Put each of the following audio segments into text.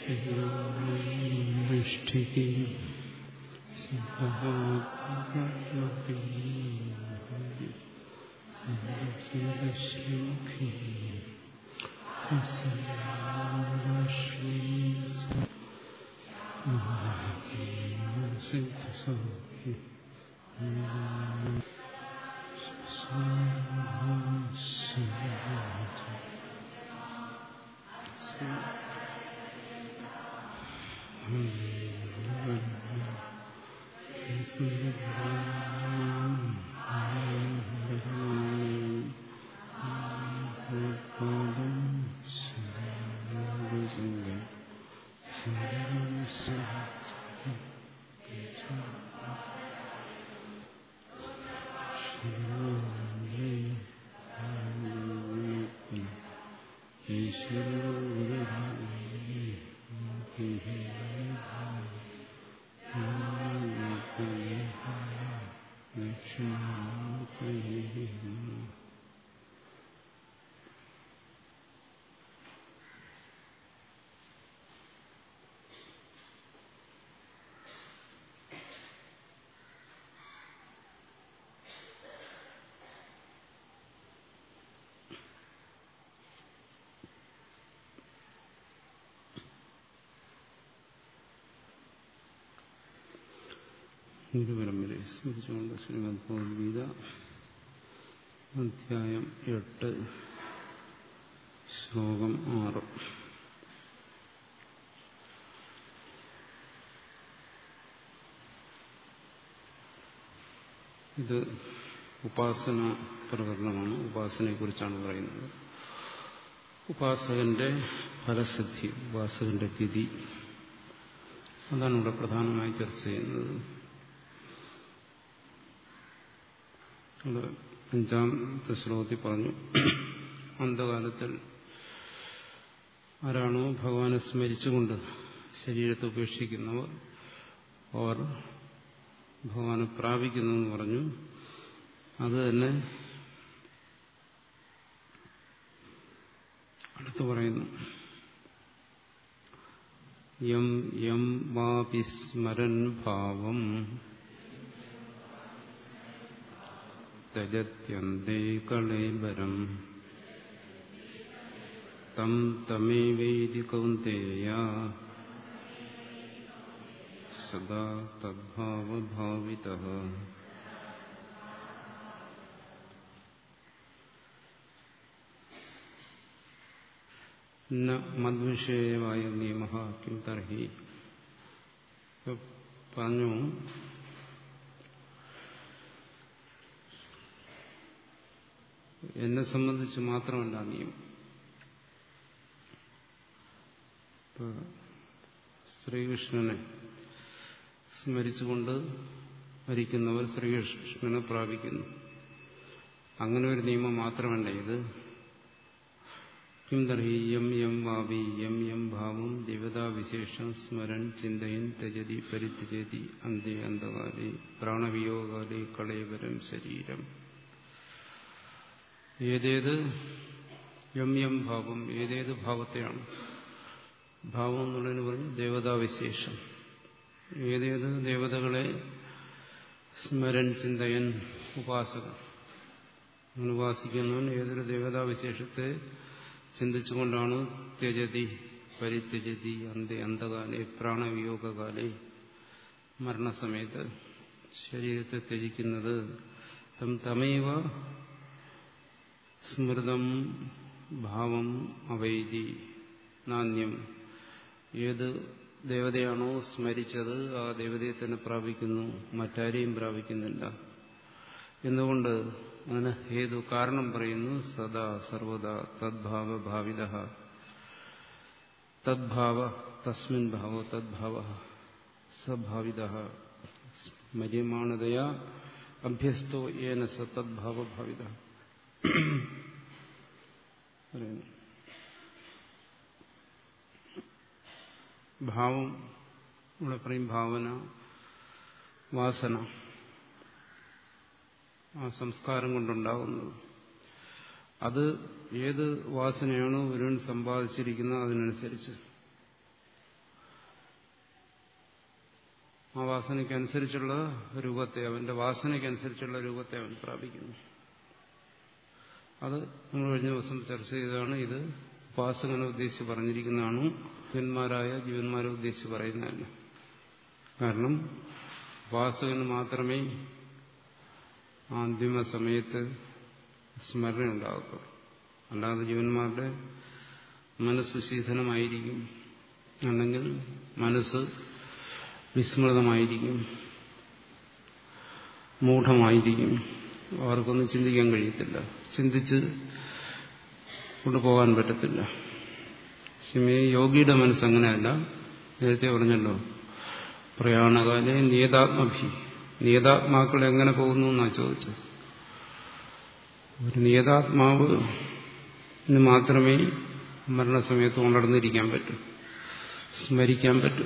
ष्ठिः ഗുരുപരമ്പരെ സ്മരിച്ചുകൊണ്ട് ശ്രീമദ് ഭഗവത്ഗീത അധ്യായം എട്ട് ശ്ലോകം ആറ് ഇത് ഉപാസന പ്രകരണമാണ് ഉപാസനയെക്കുറിച്ചാണ് പറയുന്നത് ഉപാസകന്റെ ഫലസിദ്ധി ഉപാസകന്റെ ഗതി അതാണ് ഇവിടെ പ്രധാനമായി ചർച്ച ചെയ്യുന്നത് അത് അഞ്ചാമത്തെ ശ്ലോകത്തിൽ പറഞ്ഞു അന്ധകാലത്തിൽ ആരാണോ ഭഗവാനെ സ്മരിച്ചുകൊണ്ട് ശരീരത്തെ ഉപേക്ഷിക്കുന്നവർ അവർ ഭഗവാനെ പ്രാപിക്കുന്നു എന്ന് പറഞ്ഞു അത് തന്നെ അടുത്ത് പറയുന്നു യം യം വാപി സ്മരൻ ഭാവം തജത്യന്തേ കളേബരം തം തമേവേദി കൗന്ദേയ സദാ തദ്ഭാവഭാവിത മദ്വിഷയമായ നിയമ കിം തർഹി പറഞ്ഞു എന്നെ സംബന്ധിച്ച് മാത്രമല്ല നിയമം ശ്രീകൃഷ്ണനെ സ്മരിച്ചുകൊണ്ട് മരിക്കുന്നവർ ശ്രീകൃഷ്ണനെ പ്രാപിക്കുന്നു അങ്ങനെ ഒരു നിയമം മാത്രമല്ല ഇത് കിം തർഹി യം യം വാവി യം യം ഭാവം ദേവതാവിശേഷം സ്മരൻ ചിന്തയൻ തജതി പരിത്യജതി അന്ത്യ അന്ധകാലേ പ്രാണവിയോഗാലേ കളയവരം ശരീരം ഏതേത് യം യം ഭാവം ഏതേത് ഭാവത്തെയാണ് ഭാവം എന്നുള്ളതിന് പറഞ്ഞു ദേവതാവിശേഷം ഏതേത് ദേവതകളെ സ്മരൻ ചിന്തയൻ ഉപാസകൻ അങ്ങനെ ഉപാസിക്കുന്നവൻ ഏതൊരു ദേവതാവിശേഷത്തെ ചിന്തിച്ചുകൊണ്ടാണ് ത്യജതി പരിത്യജതി അന്ത്യ അന്ധകാലെ പ്രാണവിയോഗകാലെ മരണസമയത്ത് ശരീരത്തെ ത്യജിക്കുന്നത് തം തമേവ സ്മൃതം ഭാവം അവൈതി നാണ്യം ഏത് ദേവതയാണോ സ്മരിച്ചത് ആ ദേവതയെ തന്നെ പ്രാപിക്കുന്നു മറ്റാരെയും പ്രാപിക്കുന്നില്ല എന്തുകൊണ്ട് അതിന് ഹേതു കാരണം പറയുന്നു സദാ സർവദാ തദ്ഭാവ ഭാവിത തദ്ഭാവ തസ്മിൻ ഭാവോ തദ്ഭാവ സഭാവിത സ്മര്യമാണതയാ അഭ്യസ്തോ ഏന സ തദ്ഭാവ ഭാവിത പറയുന്നു ഭാവം ഇവിടെ പറയും ഭാവന വാസന ആ സംസ്കാരം കൊണ്ടുണ്ടാകുന്നത് അത് ഏത് വാസനയാണോ ഒരുവൻ സമ്പാദിച്ചിരിക്കുന്നത് അതിനനുസരിച്ച് ആ വാസനയ്ക്കനുസരിച്ചുള്ള രൂപത്തെ അവന്റെ വാസനയ്ക്കനുസരിച്ചുള്ള രൂപത്തെ അവൻ പ്രാപിക്കുന്നു അത് നമ്മൾ കഴിഞ്ഞ ദിവസം ചർച്ച ചെയ്തതാണ് ഇത് ഉപാസകനെ ഉദ്ദേശിച്ച് പറഞ്ഞിരിക്കുന്നതാണ് ജീവന്മാരായ ജീവന്മാരെ ഉദ്ദേശിച്ച് പറയുന്നതല്ല കാരണം ഉപാസകന് മാത്രമേ അന്തിമ സമയത്ത് സ്മരണ ഉണ്ടാകത്തുള്ളൂ അല്ലാതെ ജീവന്മാരുടെ മനസ്സ് ശീതനമായിരിക്കും അല്ലെങ്കിൽ മനസ്സ് വിസ്മൃതമായിരിക്കും മൂഢമായിരിക്കും അവർക്കൊന്നും ചിന്തിക്കാൻ കഴിയത്തില്ല ചിന്തിച്ച് കൊണ്ടുപോകാൻ പറ്റത്തില്ല സിമേ യോഗിയുടെ മനസ്സ് അങ്ങനെയല്ല നേരത്തെ പറഞ്ഞല്ലോ പ്രയാണകാലെ നിയതാത്മഭി നിയതാത്മാക്കൾ എങ്ങനെ പോകുന്നു എന്നാണ് ചോദിച്ചത് ഒരു നിയതാത്മാവ് മാത്രമേ മരണസമയത്ത് ഉണർന്നിരിക്കാൻ പറ്റൂ സ്മരിക്കാൻ പറ്റൂ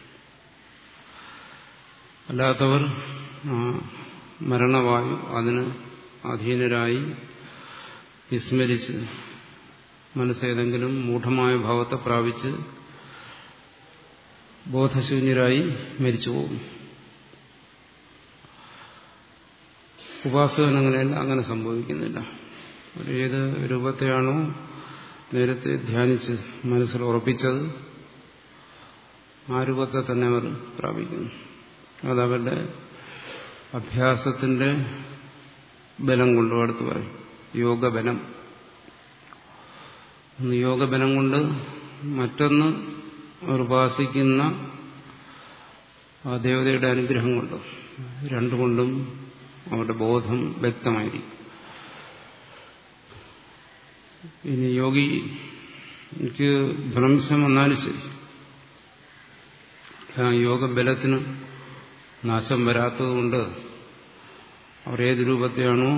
അല്ലാത്തവർ മരണവായു അതിന് അധീനരായി വിസ്മരിച്ച് മനസ്സേതെങ്കിലും മൂഢമായ ഭാവത്തെ പ്രാപിച്ച് ബോധശൂന്യരായി മരിച്ചു പോകും ഉപാസകൻ അങ്ങനെയല്ല അങ്ങനെ സംഭവിക്കുന്നില്ല ഏത് രൂപത്തെയാണോ നേരത്തെ ധ്യാനിച്ച് മനസ്സിൽ ഉറപ്പിച്ചത് ആ രൂപത്തെ തന്നെ അവർ പ്രാപിക്കുന്നു അതവരുടെ അഭ്യാസത്തിന്റെ ബലം കൊണ്ടും അടുത്ത് പറയും യോഗബലം ഒന്ന് യോഗബലം കൊണ്ട് മറ്റൊന്ന് അവർ ഉപാസിക്കുന്ന ആ ദേവതയുടെ അനുഗ്രഹം കൊണ്ടും രണ്ടുകൊണ്ടും അവരുടെ ബോധം വ്യക്തമായിരിക്കും ഇനി യോഗി എനിക്ക് ഭ്രംശം വന്നാലും ശരി ആ യോഗബലത്തിന് നാശം വരാത്തതുകൊണ്ട് അവർ ഏത് രൂപത്തെയാണോ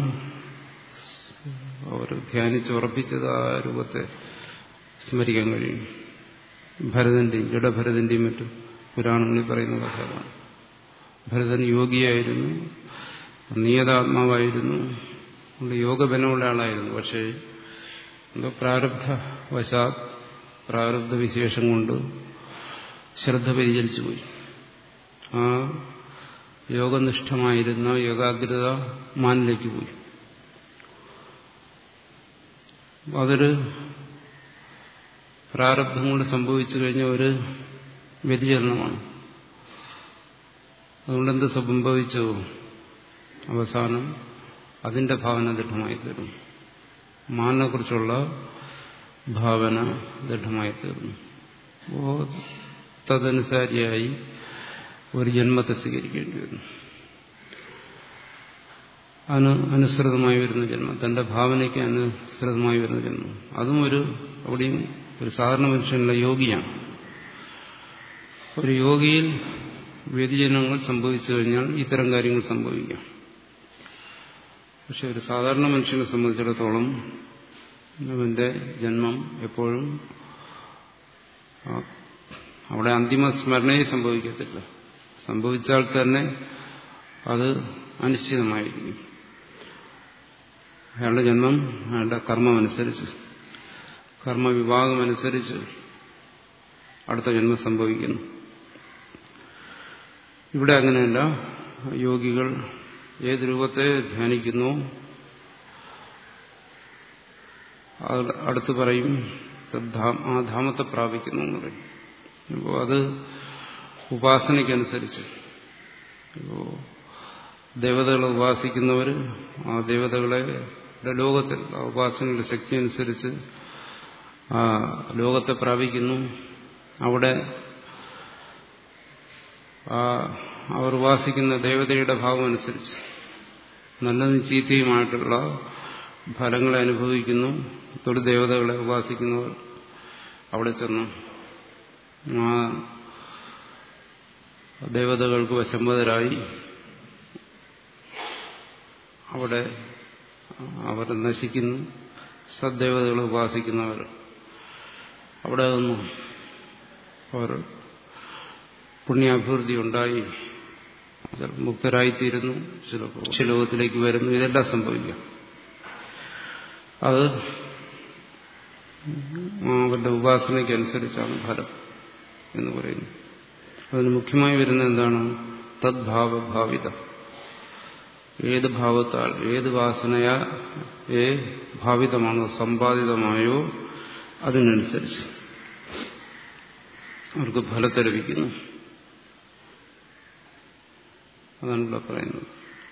അവർ ധ്യാനിച്ച് ഉറപ്പിച്ചത് ആ രൂപത്തെ സ്മരിക്കാൻ കഴിയും ഭരതന്റെയും ജഡഭരതന്റെയും മറ്റും പുരാണങ്ങളിൽ പറയുന്ന കഥ അതാണ് ഭരതൻ യോഗിയായിരുന്നു നിയതാത്മാവായിരുന്നു യോഗബലമുള്ള ആളായിരുന്നു പക്ഷേ എന്തോ പ്രാരബ്ധ വശാത് പ്രാരബ്ധ വിശേഷം കൊണ്ട് ശ്രദ്ധ വ്യതിചലിച്ചു പോയി ആ യോഗനിഷ്ഠമായിരുന്ന ഏകാഗ്രത മാനിലേക്ക് പോയി അതൊരു പ്രാരബ്ധം കൊണ്ട് സംഭവിച്ചു കഴിഞ്ഞ ഒരു വ്യതിചലനമാണ് അതുകൊണ്ട് എന്ത് സംഭവിച്ചു അവസാനം അതിന്റെ ഭാവന ദൃഢമായി തീർന്നു മാനിനെക്കുറിച്ചുള്ള ഭാവന ദൃഢമായി തീർന്നു അപ്പോൾ തദനുസാരിയായി ഒരു ജന്മത്തെ സ്വീകരിക്കേണ്ടി വരുന്നു അതിന് അനുസൃതമായി വരുന്ന ജന്മം തന്റെ ഭാവനയ്ക്ക് അനുസൃതമായി വരുന്ന ജന്മം അതും ഒരു അവിടെയും ഒരു സാധാരണ മനുഷ്യനുള്ള യോഗിയാണ് ഒരു യോഗിയിൽ വ്യതിജനങ്ങൾ സംഭവിച്ചു കഴിഞ്ഞാൽ ഇത്തരം കാര്യങ്ങൾ സംഭവിക്കാം പക്ഷെ ഒരു സാധാരണ മനുഷ്യനെ സംബന്ധിച്ചിടത്തോളം അവന്റെ ജന്മം എപ്പോഴും അവിടെ അന്തിമ സ്മരണയെ സംഭവിക്കത്തില്ല സംഭവിച്ചാൽ തന്നെ അത് അനിശ്ചിതമായിരിക്കും അയാളുടെ ജന്മം അയാളുടെ കർമ്മമനുസരിച്ച് കർമ്മവിഭാഗമനുസരിച്ച് അടുത്ത ജന്മം സംഭവിക്കുന്നു ഇവിടെ അങ്ങനെയല്ല യോഗികൾ ഏത് രൂപത്തെ ധ്യാനിക്കുന്നു അടുത്ത് പറയും ആ ധാമത്തെ പ്രാപിക്കുന്നു എന്ന് പറയും അപ്പോൾ അത് ഉപാസനയ്ക്കനുസരിച്ച് ഇപ്പോൾ ദേവതകളെ ഉപാസിക്കുന്നവർ ആ ദേവതകളെ ലോകത്തിൽ ആ ഉപാസനയുടെ ശക്തി അനുസരിച്ച് ആ ലോകത്തെ പ്രാപിക്കുന്നു അവിടെ ആ അവർ ഉപാസിക്കുന്ന ദേവതയുടെ ഭാവം അനുസരിച്ച് നല്ലതും ചീത്തയുമായിട്ടുള്ള ഫലങ്ങളെ അനുഭവിക്കുന്നു തൊടു ദേവതകളെ ഉപാസിക്കുന്നവർ അവിടെ ചെന്നു ആ ദേവതകൾക്ക് വശംവതരായി അവിടെ അവർ നശിക്കുന്നു സദ്ദേവതകളെ ഉപാസിക്കുന്നവർ അവിടെ നിന്നും അവർ പുണ്യാഭിവൃദ്ധി ഉണ്ടായി മുക്തരായിത്തീരുന്നു ചിലപ്പോൾ ലോകത്തിലേക്ക് വരുന്നു ഇതെല്ലാം സംഭവിക്കാം അത് അവരുടെ ഉപാസനയ്ക്ക് അനുസരിച്ചാണ് ഫലം എന്ന് പറയുന്നു അതിന് മുഖ്യമായി വരുന്ന എന്താണ് തദ്ഭാവഭാവിത ഏത് ഭാവത്താൽ ഏത് വാസനയാ ഏ ഭാവിതമാണോ സമ്പാദിതമായോ അതിനനുസരിച്ച് അവർക്ക് ഫലത്തെ ലഭിക്കുന്നു അതാണ് ഇവിടെ പറയുന്നത്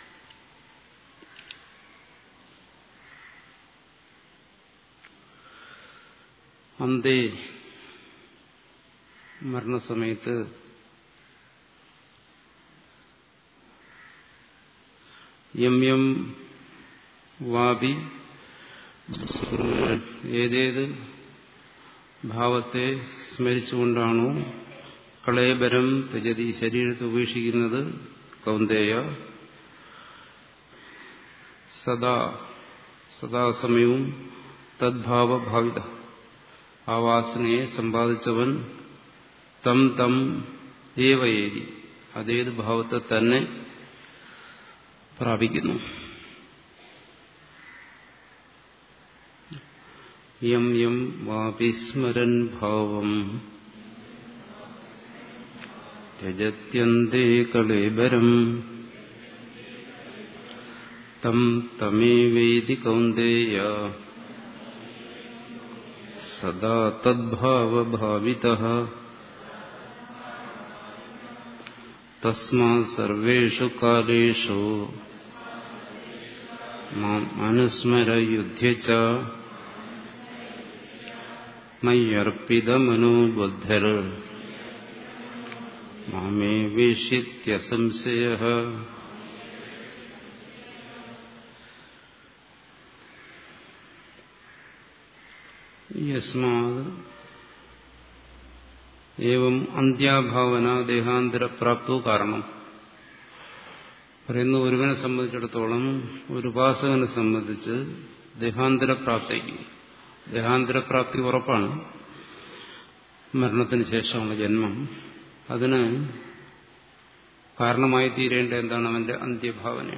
അന്തേ മരണസമയത്ത് യം യം വാപി ഏതേത് ഭാവത്തെ സ്മരിച്ചുകൊണ്ടാണോ കളയബരം ത്യജതി ശരീരത്തെ ഉപേക്ഷിക്കുന്നത് കൗന്ദേയ സദാ സദാസമയവും തദ്ഭാവഭാവിത ആ വാസനയെ സമ്പാദിച്ചവൻ തം തം ഏവയേരി അതേത് ഭാവത്തെ തന്നെ പ്രാപിക്കുന്നു യം യം വാപിസ്മരൻ ഭാവം ത്യജത്യന്തേ കളേബരം തം തമേവേദി കൗന്ദേയ സദാ തദ്ഭാവഭാവിതഃ തസ്മാ സർവേഷു കാലേഷു മാം അനുസ്മര യുദ്ധ്യ ച മയ്യർപ്പിതമനോബുദ്ധർ മാമേ വേഷിത്യസംശയ യസ്മാത് ഏവം അന്ത്യാഭാവന ദേഹാന്തരപ്രാപ്തോ കാരണം പറയുന്ന ഒരുവനെ സംബന്ധിച്ചിടത്തോളം ഒരു ഉപാസകനെ സംബന്ധിച്ച് ദേഹാന്തരപ്രാപ്തിക്ക് ദേഹാന്തരപ്രാപ്തി ഉറപ്പാണ് മരണത്തിന് ശേഷമുള്ള ജന്മം അതിന് കാരണമായി തീരേണ്ട എന്താണ് അവന്റെ അന്ത്യഭാവന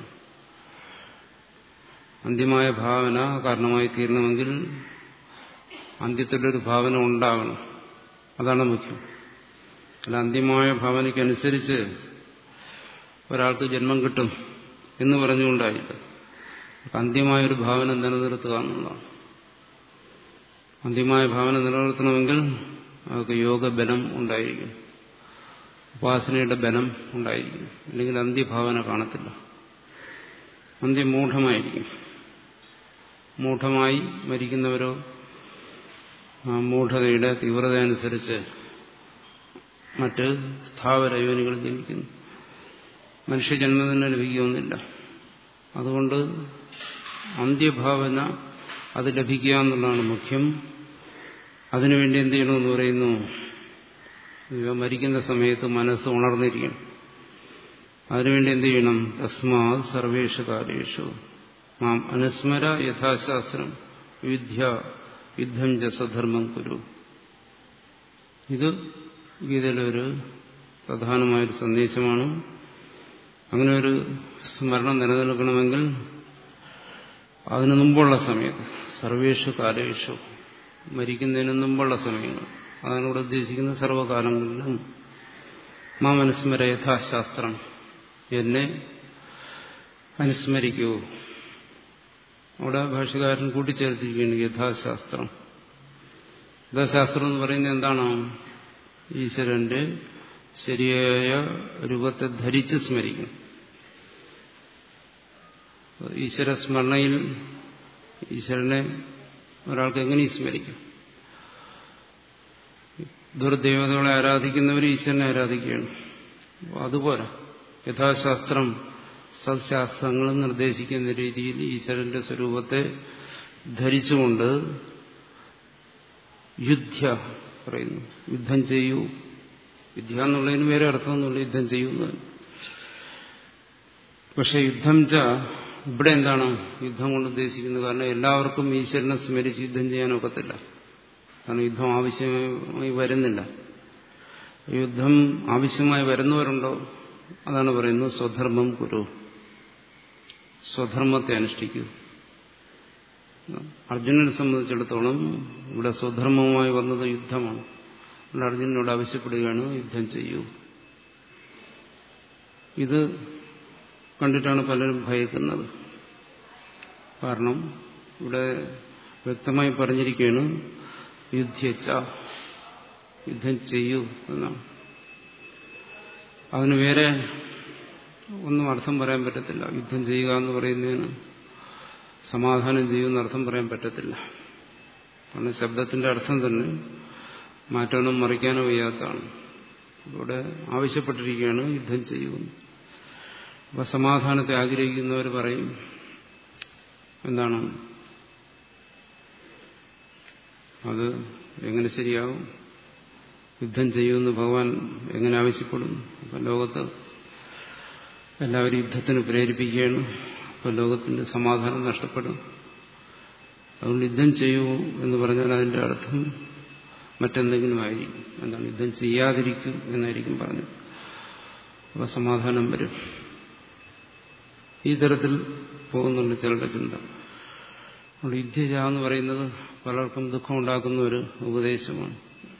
അന്ത്യമായ ഭാവന കാരണമായി തീരണമെങ്കിൽ അന്ത്യത്തിലൊരു ഭാവന ഉണ്ടാകണം അതാണ് മുഖ്യം അല്ല അന്ത്യമായ ഭാവനയ്ക്കനുസരിച്ച് ഒരാൾക്ക് ജന്മം കിട്ടും എന്ന് പറഞ്ഞുകൊണ്ടായില്ല അന്ത്യമായൊരു ഭാവന നിലനിർത്തുക എന്നുള്ളതാണ് അന്ത്യമായ ഭാവന നിലനിർത്തണമെങ്കിൽ അവർക്ക് യോഗബലം ഉണ്ടായിരിക്കും ഉപാസനയുടെ ബലം ഉണ്ടായിരിക്കും അല്ലെങ്കിൽ അന്ത്യഭാവന കാണത്തില്ല അന്ത്യം മൂഢമായിരിക്കും മൂഢമായി മരിക്കുന്നവരോ ആ മൂഢതയുടെ തീവ്രത അനുസരിച്ച് മറ്റ് സ്ഥാവര യോനികൾ ജനിക്കുന്നു മനുഷ്യജന്മം തന്നെ ലഭിക്കുമെന്നില്ല അതുകൊണ്ട് അന്ത്യഭാവന അത് ലഭിക്കുക എന്നുള്ളതാണ് മുഖ്യം അതിനുവേണ്ടി എന്ത് ചെയ്യണമെന്ന് പറയുന്നു ഇവ മരിക്കുന്ന സമയത്ത് മനസ്സ് ഉണർന്നിരിക്കണം അതിനുവേണ്ടി എന്ത് ചെയ്യണം തസ്മാ സർവേഷു കാലേഷു മാം അനുസ്മര യഥാശാസ്ത്രം വിദ്യ യുദ്ധം ജസധർമ്മം കുരു ഇത് ഗീതയിലെ ഒരു പ്രധാനമായൊരു സന്ദേശമാണ് അങ്ങനെ ഒരു സ്മരണം നിലനിൽക്കണമെങ്കിൽ അതിനു മുമ്പുള്ള സമയത്ത് സർവേഷു കാലേഷു മരിക്കുന്നതിന് മുമ്പുള്ള സമയങ്ങൾ അതാണ് ഇവിടെ ഉദ്ദേശിക്കുന്ന സർവകാലങ്ങളിലും മാ അനുസ്മര യഥാശാസ്ത്രം എന്നെ അനുസ്മരിക്കൂ അവിടെ ഭാഷകാരൻ കൂട്ടിച്ചേർത്തിരിക്കുകയാണ് യഥാശാസ്ത്രം യഥാശാസ്ത്രം എന്ന് പറയുന്നത് എന്താണ് ഈശ്വരന്റെ ശരിയായ രൂപത്തെ ധരിച്ച് സ്മരിക്കും ഈശ്വര സ്മരണയിൽ ഈശ്വരനെ ഒരാൾക്ക് എങ്ങനെ സ്മരിക്കും ദുർദേവതകളെ ആരാധിക്കുന്നവർ ഈശ്വരനെ ആരാധിക്കുകയാണ് അതുപോലെ യഥാശാസ്ത്രം സത്ശാസ്ത്രങ്ങൾ നിർദ്ദേശിക്കുന്ന രീതിയിൽ ഈശ്വരന്റെ സ്വരൂപത്തെ ധരിച്ചുകൊണ്ട് യുദ്ധ പറയുന്നു യുദ്ധം ചെയ്യൂ യുദ്ധ എന്നുള്ളതിന് വേറെ അർത്ഥമൊന്നുമില്ല യുദ്ധം ചെയ്യുന്നത് പക്ഷെ യുദ്ധം ച ഇവിടെ എന്താണ് യുദ്ധം കൊണ്ട് ഉദ്ദേശിക്കുന്നത് കാരണം എല്ലാവർക്കും ഈശ്വരനെ സ്മരിച്ച് യുദ്ധം ചെയ്യാനൊക്കത്തില്ല കാരണം യുദ്ധം ആവശ്യമായി വരുന്നില്ല യുദ്ധം ആവശ്യമായി വരുന്നവരുണ്ടോ അതാണ് പറയുന്നത് സ്വധർമ്മം കുരു സ്വധർമ്മത്തെ അനുഷ്ഠിക്കൂ അർജുനനെ സംബന്ധിച്ചിടത്തോളം ഇവിടെ സ്വധർമ്മവുമായി വന്നത് യുദ്ധമാണ് ഇവിടെ അർജുനനോട് ആവശ്യപ്പെടുകയാണ് യുദ്ധം ചെയ്യൂ ഇത് കണ്ടിട്ടാണ് പലരും ഭയക്കുന്നത് കാരണം ഇവിടെ വ്യക്തമായി പറഞ്ഞിരിക്കുകയാണ് യുദ്ധിച്ച യുദ്ധം ചെയ്യൂ എന്നാണ് അതിന് വേറെ ഒന്നും അർത്ഥം പറയാൻ പറ്റത്തില്ല യുദ്ധം ചെയ്യുക എന്ന് പറയുന്നതിന് സമാധാനം ചെയ്യുമെന്ന് അർത്ഥം പറയാൻ പറ്റത്തില്ല കാരണം ശബ്ദത്തിന്റെ അർത്ഥം തന്നെ മാറ്റാനോ മറിക്കാനോ വയ്യാത്തതാണ് ഇവിടെ ആവശ്യപ്പെട്ടിരിക്കുകയാണ് യുദ്ധം ചെയ്യുമെന്ന് അപ്പൊ സമാധാനത്തെ ആഗ്രഹിക്കുന്നവർ പറയും എന്താണ് അത് എങ്ങനെ ശരിയാവും യുദ്ധം ചെയ്യുമെന്ന് ഭഗവാൻ എങ്ങനെ ആവശ്യപ്പെടും അപ്പം ലോകത്ത് എല്ലാവരും യുദ്ധത്തിന് പ്രേരിപ്പിക്കുകയാണ് അപ്പം ലോകത്തിന്റെ സമാധാനം നഷ്ടപ്പെടും അതുകൊണ്ട് യുദ്ധം ചെയ്യൂ എന്ന് പറഞ്ഞാൽ അതിന്റെ അർത്ഥം മറ്റെന്തെങ്കിലും ആയിരിക്കും എന്താണ് യുദ്ധം ചെയ്യാതിരിക്കും എന്നായിരിക്കും പറഞ്ഞത് അപ്പോൾ സമാധാനം വരും ഈ തരത്തിൽ പോകുന്നുണ്ട് ചിലരുടെ ചിന്ത അതുകൊണ്ട് യുദ്ധജ എന്ന് പറയുന്നത് പലർക്കും ദുഃഖം ഉണ്ടാക്കുന്ന ഒരു ഉപദേശമാണ്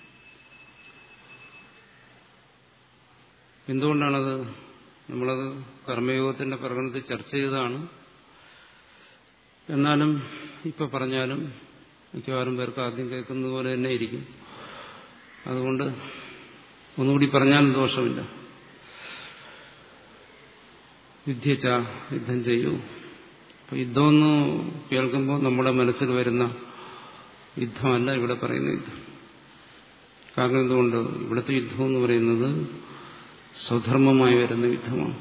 എന്തുകൊണ്ടാണത് നമ്മളത് കർമ്മയോഗത്തിന്റെ പ്രകടനത്തിൽ ചർച്ച ചെയ്തതാണ് എന്നാലും ഇപ്പൊ പറഞ്ഞാലും മിക്കവാറും പേർക്ക് ആദ്യം കേൾക്കുന്നത് പോലെ തന്നെ ഇരിക്കും അതുകൊണ്ട് ഒന്നുകൂടി പറഞ്ഞാലും ദോഷമില്ല യുദ്ധിച്ച യുദ്ധം ചെയ്യൂ അപ്പൊ യുദ്ധമെന്ന് കേൾക്കുമ്പോൾ നമ്മുടെ മനസ്സിൽ വരുന്ന യുദ്ധമല്ല ഇവിടെ പറയുന്ന യുദ്ധം കാരണം എന്തുകൊണ്ട് ഇവിടുത്തെ യുദ്ധം എന്ന് പറയുന്നത് സ്വധർമ്മമായി വരുന്ന യുദ്ധമാണ്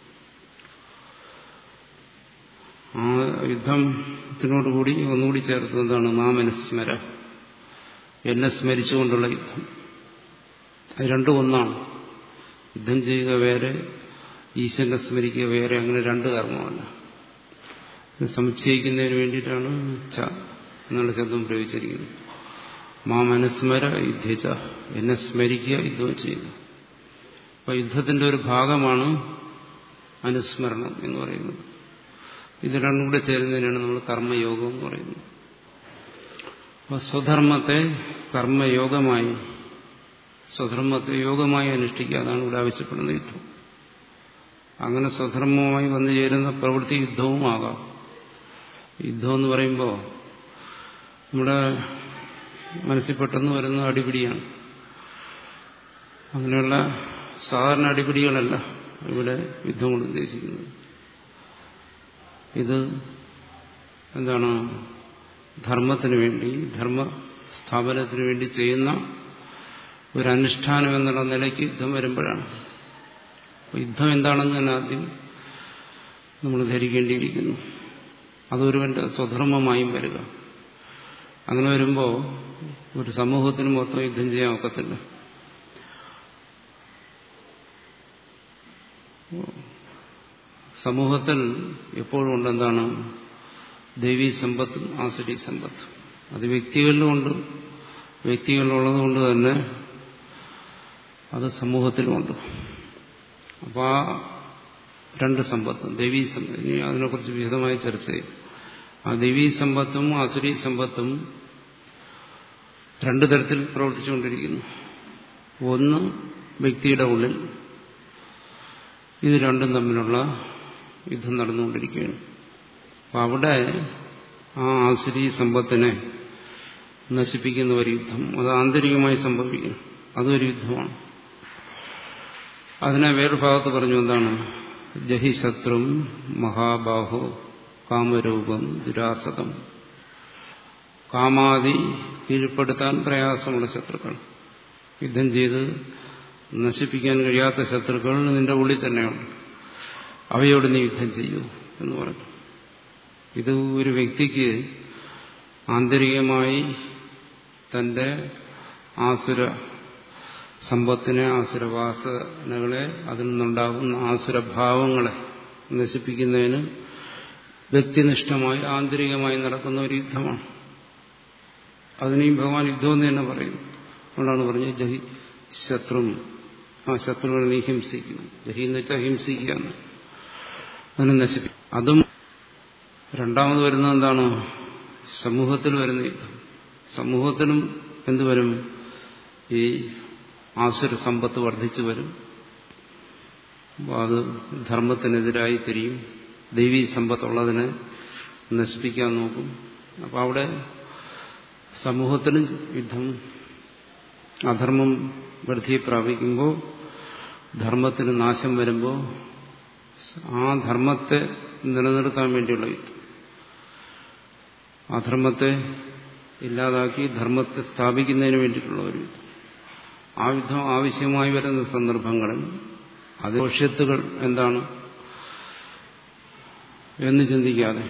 ആ യുദ്ധത്തിനോടുകൂടി ഒന്നുകൂടി ചേർത്ത് എന്താണ് മാമനസ്മര എന്നെ സ്മരിച്ചുകൊണ്ടുള്ള യുദ്ധം അത് രണ്ടും ഒന്നാണ് യുദ്ധം ചെയ്യുക വേറെ ഈശ്വരനെ സ്മരിക്കുക വേറെ അങ്ങനെ രണ്ട് കർമ്മമല്ല ഇത് സമുച്ചയിക്കുന്നതിന് വേണ്ടിയിട്ടാണ് ച എന്നുള്ള ശബ്ദം പ്രയോഗിച്ചിരിക്കുന്നത് മാമനസ്മര യുദ്ധിച്ച എന്നെ സ്മരിക്കുക യുദ്ധം ചെയ്യുക അപ്പൊ യുദ്ധത്തിന്റെ ഒരു ഭാഗമാണ് അനുസ്മരണം എന്ന് പറയുന്നത് ഇത് രണ്ടും കൂടെ ചേരുന്നതിനാണ് നമ്മൾ കർമ്മയോഗം എന്ന് പറയുന്നത് അപ്പൊ സ്വധർമ്മത്തെ കർമ്മയോഗമായി സ്വധർമ്മത്തെ യോഗമായി അനുഷ്ഠിക്കുക അതാണ് ഇവിടെ ആവശ്യപ്പെടുന്ന യുദ്ധം അങ്ങനെ സ്വധർമ്മവുമായി വന്നു ചേരുന്ന പ്രവൃത്തി യുദ്ധവുമാകാം യുദ്ധം എന്ന് പറയുമ്പോൾ നമ്മുടെ മനസ്സിൽ പെട്ടെന്ന് വരുന്ന അടിപിടിയാണ് അങ്ങനെയുള്ള സാധാരണ അടിപിടികളല്ല ഇവിടെ യുദ്ധം കൊണ്ട് ഉദ്ദേശിക്കുന്നത് ഇത് എന്താണ് ധർമ്മത്തിന് വേണ്ടി ധർമ്മ സ്ഥാപനത്തിന് വേണ്ടി ചെയ്യുന്ന ഒരു അനുഷ്ഠാനം എന്നുള്ള നിലയ്ക്ക് യുദ്ധം വരുമ്പോഴാണ് അപ്പോൾ യുദ്ധം എന്താണെന്ന് തന്നെ ആദ്യം നമ്മൾ ധരിക്കേണ്ടിയിരിക്കുന്നു അതൊരുവന്റെ സ്വധർമ്മമായും വരിക അങ്ങനെ വരുമ്പോൾ ഒരു സമൂഹത്തിന് മൊത്തം യുദ്ധം ചെയ്യാൻ ഒക്കത്തില്ല സമൂഹത്തിൽ എപ്പോഴും ഉണ്ട് എന്താണ് ദൈവീ സമ്പത്തും ആസുരി സമ്പത്തും അത് വ്യക്തികളിലുമുണ്ട് വ്യക്തികളിലുള്ളതുകൊണ്ട് തന്നെ അത് സമൂഹത്തിലുമുണ്ട് അപ്പോൾ ആ രണ്ട് സമ്പത്തും ദൈവീ സമ്പത്ത് ഇനി അതിനെക്കുറിച്ച് വിശദമായി ചർച്ച ചെയ്യും ആ ദൈവീ സമ്പത്തും ആസുരി സമ്പത്തും രണ്ടു തരത്തിൽ പ്രവർത്തിച്ചുകൊണ്ടിരിക്കുന്നു ഒന്ന് വ്യക്തിയുടെ ഉള്ളിൽ ഇത് രണ്ടും തമ്മിലുള്ള യുദ്ധം നടന്നുകൊണ്ടിരിക്കുകയാണ് അപ്പം അവിടെ ആ ആസുരി സമ്പത്തിനെ നശിപ്പിക്കുന്ന ഒരു യുദ്ധം അത് ആന്തരികമായി സംഭവിക്കുന്നു അതൊരു യുദ്ധമാണ് അതിനെ വേറൊരു ഭാഗത്ത് പറഞ്ഞു എന്താണ് ജഹി ശത്രും മഹാബാഹോ കാമരൂപം ദുരാസതം കാമാതി കീഴ്പ്പെടുത്താൻ പ്രയാസമുള്ള ശത്രുക്കൾ യുദ്ധം ചെയ്ത് നശിപ്പിക്കാൻ കഴിയാത്ത ശത്രുക്കൾ നിന്റെ ഉള്ളിൽ തന്നെയുണ്ട് അവയോട് നീ യുദ്ധം ചെയ്യൂ എന്ന് പറഞ്ഞു ഇത് ഒരു വ്യക്തിക്ക് ആന്തരികമായി തന്റെ ആസുര സമ്പത്തിനെ ആസുരവാസനകളെ അതിൽ നിന്നുണ്ടാകുന്ന ആസുരഭാവങ്ങളെ നശിപ്പിക്കുന്നതിന് വ്യക്തിനിഷ്ഠമായി ആന്തരികമായി നടക്കുന്ന ഒരു യുദ്ധമാണ് അതിനെയും ഭഗവാൻ യുദ്ധമെന്ന് തന്നെ പറയും അതുകൊണ്ടാണ് പറഞ്ഞത് ജഹി ശത്രും ആ ശത്രുവിനെ നീ ഹിംസിക്കുന്നു ജഹി എന്ന് വെച്ചാൽ ഹിംസിക്കുക എന്ന് അതിനെ നശിപ്പിക്കും അതും രണ്ടാമത് വരുന്നത് എന്താണ് സമൂഹത്തിൽ വരുന്ന യുദ്ധം സമൂഹത്തിലും എന്തുവരും ഈ ആസുര സമ്പത്ത് വർദ്ധിച്ചു വരും അപ്പോൾ അത് ധർമ്മത്തിനെതിരായി തിരിയും ദൈവീ സമ്പത്തുള്ളതിനെ നശിപ്പിക്കാൻ നോക്കും അപ്പോൾ അവിടെ സമൂഹത്തിലും യുദ്ധം അധർമ്മം വൃദ്ധി പ്രാപിക്കുമ്പോൾ ധർമ്മത്തിന് നാശം വരുമ്പോൾ ആ ധർമ്മത്തെ നിലനിർത്താൻ വേണ്ടിയുള്ള യുദ്ധം അധർമ്മത്തെ ഇല്ലാതാക്കി ധർമ്മത്തെ സ്ഥാപിക്കുന്നതിന് വേണ്ടിയിട്ടുള്ള ഒരു യുദ്ധം ആ യുദ്ധം ആവശ്യമായി വരുന്ന സന്ദർഭങ്ങളിൽ അത് ഭവിഷ്യത്തുകൾ എന്താണ് എന്ന് ചിന്തിക്കാതെ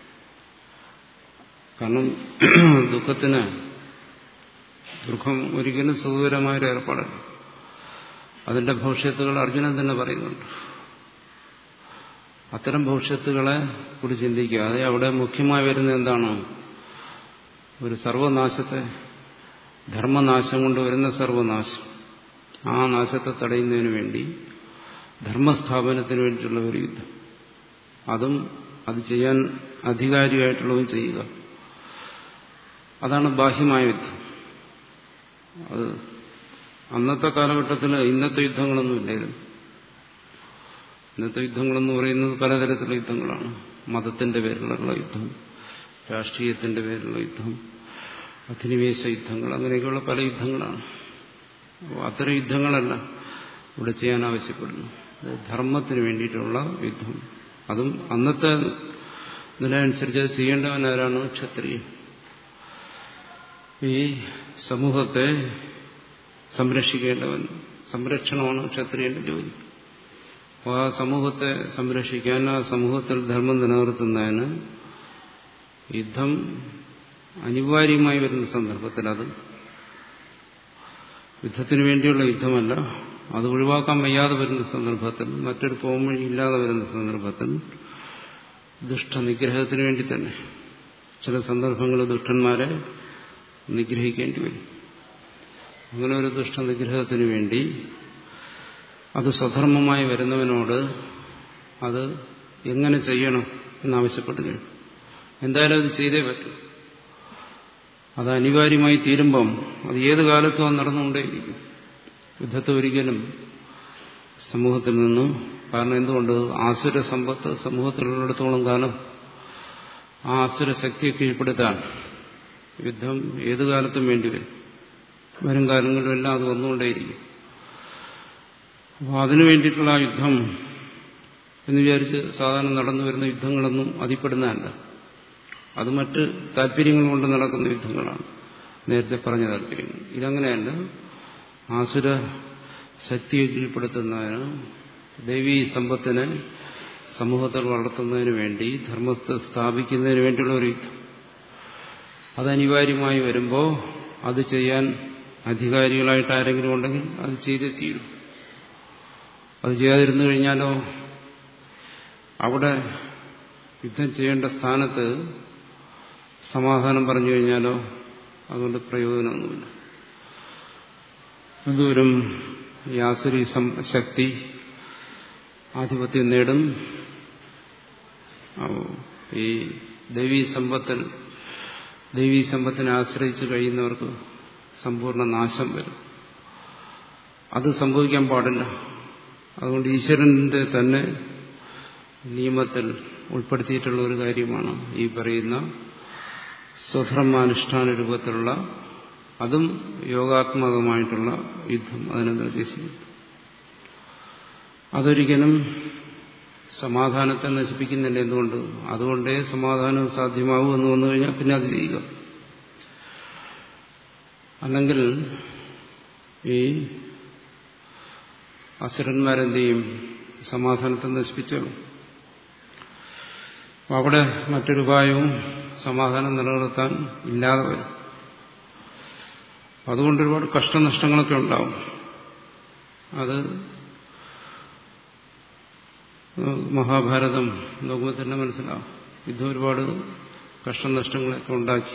കാരണം ദുഃഖത്തിന് ദുഃഖം ഒരിക്കലും സുഖകരമായൊരു ഏർപ്പാടല്ല അതിന്റെ ഭവിഷ്യത്തുകൾ അർജുനൻ തന്നെ പറയുന്നുണ്ട് അത്തരം ഭവിഷ്യത്തുകളെ കുറിച്ച് ചിന്തിക്കാതെ അവിടെ മുഖ്യമായി വരുന്നത് എന്താണ് ഒരു സർവനാശത്തെ ധർമ്മനാശം കൊണ്ട് വരുന്ന സർവനാശം ആ നാശത്തെ തടയുന്നതിന് വേണ്ടി ധർമ്മസ്ഥാപനത്തിന് വേണ്ടിയിട്ടുള്ള ഒരു യുദ്ധം അതും അത് ചെയ്യാൻ അധികാരിയായിട്ടുള്ളതും ചെയ്യുക അതാണ് ബാഹ്യമായ യുദ്ധം അത് അന്നത്തെ കാലഘട്ടത്തിൽ ഇന്നത്തെ യുദ്ധങ്ങളൊന്നും ഇല്ലായിരുന്നു ഇന്നത്തെ യുദ്ധങ്ങളെന്ന് പറയുന്നത് പലതരത്തിലുള്ള യുദ്ധങ്ങളാണ് മതത്തിന്റെ പേരിലുള്ള യുദ്ധം രാഷ്ട്രീയത്തിന്റെ പേരിലുള്ള യുദ്ധം അധിനിവേശ യുദ്ധങ്ങൾ അങ്ങനെയൊക്കെയുള്ള പല യുദ്ധങ്ങളാണ് അപ്പോൾ അത്തരം യുദ്ധങ്ങളല്ല ഇവിടെ ചെയ്യാൻ ആവശ്യപ്പെടുന്നു ധർമ്മത്തിന് വേണ്ടിയിട്ടുള്ള യുദ്ധം അതും അന്നത്തെ നില അനുസരിച്ച് ചെയ്യേണ്ടവൻ ആരാണ് ക്ഷത്രിയൻ ഈ സമൂഹത്തെ സംരക്ഷിക്കേണ്ടവൻ സംരക്ഷണമാണ് ക്ഷത്രിയന്റെ ജോലി അപ്പോൾ ആ സമൂഹത്തെ സംരക്ഷിക്കാൻ ആ സമൂഹത്തിൽ ധർമ്മം നിലനിർത്തുന്നതിന് യുദ്ധം അനിവാര്യമായി വരുന്ന സന്ദർഭത്തിൽ അത് യുദ്ധത്തിന് വേണ്ടിയുള്ള യുദ്ധമല്ല അത് ഒഴിവാക്കാൻ വയ്യാതെ വരുന്ന സന്ദർഭത്തിൽ മറ്റൊരു പോംവഴി ഇല്ലാതെ വരുന്ന സന്ദർഭത്തിൽ ദുഷ്ടനിഗ്രഹത്തിന് വേണ്ടി തന്നെ ചില സന്ദർഭങ്ങളിൽ ദുഷ്ടന്മാരെ നിഗ്രഹിക്കേണ്ടി വരും അങ്ങനെ ഒരു ദുഷ്ടനിഗ്രഹത്തിന് വേണ്ടി അത് സ്വധർമ്മമായി വരുന്നവനോട് അത് എങ്ങനെ ചെയ്യണം എന്നാവശ്യപ്പെടുകയാണ് എന്തായാലും അത് ചെയ്തേ പറ്റും അത് അനിവാര്യമായി തീരുമ്പം അത് ഏത് കാലത്തും അത് നടന്നുകൊണ്ടേയിരിക്കും യുദ്ധത്തെ ഒരിക്കലും സമൂഹത്തിൽ നിന്നും കാരണം എന്തുകൊണ്ട് ആസുര സമ്പത്ത് സമൂഹത്തിലുള്ളിടത്തോളം കാലം ആ ആസുര ശക്തിയെ കീഴ്പ്പെടുത്താൻ യുദ്ധം ഏതു കാലത്തും വേണ്ടിവരും വരും കാലങ്ങളിലെല്ലാം അത് വന്നുകൊണ്ടേയിരിക്കും അപ്പോൾ അതിനു വേണ്ടിയിട്ടുള്ള ആ യുദ്ധം എന്ന് വിചാരിച്ച് സാധാരണ നടന്നു വരുന്ന യുദ്ധങ്ങളൊന്നും അതിപ്പെടുന്നതല്ല അത് മറ്റ് താല്പര്യങ്ങൾ കൊണ്ട് നടക്കുന്ന യുദ്ധങ്ങളാണ് നേരത്തെ പറഞ്ഞ താല്പര്യങ്ങൾ ഇതങ്ങനെയല്ല ആസുര ശക്തിയെ കീഴ്പ്പെടുത്തുന്നതിന് ദൈവീ സമ്പത്തിനെ സമൂഹത്തിൽ വളർത്തുന്നതിന് വേണ്ടി ധർമ്മത്തെ സ്ഥാപിക്കുന്നതിന് വേണ്ടിയുള്ള ഒരു യുദ്ധം അത് അനിവാര്യമായി വരുമ്പോൾ അത് ചെയ്യാൻ അധികാരികളായിട്ട് ആരെങ്കിലും ഉണ്ടെങ്കിൽ അത് ചെയ്തേ തീരും അത് ചെയ്യാതിരുന്നു കഴിഞ്ഞാലോ അവിടെ യുദ്ധം ചെയ്യേണ്ട സ്ഥാനത്ത് സമാധാനം പറഞ്ഞു കഴിഞ്ഞാലോ അതുകൊണ്ട് പ്രയോജനമൊന്നുമില്ല എന്തോരം ഈ ആസുരി ശക്തി ആധിപത്യം നേടും ഈ ദൈവീ സമ്പത്തിൽ ദൈവീ സമ്പത്തിനെ ആശ്രയിച്ച് കഴിയുന്നവർക്ക് സമ്പൂർണ്ണ നാശം വരും അത് സംഭവിക്കാൻ പാടില്ല അതുകൊണ്ട് ഈശ്വരന്റെ തന്നെ നിയമത്തിൽ ഉൾപ്പെടുത്തിയിട്ടുള്ള ഒരു കാര്യമാണ് ഈ പറയുന്ന സ്വധർമാനുഷ്ഠാന രൂപത്തിലുള്ള അതും യോഗാത്മകമായിട്ടുള്ള യുദ്ധം അതിനെ നിർദ്ദേശിക്കുന്നു അതൊരിക്കലും സമാധാനത്തെ നശിപ്പിക്കുന്നില്ല എന്തുകൊണ്ട് അതുകൊണ്ടേ സമാധാനം സാധ്യമാകൂ എന്ന് വന്നു കഴിഞ്ഞാൽ പിന്നെ അത് ചെയ്യുക അല്ലെങ്കിൽ ഈ അസുരന്മാരെന്ത് ചെയ്യും സമാധാനത്തെ നശിപ്പിച്ചോളും അവിടെ മറ്റൊരു ഉപായവും സമാധാനം നിലനിർത്താൻ ഇല്ലാതെ വരും അതുകൊണ്ട് ഒരുപാട് കഷ്ടനഷ്ടങ്ങളൊക്കെ ഉണ്ടാവും അത് മഹാഭാരതം നോക്കുമ്പോൾ തന്നെ മനസ്സിലാവും യുദ്ധം ഒരുപാട് കഷ്ടനഷ്ടങ്ങളൊക്കെ ഉണ്ടാക്കി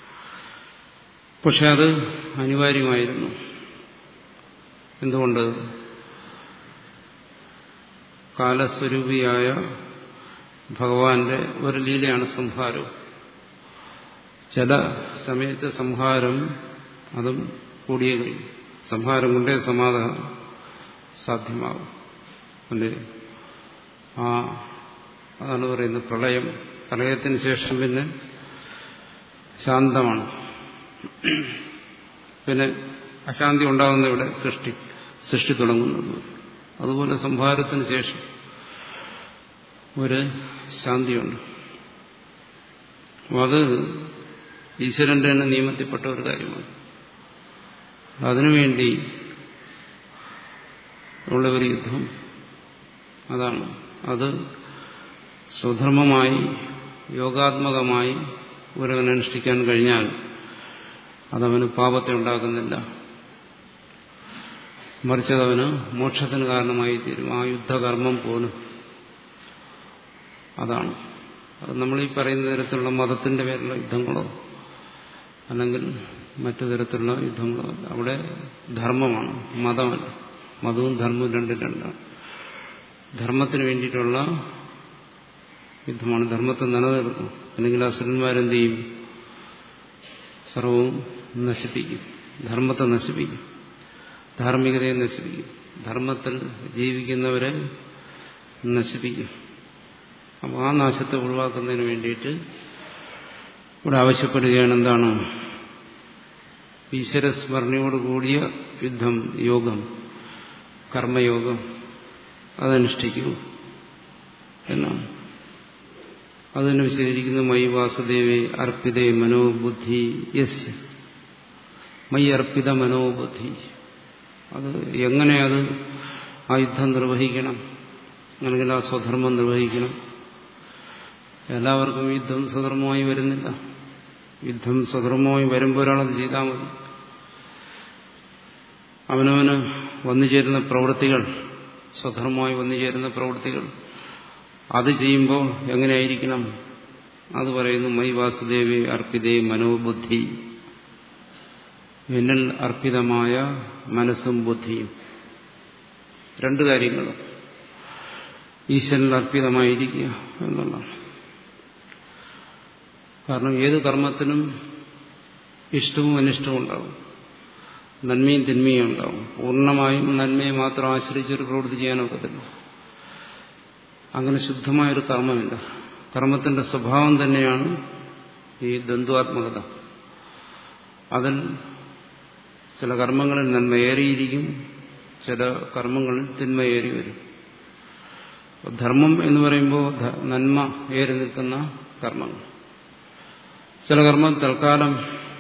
പക്ഷെ അത് അനിവാര്യമായിരുന്നു എന്തുകൊണ്ട് കാലസ്വരൂപിയായ ഭഗവാന്റെ ഒരു ലീലയാണ് സംഹാരം ചില സമയത്ത് സംഹാരം അതും കൂടിയേ കഴിയും സംഹാരം കൊണ്ടേ സമാധാനം സാധ്യമാകും അല്ലേ ആ അതാണ് പറയുന്നത് പ്രളയം പ്രളയത്തിന് ശേഷം പിന്നെ ശാന്തമാണ് പിന്നെ അശാന്തി ഉണ്ടാകുന്ന ഇവിടെ സൃഷ്ടി സൃഷ്ടി തുടങ്ങുന്നത് അതുപോലെ സംഹാരത്തിന് ശേഷം ഒരു ശാന്തിയുണ്ട് അപ്പോൾ അത് ഈശ്വരന്റെ തന്നെ നിയമത്തിൽപ്പെട്ട ഒരു കാര്യമാണ് അതിനുവേണ്ടി ഉള്ള ഒരു യുദ്ധം അതാണ് അത് സ്വധർമ്മമായി യോഗാത്മകമായി ഒരുവൻ അനുഷ്ഠിക്കാൻ കഴിഞ്ഞാൽ അതവന് പാപത്തെ ഉണ്ടാക്കുന്നില്ല മറിച്ചതവന് മോക്ഷത്തിന് കാരണമായി തീരും ആ യുദ്ധകർമ്മം പോലും അതാണ് അത് നമ്മൾ ഈ പറയുന്ന തരത്തിലുള്ള മതത്തിന്റെ പേരിലുള്ള യുദ്ധങ്ങളോ അല്ലെങ്കിൽ മറ്റു തരത്തിലുള്ള യുദ്ധങ്ങളോ അല്ല അവിടെ ധർമ്മമാണ് മതമല്ല മതവും ധർമ്മവും രണ്ടും രണ്ടാണ് ധർമ്മത്തിന് വേണ്ടിയിട്ടുള്ള യുദ്ധമാണ് ധർമ്മത്തെ നിലനിർത്തും അല്ലെങ്കിൽ അസുരന്മാരെന്ത് ചെയ്യും സർവവും നശിപ്പിക്കും ധർമ്മത്തെ നശിപ്പിക്കും ധാർമ്മികതയെ നശിപ്പിക്കും ധർമ്മത്തിൽ ജീവിക്കുന്നവരെ നശിപ്പിക്കും അപ്പോൾ ആ നാശത്തെ ഒഴിവാക്കുന്നതിന് വേണ്ടിയിട്ട് ഇവിടെ ആവശ്യപ്പെടുകയാണ് എന്താണ് ഈശ്വരസ്മരണയോട് കൂടിയ യുദ്ധം യോഗം കർമ്മയോഗം അതനുഷ്ഠിക്കൂ എന്നാണ് അതിനെ വിശദീകരിക്കുന്നു മൈ വാസുദേവേ അർപ്പിതേ മനോബുദ്ധി യസ് മൈ അർപ്പിത മനോബുദ്ധി അത് എങ്ങനെ അത് ആ യുദ്ധം നിർവഹിക്കണം അല്ലെങ്കിൽ ആ സ്വധർമ്മം നിർവഹിക്കണം എല്ലാവർക്കും യുദ്ധം സ്വധർമ്മമായി വരുന്നില്ല യുദ്ധം സ്വധർമ്മമായി വരുമ്പോൾ ഒരാളത് ചെയ്താൽ മതി അവനവന് വന്നുചേരുന്ന പ്രവൃത്തികൾ സ്വധർമ്മമായി വന്നുചേരുന്ന പ്രവൃത്തികൾ അത് ചെയ്യുമ്പോൾ എങ്ങനെയായിരിക്കണം അത് പറയുന്നു മൈ വാസുദേവി അർപ്പിതേ മനോബുദ്ധി എന്നിൽ അർപ്പിതമായ മനസ്സും ബുദ്ധിയും രണ്ട് കാര്യങ്ങളും ഈശ്വരനിൽ അർപ്പിതമായിരിക്കുക എന്നുള്ളതാണ് കാരണം ഏത് കർമ്മത്തിനും ഇഷ്ടവും അനിഷ്ടവും ഉണ്ടാവും നന്മയും തിന്മയും ഉണ്ടാവും പൂർണ്ണമായും നന്മയെ മാത്രം ആശ്രയിച്ചൊരു പ്രവൃത്തി ചെയ്യാനൊക്കത്തില്ല അങ്ങനെ ശുദ്ധമായൊരു കർമ്മമില്ല കർമ്മത്തിന്റെ സ്വഭാവം തന്നെയാണ് ഈ ദ്വന്ദ്വാത്മകത അതിൽ ചില കർമ്മങ്ങളിൽ നന്മയേറിയിരിക്കും ചില കർമ്മങ്ങളിൽ തിന്മയേറി വരും ധർമ്മം എന്ന് പറയുമ്പോൾ നന്മ ഏറി നിൽക്കുന്ന കർമ്മങ്ങൾ ചില കർമ്മം തൽക്കാലം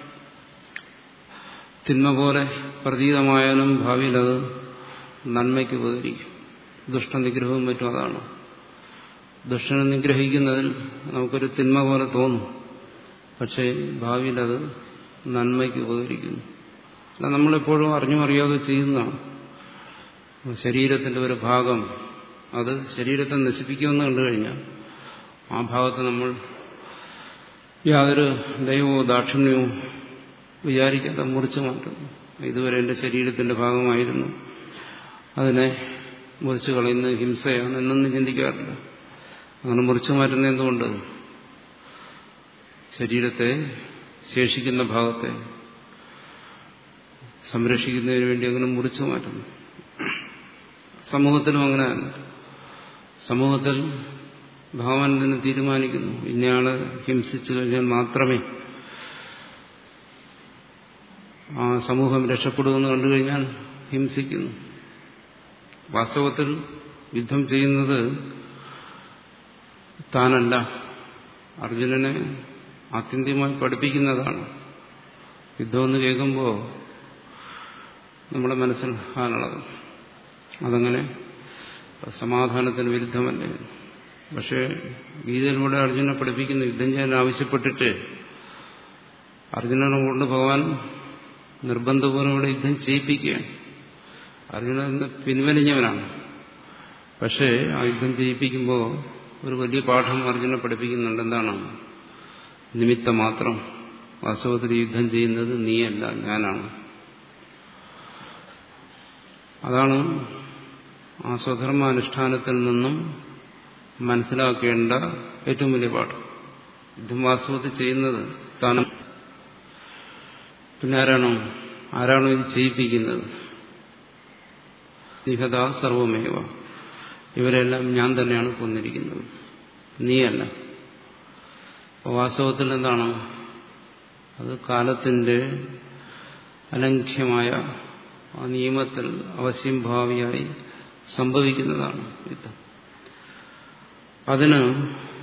തിന്മ പോലെ പ്രതീതമായാലും ഭാവിയിൽ അത് നന്മയ്ക്ക് ഉപകരിക്കും ദുഷ്ടനിഗ്രഹവും മറ്റും അതാണ് ദുഷ്ടനെ നിഗ്രഹിക്കുന്നതിൽ നമുക്കൊരു തിന്മ പോലെ തോന്നും പക്ഷേ ഭാവിയിൽ അത് നന്മയ്ക്ക് ഉപകരിക്കുന്നു അല്ല നമ്മളെപ്പോഴും അറിഞ്ഞും അറിയാതെ ചെയ്യുന്നതാണ് ശരീരത്തിന്റെ ഒരു ഭാഗം അത് ശരീരത്തെ നശിപ്പിക്കുമെന്ന് കണ്ടു കഴിഞ്ഞാൽ ആ ഭാഗത്ത് നമ്മൾ യാതൊരു ദൈവമോ ദാക്ഷിണ്യവും വിചാരിക്കാതെ മുറിച്ചു മാറ്റുന്നു ഇതുവരെ എൻ്റെ ശരീരത്തിന്റെ ഭാഗമായിരുന്നു അതിനെ മുറിച്ചു കളയുന്നത് ഹിംസയാണ് എന്നൊന്നും ചിന്തിക്കാറില്ല അങ്ങനെ മുറിച്ചു മാറ്റുന്ന എന്തുകൊണ്ട് ശരീരത്തെ ശേഷിക്കുന്ന ഭാഗത്തെ സംരക്ഷിക്കുന്നതിന് വേണ്ടി അങ്ങനെ മുറിച്ചു മാറ്റുന്നു സമൂഹത്തിലും അങ്ങനെ സമൂഹത്തിൽ ഭഗവാൻ തന്നെ തീരുമാനിക്കുന്നു ഇന്നയാളെ ഹിംസിച്ചു കഴിഞ്ഞാൽ മാത്രമേ ആ സമൂഹം രക്ഷപ്പെടുമെന്ന് കണ്ടു കഴിഞ്ഞാൽ ഹിംസിക്കുന്നു വാസ്തവത്തിൽ യുദ്ധം ചെയ്യുന്നത് താനല്ല അർജുനനെ ആത്യന്തികമായി പഠിപ്പിക്കുന്നതാണ് യുദ്ധമെന്ന് കേൾക്കുമ്പോൾ നമ്മുടെ മനസ്സിൽ ഹാനളകും അതങ്ങനെ സമാധാനത്തിന് വിരുദ്ധമല്ലേ പക്ഷേ ഗീതയിലൂടെ അർജുനെ പഠിപ്പിക്കുന്ന യുദ്ധം ചെയ്യാൻ ആവശ്യപ്പെട്ടിട്ട് അർജുനനെ കൊണ്ട് ഭഗവാൻ നിർബന്ധപൂർവ്വം ഇവിടെ യുദ്ധം ചെയ്യിപ്പിക്കുകയാണ് അർജുനൻ ഇന്ന് പിൻവലിഞ്ഞവനാണ് പക്ഷേ ആ യുദ്ധം ചെയ്യിപ്പിക്കുമ്പോൾ ഒരു വലിയ പാഠം അർജുനെ പഠിപ്പിക്കുന്നുണ്ട് എന്താണ് നിമിത്തം മാത്രം വാസ്തവത്തിൽ യുദ്ധം ചെയ്യുന്നത് നീയല്ല ഞാനാണ് അതാണ് ആ സ്വധർമാനുഷ്ഠാനത്തിൽ നിന്നും മനസ്സിലാക്കേണ്ട ഏറ്റവും വലിയ പാഠം യുദ്ധം വാസ്തവത്തിൽ ചെയ്യുന്നത് താനും പിന്നെ ആരാണോ ആരാണോ ഇത് ചെയ്യിപ്പിക്കുന്നത് നിഹത സർവമേവ ഇവരെല്ലാം ഞാൻ തന്നെയാണ് കൊന്നിരിക്കുന്നത് നീയല്ല വാസ്തവത്തിൽ എന്താണ് അത് കാലത്തിന്റെ അലംഘ്യമായ ആ നിയമത്തിൽ അവശ്യം ഭാവിയായി സംഭവിക്കുന്നതാണ് യുദ്ധം അതിന്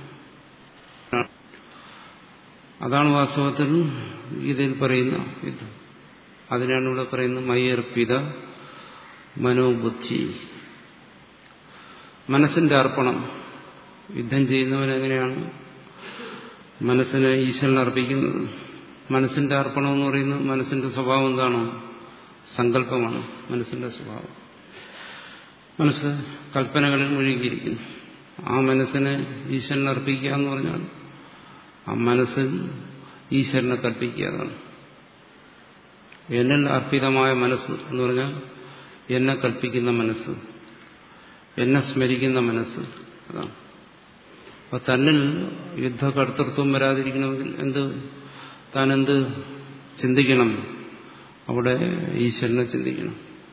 അതാണ് വാസ്തവത്തിൽ ഇതിൽ പറയുന്ന യുദ്ധം അതിനാണ് ഇവിടെ പറയുന്നത് മയ്യർപ്പിത മനോബുദ്ധി മനസ്സിന്റെ അർപ്പണം യുദ്ധം ചെയ്യുന്നവൻ എങ്ങനെയാണ് മനസ്സിനെ ഈശ്വരൻ അർപ്പിക്കുന്നത് മനസ്സിന്റെ അർപ്പണം എന്ന് പറയുന്നത് മനസ്സിന്റെ സ്വഭാവം എന്താണ് സങ്കല്പമാണ് മനസ്സിന്റെ സ്വഭാവം മനസ്സ് കൽപ്പനകളിൽ മുഴുകിയിരിക്കുന്നു ആ മനസ്സിനെ ഈശ്വരൻ അർപ്പിക്കുക എന്ന് പറഞ്ഞാൽ ആ മനസ്സിൽ ഈശ്വരനെ കൽപ്പിക്കുക എന്നിൽ അർപ്പിതമായ മനസ്സ് എന്ന് പറഞ്ഞാൽ എന്നെ കൽപ്പിക്കുന്ന മനസ്സ് എന്നെ സ്മരിക്കുന്ന മനസ്സ് അതാണ് അപ്പൊ തന്നിൽ യുദ്ധകർത്തൃത്വം വരാതിരിക്കണമെങ്കിൽ എന്ത് താൻ എന്ത് ചിന്തിക്കണം അവിടെ ഈശ്വരനെ ചിന്തിക്കണം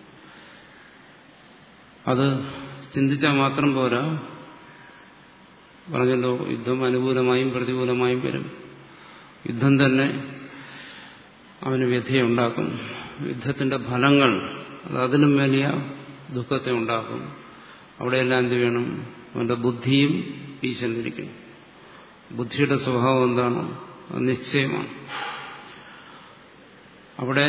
അത് ചിന്തിച്ചാൽ മാത്രം പോരാ പറഞ്ഞല്ലോ യുദ്ധം അനുകൂലമായും പ്രതികൂലമായും വരും യുദ്ധം തന്നെ അവന് വ്യഥയുണ്ടാക്കും യുദ്ധത്തിന്റെ ഫലങ്ങൾ അത് അതിലും വലിയ ദുഃഖത്തെ ഉണ്ടാക്കും അവിടെയെല്ലാം എന്ത് വേണം അവന്റെ ബുദ്ധിയും ഈശ്വരനിരിക്കണം ബുദ്ധിയുടെ സ്വഭാവം എന്താണ് അത് നിശ്ചയമാണ് അവിടെ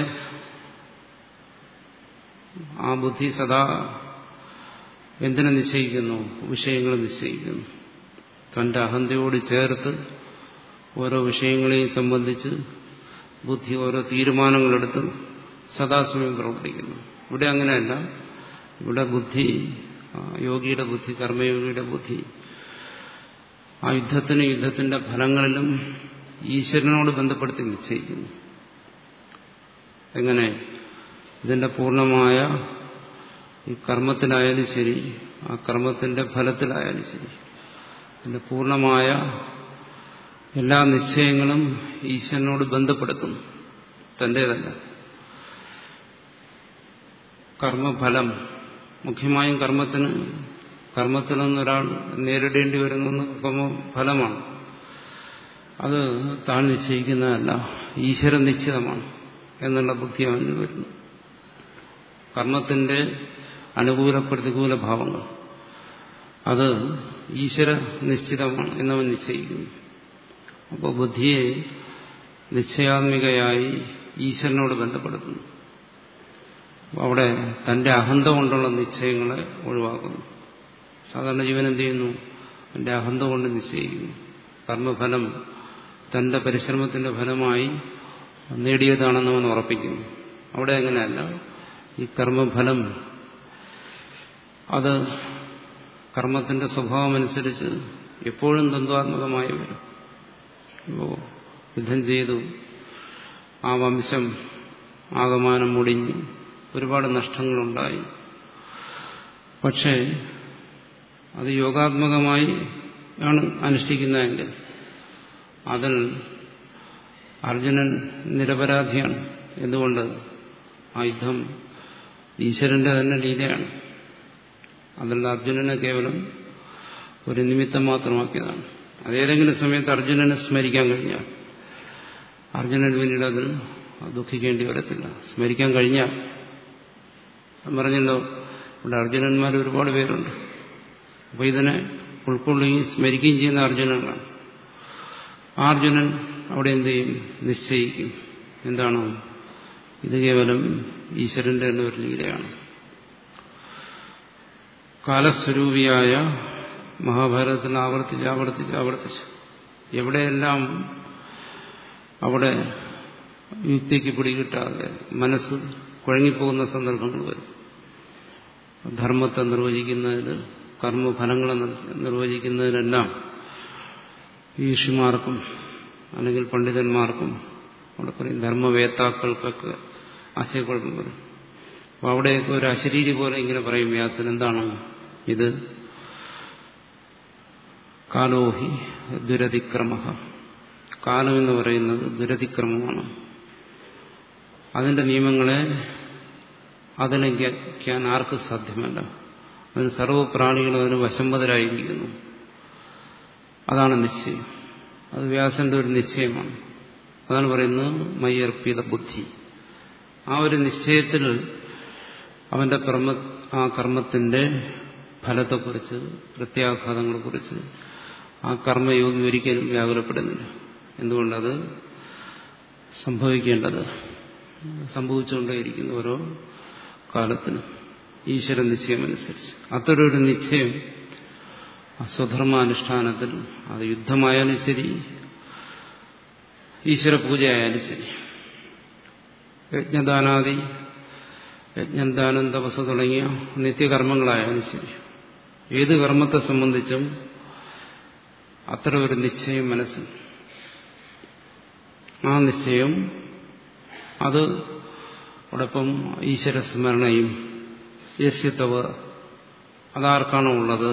ആ ബുദ്ധി സദാ എന്തിനെ നിശ്ചയിക്കുന്നു വിഷയങ്ങൾ നിശ്ചയിക്കുന്നു തന്റെ അഹന്തയോട് ചേർത്ത് ഓരോ വിഷയങ്ങളെയും സംബന്ധിച്ച് ബുദ്ധി ഓരോ തീരുമാനങ്ങളെടുത്ത് സദാസമയം പ്രവർത്തിക്കുന്നു ഇവിടെ അങ്ങനെയല്ല ഇവിടെ ബുദ്ധി യോഗിയുടെ ബുദ്ധി കർമ്മയോഗിയുടെ ബുദ്ധി ആ യുദ്ധത്തിന് യുദ്ധത്തിന്റെ ഫലങ്ങളിലും ഈശ്വരനോട് ബന്ധപ്പെടുത്തി നിശ്ചയിക്കുന്നു എങ്ങനെ ഇതിന്റെ പൂർണ്ണമായ ഈ കർമ്മത്തിലായാലും ശരി ആ കർമ്മത്തിന്റെ ഫലത്തിലായാലും ശരി അതിന്റെ പൂർണ്ണമായ എല്ലാ നിശ്ചയങ്ങളും ഈശ്വരനോട് ബന്ധപ്പെടുത്തുന്നു തന്റേതല്ല കർമ്മഫലം മുഖ്യമായും കർമ്മത്തിന് കർമ്മത്തിൽ നിന്നൊരാൾ നേരിടേണ്ടി വരുന്ന കർമ്മഫലമാണ് അത് താൻ നിശ്ചയിക്കുന്നതല്ല ഈശ്വര നിശ്ചിതമാണ് എന്നുള്ള ബുദ്ധി അവന് വരുന്നു കർമ്മത്തിന്റെ അനുകൂല പ്രതികൂല ഭാവങ്ങൾ അത് ഈശ്വര നിശ്ചിതമാണ് എന്നവൻ നിശ്ചയിക്കുന്നു അപ്പോൾ ബുദ്ധിയെ നിശ്ചയാത്മികയായി ഈശ്വരനോട് ബന്ധപ്പെടുത്തുന്നു അവിടെ തന്റെ അഹന്ത കൊണ്ടുള്ള നിശ്ചയങ്ങളെ ഒഴിവാക്കുന്നു സാധാരണ ജീവൻ എന്ത് ചെയ്യുന്നു തന്റെ അഹന്ത കൊണ്ട് നിശ്ചയിക്കുന്നു കർമ്മഫലം തന്റെ പരിശ്രമത്തിന്റെ ഫലമായി നേടിയതാണെന്ന് അവൻ ഉറപ്പിക്കുന്നു അവിടെ അങ്ങനെയല്ല ഈ കർമ്മഫലം അത് കർമ്മത്തിന്റെ സ്വഭാവമനുസരിച്ച് എപ്പോഴും ദ്വന്ദ്വാത്മകമായി വരും ഇപ്പോൾ യുദ്ധം ചെയ്തു ആ വംശം ആകമാനം മുടിഞ്ഞു ഒരുപാട് നഷ്ടങ്ങളുണ്ടായി പക്ഷേ അത് യോഗാത്മകമായി ആണ് അനുഷ്ഠിക്കുന്നതെങ്കിൽ അതിൽ അർജുനൻ നിരപരാധിയാണ് എന്തുകൊണ്ട് ആ യുദ്ധം ഈശ്വരന്റെ തന്നെ ലീലയാണ് അതിൽ അർജുനനെ കേവലം ഒരു നിമിത്തം മാത്രമാക്കിയതാണ് അതേതെങ്കിലും സമയത്ത് അർജുനനെ സ്മരിക്കാൻ കഴിഞ്ഞാൽ അർജുനൻ പിന്നീട് അതിൽ ദുഃഖിക്കേണ്ടി വരത്തില്ല സ്മരിക്കാൻ കഴിഞ്ഞാൽ പറഞ്ഞല്ലോ ഇവിടെ അർജുനന്മാർ ഒരുപാട് പേരുണ്ട് അപ്പോൾ ഇതിനെ ഉൾക്കൊള്ളുകയും സ്മരിക്കുകയും ചെയ്യുന്ന അർജുനനാണ് ആ അർജുനൻ അവിടെ എന്ത് ചെയ്യും നിശ്ചയിക്കും എന്താണ് ഇത് കേവലം ഈശ്വരന്റെ തന്നെ ഒരു ലീലയാണ് കാലസ്വരൂപിയായ മഹാഭാരതത്തിൽ ആവർത്തിച്ച് ആവർത്തിച്ച് ആവർത്തിച്ച് എവിടെയെല്ലാം അവിടെ യുക്തിക്ക് പിടികിട്ടാതെ മനസ്സ് കുഴങ്ങിപ്പോകുന്ന സന്ദർഭങ്ങൾ വരും ധർമ്മത്തെ നിർവചിക്കുന്നതിൽ കർമ്മഫലങ്ങളെ നിർവചിക്കുന്നതിനെല്ലാം ഋഷിമാർക്കും അല്ലെങ്കിൽ പണ്ഡിതന്മാർക്കും അവിടെ പറയും ധർമ്മവേത്താക്കൾക്കൊക്കെ ആശയക്കുഴപ്പം വരും അപ്പോൾ അവിടെയൊക്കെ ഒരു അശരീരി പോലെ ഇങ്ങനെ പറയും വ്യാസൻ എന്താണ് ഇത് കാലോഹി ദുരതിക്രമ കാലം എന്ന് പറയുന്നത് ദുരതിക്രമമാണ് അതിന്റെ നിയമങ്ങളെ അതിലംഘിക്കാൻ ആർക്കും സാധ്യമല്ല അതിന് സർവ്വപ്രാണികളും അതിന് വശംവതരായിരിക്കുന്നു അതാണ് നിശ്ചയം അത് വ്യാസന്റെ ഒരു നിശ്ചയമാണ് അതാണ് പറയുന്നത് മയ്യർപ്പിത ബുദ്ധി ആ ഒരു നിശ്ചയത്തിൽ അവന്റെ കർമ്മ ആ കർമ്മത്തിന്റെ ഫലത്തെക്കുറിച്ച് പ്രത്യാഘാതങ്ങളെക്കുറിച്ച് ആ കർമ്മയോഗി ഒരിക്കലും വ്യാകുലപ്പെടുന്നില്ല എന്തുകൊണ്ടത് സംഭവിക്കേണ്ടത് സംഭവിച്ചുകൊണ്ടേയിരിക്കുന്ന ഓരോ കാലത്തിനും ഈശ്വര നിശ്ചയമനുസരിച്ച് അത്തരൊരു നിശ്ചയം സ്വധർമാനുഷ്ഠാനത്തിൽ അത് യുദ്ധമായാലും ശരി ഈശ്വര പൂജയായാലും ശരി യജ്ഞദാനാദി യജ്ഞദാനം തപസ് തുടങ്ങിയ നിത്യകർമ്മങ്ങളായാലും ശരി ഏത് കർമ്മത്തെ സംബന്ധിച്ചും അത്ര ഒരു നിശ്ചയം മനസ്സിൽ ആ നിശ്ചയം അത് അതോടൊപ്പം ഈശ്വര സ്മരണയും യസ്യത്തവ് അതാർക്കാണോ ഉള്ളത്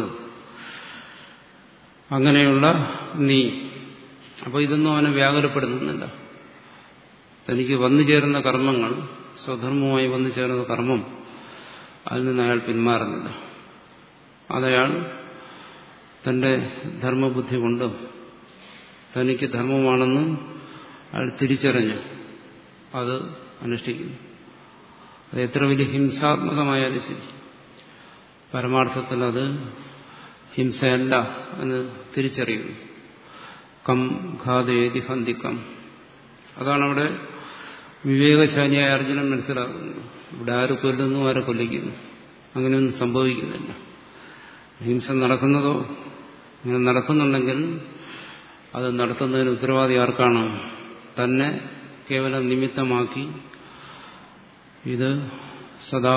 അങ്ങനെയുള്ള നീ അപ്പോൾ ഇതൊന്നും അവനെ വ്യാകുലപ്പെടുത്തുന്നില്ല തനിക്ക് വന്നു ചേരുന്ന കർമ്മങ്ങൾ സ്വധർമ്മവുമായി വന്നു ചേർന്ന കർമ്മം അതിൽ നിന്ന് അയാൾ പിന്മാറുന്നില്ല അതയാൾ തന്റെ ധർമ്മബുദ്ധി കൊണ്ട് തനിക്ക് ധർമ്മമാണെന്ന് അയാൾ തിരിച്ചറിഞ്ഞ് അത് അനുഷ്ഠിക്കുന്നു അത് എത്ര വലിയ ഹിംസാത്മകമായാലും ശരി പരമാർത്ഥത്തിൽ അത് ഹിംസയല്ല എന്ന് തിരിച്ചറിയുന്നു കം ഘാതേതി ഹന്തിക്കം അതാണ് അവിടെ വിവേകശാലിയായ അർജുനൻ മനസ്സിലാക്കുന്നത് ഇവിടെ ആര് കൊല്ലുന്നു ആരെ കൊല്ലിക്കുന്നു അങ്ങനെയൊന്നും സംഭവിക്കുന്നില്ല ഹിംസ നടക്കുന്നതോ അങ്ങനെ നടക്കുന്നുണ്ടെങ്കിൽ അത് നടത്തുന്നതിന് ഉത്തരവാദി ആർക്കാണ് തന്നെ കേവലം നിമിത്തമാക്കി ഇത് സദാ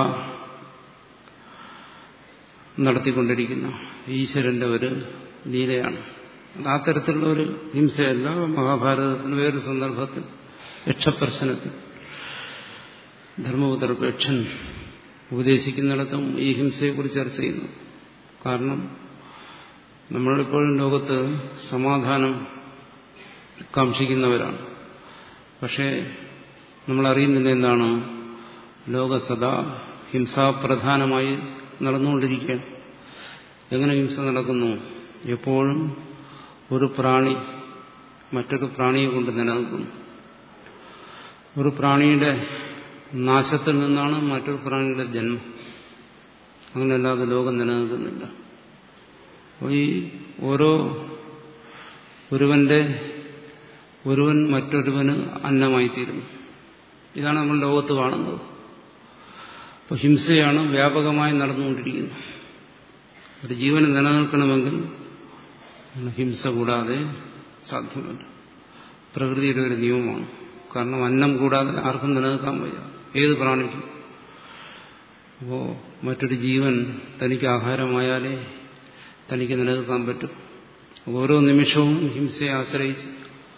നടത്തിക്കൊണ്ടിരിക്കുന്ന ഈശ്വരന്റെ ഒരു ലീലയാണ് അത് ആ തരത്തിലുള്ള ഒരു ഹിംസയല്ല മഹാഭാരതത്തിൽ വേറൊരു സന്ദർഭത്തിൽ യക്ഷപ്രശ്നത്തിൽ ധർമ്മപുത്രർക്ക് യക്ഷൻ ഉപദേശിക്കുന്നിടത്തും ഈ ഹിംസയെക്കുറിച്ച് ചർച്ച ചെയ്യുന്നു കാരണം നമ്മളിപ്പോഴും ലോകത്ത് സമാധാനം കാക്ഷിക്കുന്നവരാണ് പക്ഷേ നമ്മൾ അറിയുന്നില്ല എന്താണ് ലോക സദാ ഹിംസാപ്രധാനമായി നടന്നുകൊണ്ടിരിക്കുകയാണ് എങ്ങനെ ഹിംസ നടക്കുന്നു എപ്പോഴും ഒരു പ്രാണി മറ്റൊരു പ്രാണിയെ കൊണ്ട് നിലനിൽക്കുന്നു ഒരു പ്രാണിയുടെ നാശത്തിൽ നിന്നാണ് മറ്റൊരു പ്രാണിയുടെ ജന്മം അങ്ങനെയല്ലാതെ ലോകം നിലനിൽക്കുന്നില്ല അപ്പോൾ ഈ ഓരോ ഒരുവന്റെ ഒരുവൻ മറ്റൊരുവന് അന്നമായിത്തീരുന്നു ഇതാണ് നമ്മൾ ലോകത്ത് കാണുന്നത് അപ്പോൾ ഹിംസയാണ് വ്യാപകമായി നടന്നുകൊണ്ടിരിക്കുന്നത് ഒരു ജീവന് നിലനിൽക്കണമെങ്കിൽ ഹിംസ കൂടാതെ സാധ്യമല്ല പ്രകൃതിയുടെ ഒരു നിയമമാണ് കാരണം അന്നം കൂടാതെ ആർക്കും നിലനിൽക്കാൻ വയ്യ ഏത് പ്രാണിക്കും അപ്പോൾ മറ്റൊരു ജീവൻ തനിക്ക് ആഹാരമായാലേ തനിക്ക് നിലനിൽക്കാൻ പറ്റും ഓരോ നിമിഷവും ഹിംസയെ ആശ്രയിച്ച്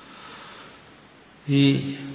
ഈ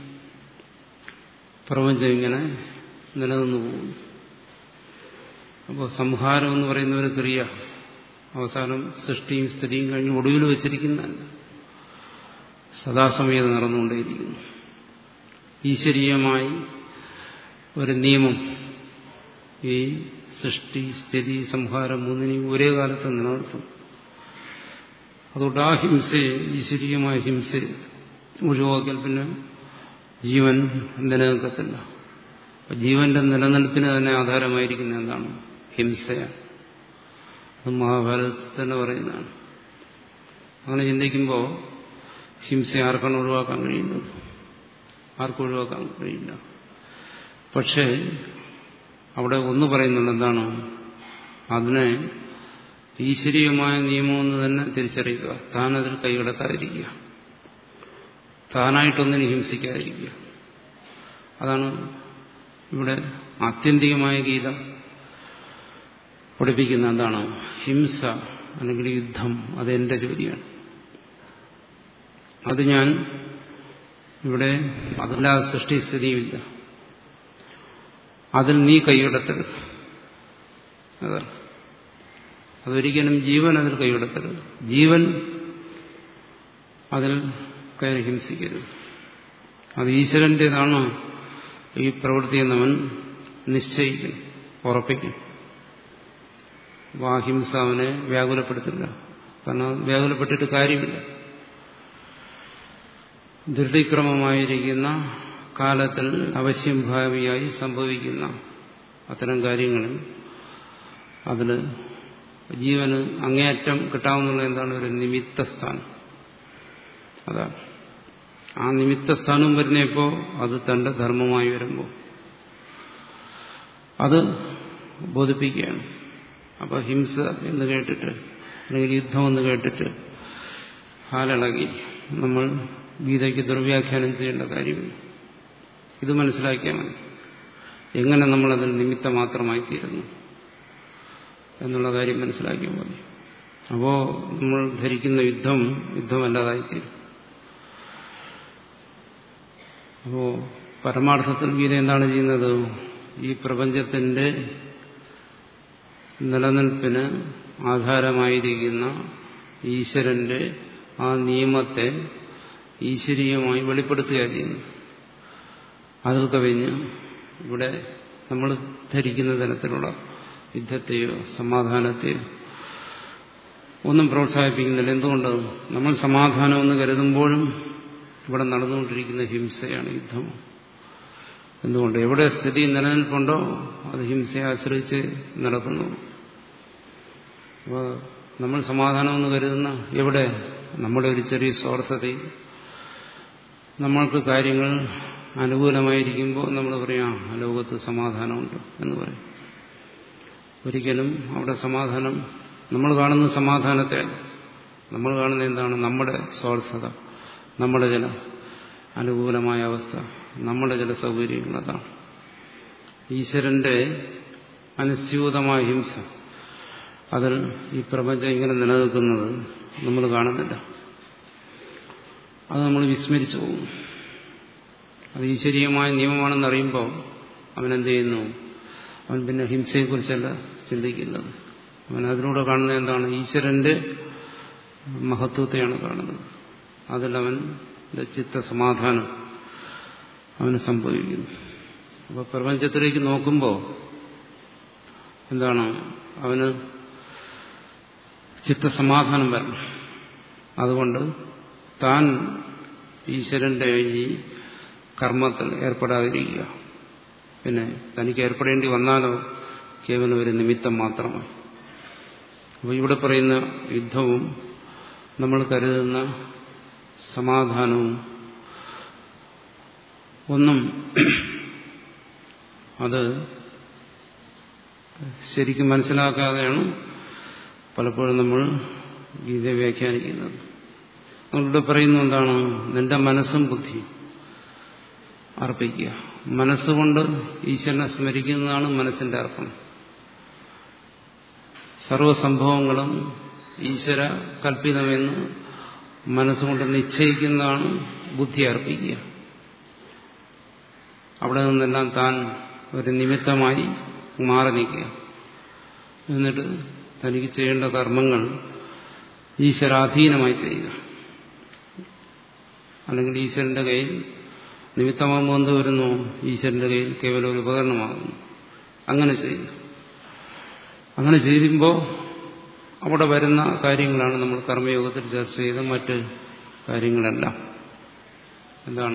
പ്രപഞ്ചം ഇങ്ങനെ നിലനിന്നു പോകുന്നു അപ്പോൾ സംഹാരം എന്ന് പറയുന്ന ഒരു ക്രിയ അവസാനം സൃഷ്ടിയും സ്ഥിതിയും കഴിഞ്ഞ് ഒടുവിൽ വെച്ചിരിക്കുന്നതല്ല സദാസമയം നടന്നുകൊണ്ടേയിരിക്കുന്നു ഈശ്വരീയമായി ഒരു നിയമം ഈ സൃഷ്ടി സ്ഥിതി സംഹാരം മൂന്നിനെയും ഒരേ കാലത്ത് നിലനിർത്തും അതുകൊണ്ട് ആ ഹിംസയെ ഈശ്വരീയമായ ഹിംസയെ ഒഴിവാക്കിയാൽ പിന്നെ ജീവൻ നിലനിൽക്കത്തില്ല ജീവന്റെ നിലനിൽപ്പിന് തന്നെ ആധാരമായിരിക്കുന്ന എന്താണ് ഹിംസയാണ് അത് മഹാഭാരതത്തിൽ തന്നെ പറയുന്നതാണ് അങ്ങനെ ചിന്തിക്കുമ്പോൾ ഹിംസ ആർക്കാണ് ഒഴിവാക്കാൻ കഴിയുന്നത് ആർക്കും ഒഴിവാക്കാൻ കഴിയില്ല പക്ഷേ അവിടെ ഒന്ന് പറയുന്നുണ്ട് എന്താണ് അതിനെ ഈശ്വരീയമായ നിയമമെന്ന് തന്നെ തിരിച്ചറിയുക താനതിൽ കൈകടത്താതിരിക്കുക താനായിട്ടൊന്നിനെ ഹിംസിക്കാതിരിക്കുക അതാണ് ഇവിടെ ആത്യന്തികമായ ഗീത പഠിപ്പിക്കുന്ന എന്താണ് ഹിംസ അല്ലെങ്കിൽ യുദ്ധം അതെന്റെ ജോലിയാണ് അത് ഞാൻ ഇവിടെ അതില്ലാതെ സൃഷ്ടിസ്ഥിതിയുമില്ല അതിൽ നീ കൈയെടുത്തരുത് അതാണ് അതൊരിക്കലും ജീവൻ അതിൽ കൈയെടുത്തരുത് ജീവൻ അതിൽ കയറി ഹിംസിക്കരുത് അത് ഈശ്വരൻ്റെതാണ് ഈ പ്രവൃത്തി എന്നവൻ നിശ്ചയിക്കും ഉറപ്പിക്കും അപ്പോൾ ആ ഹിംസ അവനെ വ്യാകുലപ്പെടുത്തില്ല കാരണം വ്യാകുലപ്പെട്ടിട്ട് കാര്യമില്ല ദൃഢീക്രമമായിരിക്കുന്ന കാലത്തിൽ അവശ്യം ഭാവിയായി സംഭവിക്കുന്ന അത്തരം കാര്യങ്ങളിൽ അതിൽ ജീവന് അങ്ങേയറ്റം കിട്ടാവുന്നുള്ള എന്താണ് ഒരു നിമിത്ത സ്ഥാനം അതാണ് ആ നിമിത്ത സ്ഥാനം വരുന്നപ്പോൾ അത് തന്റെ ധർമ്മമായി വരുമ്പോൾ അത് ബോധിപ്പിക്കുകയാണ് അപ്പൊ ഹിംസ എന്ന് കേട്ടിട്ട് അല്ലെങ്കിൽ യുദ്ധം എന്ന് കേട്ടിട്ട് ഹാലിളകി നമ്മൾ ഗീതയ്ക്ക് ദുർവ്യാഖ്യാനം ചെയ്യേണ്ട കാര്യമില്ല ഇത് മനസ്സിലാക്കിയാൽ മതി എങ്ങനെ നമ്മളതിൽ നിമിത്തം മാത്രമായി തീരുന്നു എന്നുള്ള കാര്യം മനസ്സിലാക്കിയാൽ മതി അപ്പോ നമ്മൾ ധരിക്കുന്ന യുദ്ധം യുദ്ധമല്ലാതായിത്തീരും അപ്പോ പരമാർത്ഥത്തിൽ ഗീത എന്താണ് ചെയ്യുന്നത് ഈ പ്രപഞ്ചത്തിന്റെ നിലനിൽപ്പിന് ആധാരമായിരിക്കുന്ന ഈശ്വരന്റെ ആ നിയമത്തെ ഈശ്വരീയമായി വെളിപ്പെടുത്തുകയാണ് ചെയ്യുന്നത് അതിൽ കവിഞ്ഞ് ഇവിടെ നമ്മൾ ധരിക്കുന്ന തരത്തിലുള്ള യുദ്ധത്തെയോ സമാധാനത്തെയോ ഒന്നും പ്രോത്സാഹിപ്പിക്കുന്നില്ല എന്തുകൊണ്ട് നമ്മൾ സമാധാനമെന്ന് കരുതുമ്പോഴും ഇവിടെ നടന്നുകൊണ്ടിരിക്കുന്ന ഹിംസയാണ് യുദ്ധം എന്തുകൊണ്ട് എവിടെ സ്ഥിതി നിലനിൽപ്പുണ്ടോ അത് ഹിംസയെ ആശ്രയിച്ച് നടക്കുന്നു അപ്പോൾ നമ്മൾ സമാധാനമെന്ന് കരുതുന്ന എവിടെ നമ്മുടെ ഒരു ചെറിയ സ്വാർത്ഥതയും നമ്മൾക്ക് കാര്യങ്ങൾ അനുകൂലമായിരിക്കുമ്പോൾ നമ്മൾ പറയാം ആ ലോകത്ത് സമാധാനമുണ്ട് എന്ന് പറയും ഒരിക്കലും അവിടെ സമാധാനം നമ്മൾ കാണുന്ന സമാധാനത്തെ നമ്മൾ കാണുന്ന എന്താണ് നമ്മുടെ സ്വാർത്ഥത നമ്മുടെ ചില അനുകൂലമായ അവസ്ഥ നമ്മുടെ ചില സൗകര്യങ്ങൾ അതാണ് ഈശ്വരന്റെ അനുസ്യൂതമായ ഹിംസ അതിൽ ഈ പ്രപഞ്ചം ഇങ്ങനെ നിലനിൽക്കുന്നത് നമ്മൾ കാണുന്നില്ല അത് നമ്മൾ വിസ്മരിച്ചു പോകും അത് ഈശ്വരീയമായ നിയമമാണെന്ന് അറിയുമ്പോൾ അവനെന്ത് ചെയ്യുന്നു അവൻ പിന്നെ ഹിംസയെക്കുറിച്ചല്ല ചിന്തിക്കുന്നത് അവൻ അതിലൂടെ കാണുന്നത് എന്താണ് ഈശ്വരന്റെ മഹത്വത്തെയാണ് കാണുന്നത് അതിൽ അവൻ്റെ ചിത്തസമാധാനം അവന് സംഭവിക്കുന്നു അപ്പോൾ പ്രപഞ്ചത്തിലേക്ക് നോക്കുമ്പോൾ എന്താണ് അവന് ചിത്തസമാധാനം വരണം അതുകൊണ്ട് താൻ ഈശ്വരന്റെ ഈ കർമ്മത്തിൽ ഏർപ്പെടാതിരിക്കുക പിന്നെ തനിക്ക് ഏർപ്പെടേണ്ടി വന്നാലോ കേവലം ഒരു നിമിത്തം മാത്രമായി അപ്പോൾ ഇവിടെ പറയുന്ന യുദ്ധവും നമ്മൾ കരുതുന്ന സമാധാനവും ഒന്നും അത് ശരിക്കും മനസ്സിലാക്കാതെയാണ് പലപ്പോഴും നമ്മൾ ഗീത വ്യാഖ്യാനിക്കുന്നത് നമ്മളിവിടെ പറയുന്ന എന്താണ് നിന്റെ മനസ്സും ബുദ്ധിയും അർപ്പിക്കുക മനസ്സുകൊണ്ട് ഈശ്വരനെ സ്മരിക്കുന്നതാണ് മനസ്സിന്റെ അർപ്പണം സർവസംഭവങ്ങളും ഈശ്വര കൽപ്പിതമെന്ന് മനസ്സുകൊണ്ട് നിശ്ചയിക്കുന്നതാണ് ബുദ്ധി അർപ്പിക്കുക അവിടെ നിന്നെല്ലാം താൻ ഒരു നിമിത്തമായി മാറി നിൽക്കുക എന്നിട്ട് തനിക്ക് ചെയ്യേണ്ട കർമ്മങ്ങൾ ഈശ്വരാധീനമായി ചെയ്യുക അല്ലെങ്കിൽ ഈശ്വരന്റെ കയ്യിൽ നിമിത്തമാകുമ്പോൾ എന്ത് വരുന്നു ഈശ്വരന്റെ കയ്യിൽ കേവലം ഒരു ഉപകരണമാകുന്നു അങ്ങനെ ചെയ്യുക അങ്ങനെ ചെയ്യുമ്പോൾ അവിടെ വരുന്ന കാര്യങ്ങളാണ് നമ്മൾ കർമ്മയോഗത്തിൽ ചർച്ച ചെയ്ത മറ്റ് കാര്യങ്ങളെല്ലാം എന്താണ്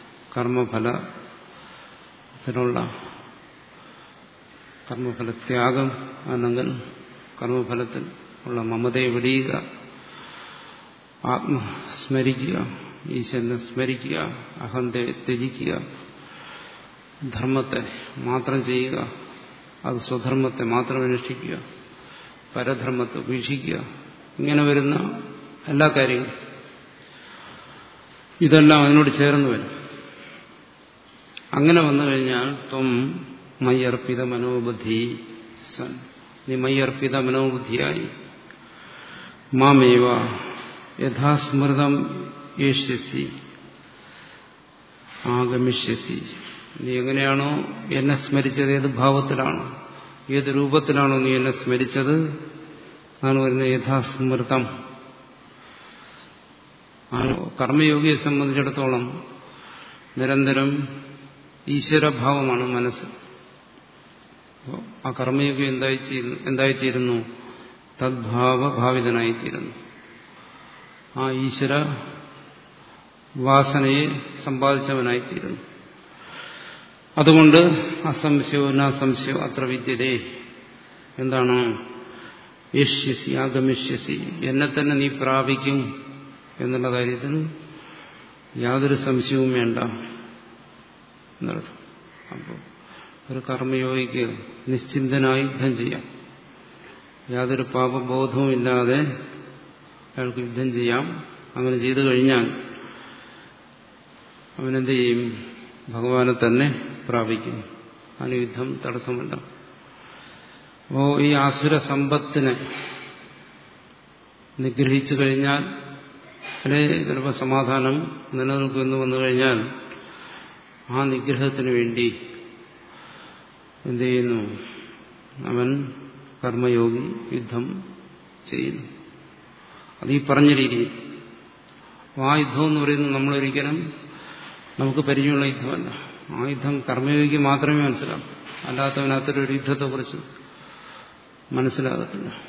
കർമ്മഫലത്തിനുള്ള കർമ്മഫലത്യാഗം അല്ലെങ്കിൽ കർമ്മഫലത്തിൽ ഉള്ള മമതയെ വെടിയുക ആത്മസ്മരിക്കുക ഈശ്വരനെ സ്മരിക്കുക അഹന്തയെ ത്യജിക്കുക ധർമ്മത്തെ മാത്രം ചെയ്യുക അത് സ്വധർമ്മത്തെ മാത്രം അനുഷ്ഠിക്കുക പരധർമ്മത്തെ ഉപേക്ഷിക്കുക ഇങ്ങനെ വരുന്ന എല്ലാ കാര്യങ്ങളും ഇതെല്ലാം അതിനോട് ചേർന്ന് വരും അങ്ങനെ വന്നു കഴിഞ്ഞാൽ ത്വം മയ്യർപ്പിത മനോബുദ്ധി സൻ നീ മയ്യർപ്പിത മനോബുദ്ധിയായി മാമേവ യഥാസ്മൃതം യേഷ്യസി ആഗമിഷ്യസി നീ എങ്ങനെയാണോ എന്നെ സ്മരിച്ചത് ഏത് ഭാവത്തിലാണോ ഏത് രൂപത്തിലാണോ നീ എന്നെ സ്മരിച്ചത് അതാണ് വരുന്നത് യഥാസ്മൃതം കർമ്മയോഗിയെ സംബന്ധിച്ചിടത്തോളം നിരന്തരം ഈശ്വരഭാവമാണ് മനസ്സ് ആ കർമ്മയോഗി എന്തായി എന്തായിത്തീരുന്നു തദ്ഭാവഭാവിതനായിത്തീരുന്നു ആ ഈശ്വര വാസനയെ സമ്പാദിച്ചവനായിത്തീരുന്നു അതുകൊണ്ട് അസംശയോ നാസംശയോ അത്ര വിദ്യതേ എന്താണ് യഷ്യസി ആഗമിഷ്യസി എന്നെ തന്നെ നീ പ്രാപിക്കും എന്നുള്ള കാര്യത്തിൽ യാതൊരു സംശയവും വേണ്ട എന്നർത്ഥം അപ്പോൾ ഒരു കർമ്മയോഗിക്ക് നിശ്ചിന്തനായി യുദ്ധം ചെയ്യാം യാതൊരു പാപബോധവും ഇല്ലാതെ അയാൾക്ക് യുദ്ധം ചെയ്യാം അങ്ങനെ ചെയ്തു കഴിഞ്ഞാൽ അവനെന്ത് ചെയ്യും ഭഗവാനെ തന്നെ പ്രാപിക്കും അതിന് യുദ്ധം തടസ്സമല്ല അപ്പോ ഈ ആസുര സമ്പത്തിനെ നിഗ്രഹിച്ചു കഴിഞ്ഞാൽ അതിനെ ചിലപ്പോൾ സമാധാനം നിലനിൽക്കുമെന്ന് വന്നു കഴിഞ്ഞാൽ ആ നിഗ്രഹത്തിന് വേണ്ടി എന്ത് ചെയ്യുന്നു അവൻ കർമ്മയോഗി യുദ്ധം ചെയ്യുന്നു അത് ഈ പറഞ്ഞ രീതിയിൽ ആ യുദ്ധം എന്ന് പറയുന്നത് നമ്മളൊരിക്കലും നമുക്ക് പരിചയമുള്ള യുദ്ധമല്ല ആ യുദ്ധം കർമ്മയോഗിക്ക് മാത്രമേ മനസ്സിലാവൂ അല്ലാത്തവനകത്തൊരു യുദ്ധത്തെക്കുറിച്ച് മനസ്സിലാകത്തില്ല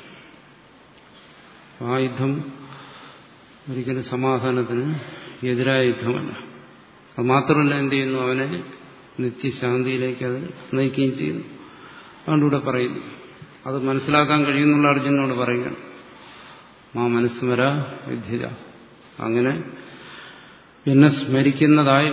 ആ യുദ്ധം ഒരിക്കലും സമാധാനത്തിന് എതിരായ യുദ്ധമല്ല അത് മാത്രമല്ല എന്ത് ചെയ്യുന്നു അവനെ നിത്യശാന്തിയിലേക്ക് അത് നയിക്കുകയും ചെയ്യുന്നു അതുകൊണ്ട് ഇവിടെ പറയുന്നു അത് മനസ്സിലാക്കാൻ കഴിയുന്നുള്ള അർജുനോട് പറയുകയാണ് മാ മനസ്മര വിദ്യജ അങ്ങനെ എന്നെ സ്മരിക്കുന്നതായി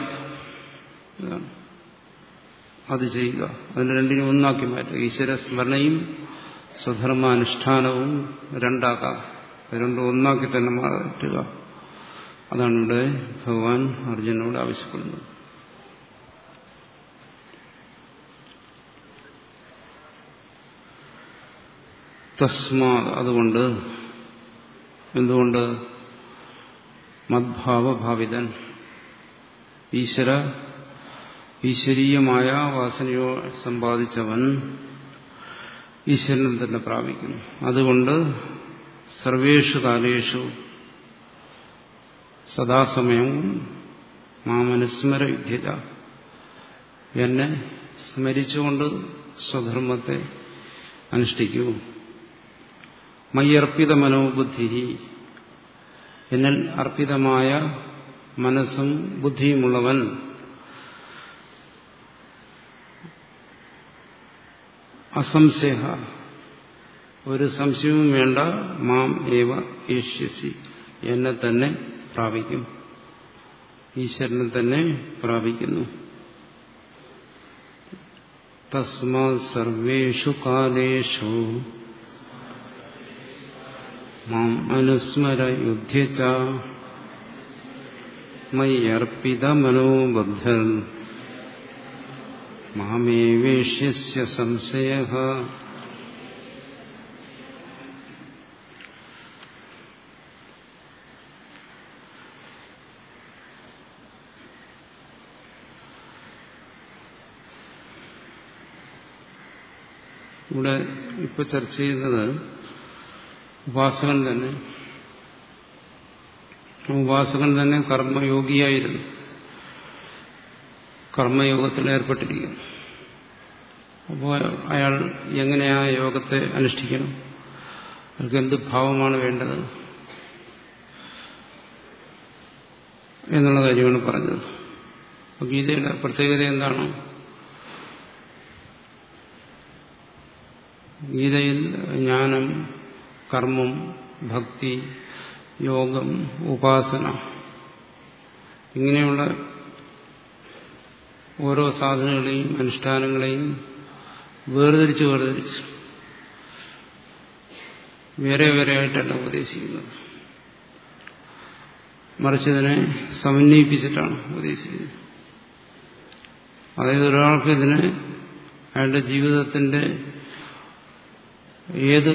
അത് ചെയ്യുക അതിന് രണ്ടിനും ഒന്നാക്കി മാറ്റുക ഈശ്വര സ്മരണയും സ്വധർമാനുഷ്ഠാനവും രണ്ടാക്കാം രണ്ടും ഒന്നാക്കി തന്നെ മാറ്റുക അതാണ് ഇവിടെ ഭഗവാൻ അർജുനോട് ആവശ്യപ്പെടുന്നത് തസ്മാ അതുകൊണ്ട് എന്തുകൊണ്ട് മദ്ഭാവഭാവിതൻ ഈശ്വര ഈശ്വരീയമായ വാസനയോ സമ്പാദിച്ചവൻ ഈശ്വരനെ തന്നെ പ്രാപിക്കുന്നു അതുകൊണ്ട് സർവേഷു കാലേഷു സദാസമയവും മാമനുസ്മര വിദ്യത എന്നെ സ്മരിച്ചുകൊണ്ട് സ്വധർമ്മത്തെ അനുഷ്ഠിക്കൂ മയ്യർപ്പിത മനോബുദ്ധി എന്നിൽ അർപ്പിതമായ മനസ്സും ബുദ്ധിയുമുള്ളവൻ അസംശയ ഒരു സംശയവും വേണ്ട മാം ഏവ ഏഷ്യസി എന്നെ തന്നെ പ്രാപിക്കും ഈശ്വരനെ തന്നെ പ്രാപിക്കുന്നു തസ്മാ സർവേഷു കാലേഷു മാം അനുസ്മര യുദ്ധ്യച്ച മയ്യർപ്പിത മനോബദ്ധർ മാമേവേഷ്യസ്യ സംശയ ഇവിടെ ഇപ്പൊ ചർച്ച ചെയ്യുന്നത് ഉപാസകൻ തന്നെ ഉപാസകൻ തന്നെ കർമ്മയോഗിയായിരുന്നു കർമ്മയോഗത്തിൽ ഏർപ്പെട്ടിരിക്കുന്നു അപ്പോൾ അയാൾ എങ്ങനെയാ യോഗത്തെ അനുഷ്ഠിക്കണം അയാൾക്ക് എന്ത് ഭാവമാണ് വേണ്ടത് എന്നുള്ള കാര്യമാണ് പറഞ്ഞത് അപ്പോൾ ഗീതയുടെ പ്രത്യേകത എന്താണ് ഗീതയിൽ ജ്ഞാനം കർമ്മം ഭക്തി യോഗം ഉപാസന ഇങ്ങനെയുള്ള ഓരോ സാധനങ്ങളെയും അനുഷ്ഠാനങ്ങളെയും വേർതിരിച്ച് വേർതിരിച്ച് വേറെ വേറെ ആയിട്ടല്ല ഉപദേശിക്കുന്നത് മറിച്ച് ഇതിനെ സമന്വയിപ്പിച്ചിട്ടാണ് ഉപദേശിക്കുന്നത് അതായത് ഒരാൾക്ക് ഇതിനെ അയാളുടെ ജീവിതത്തിന്റെ ഏത്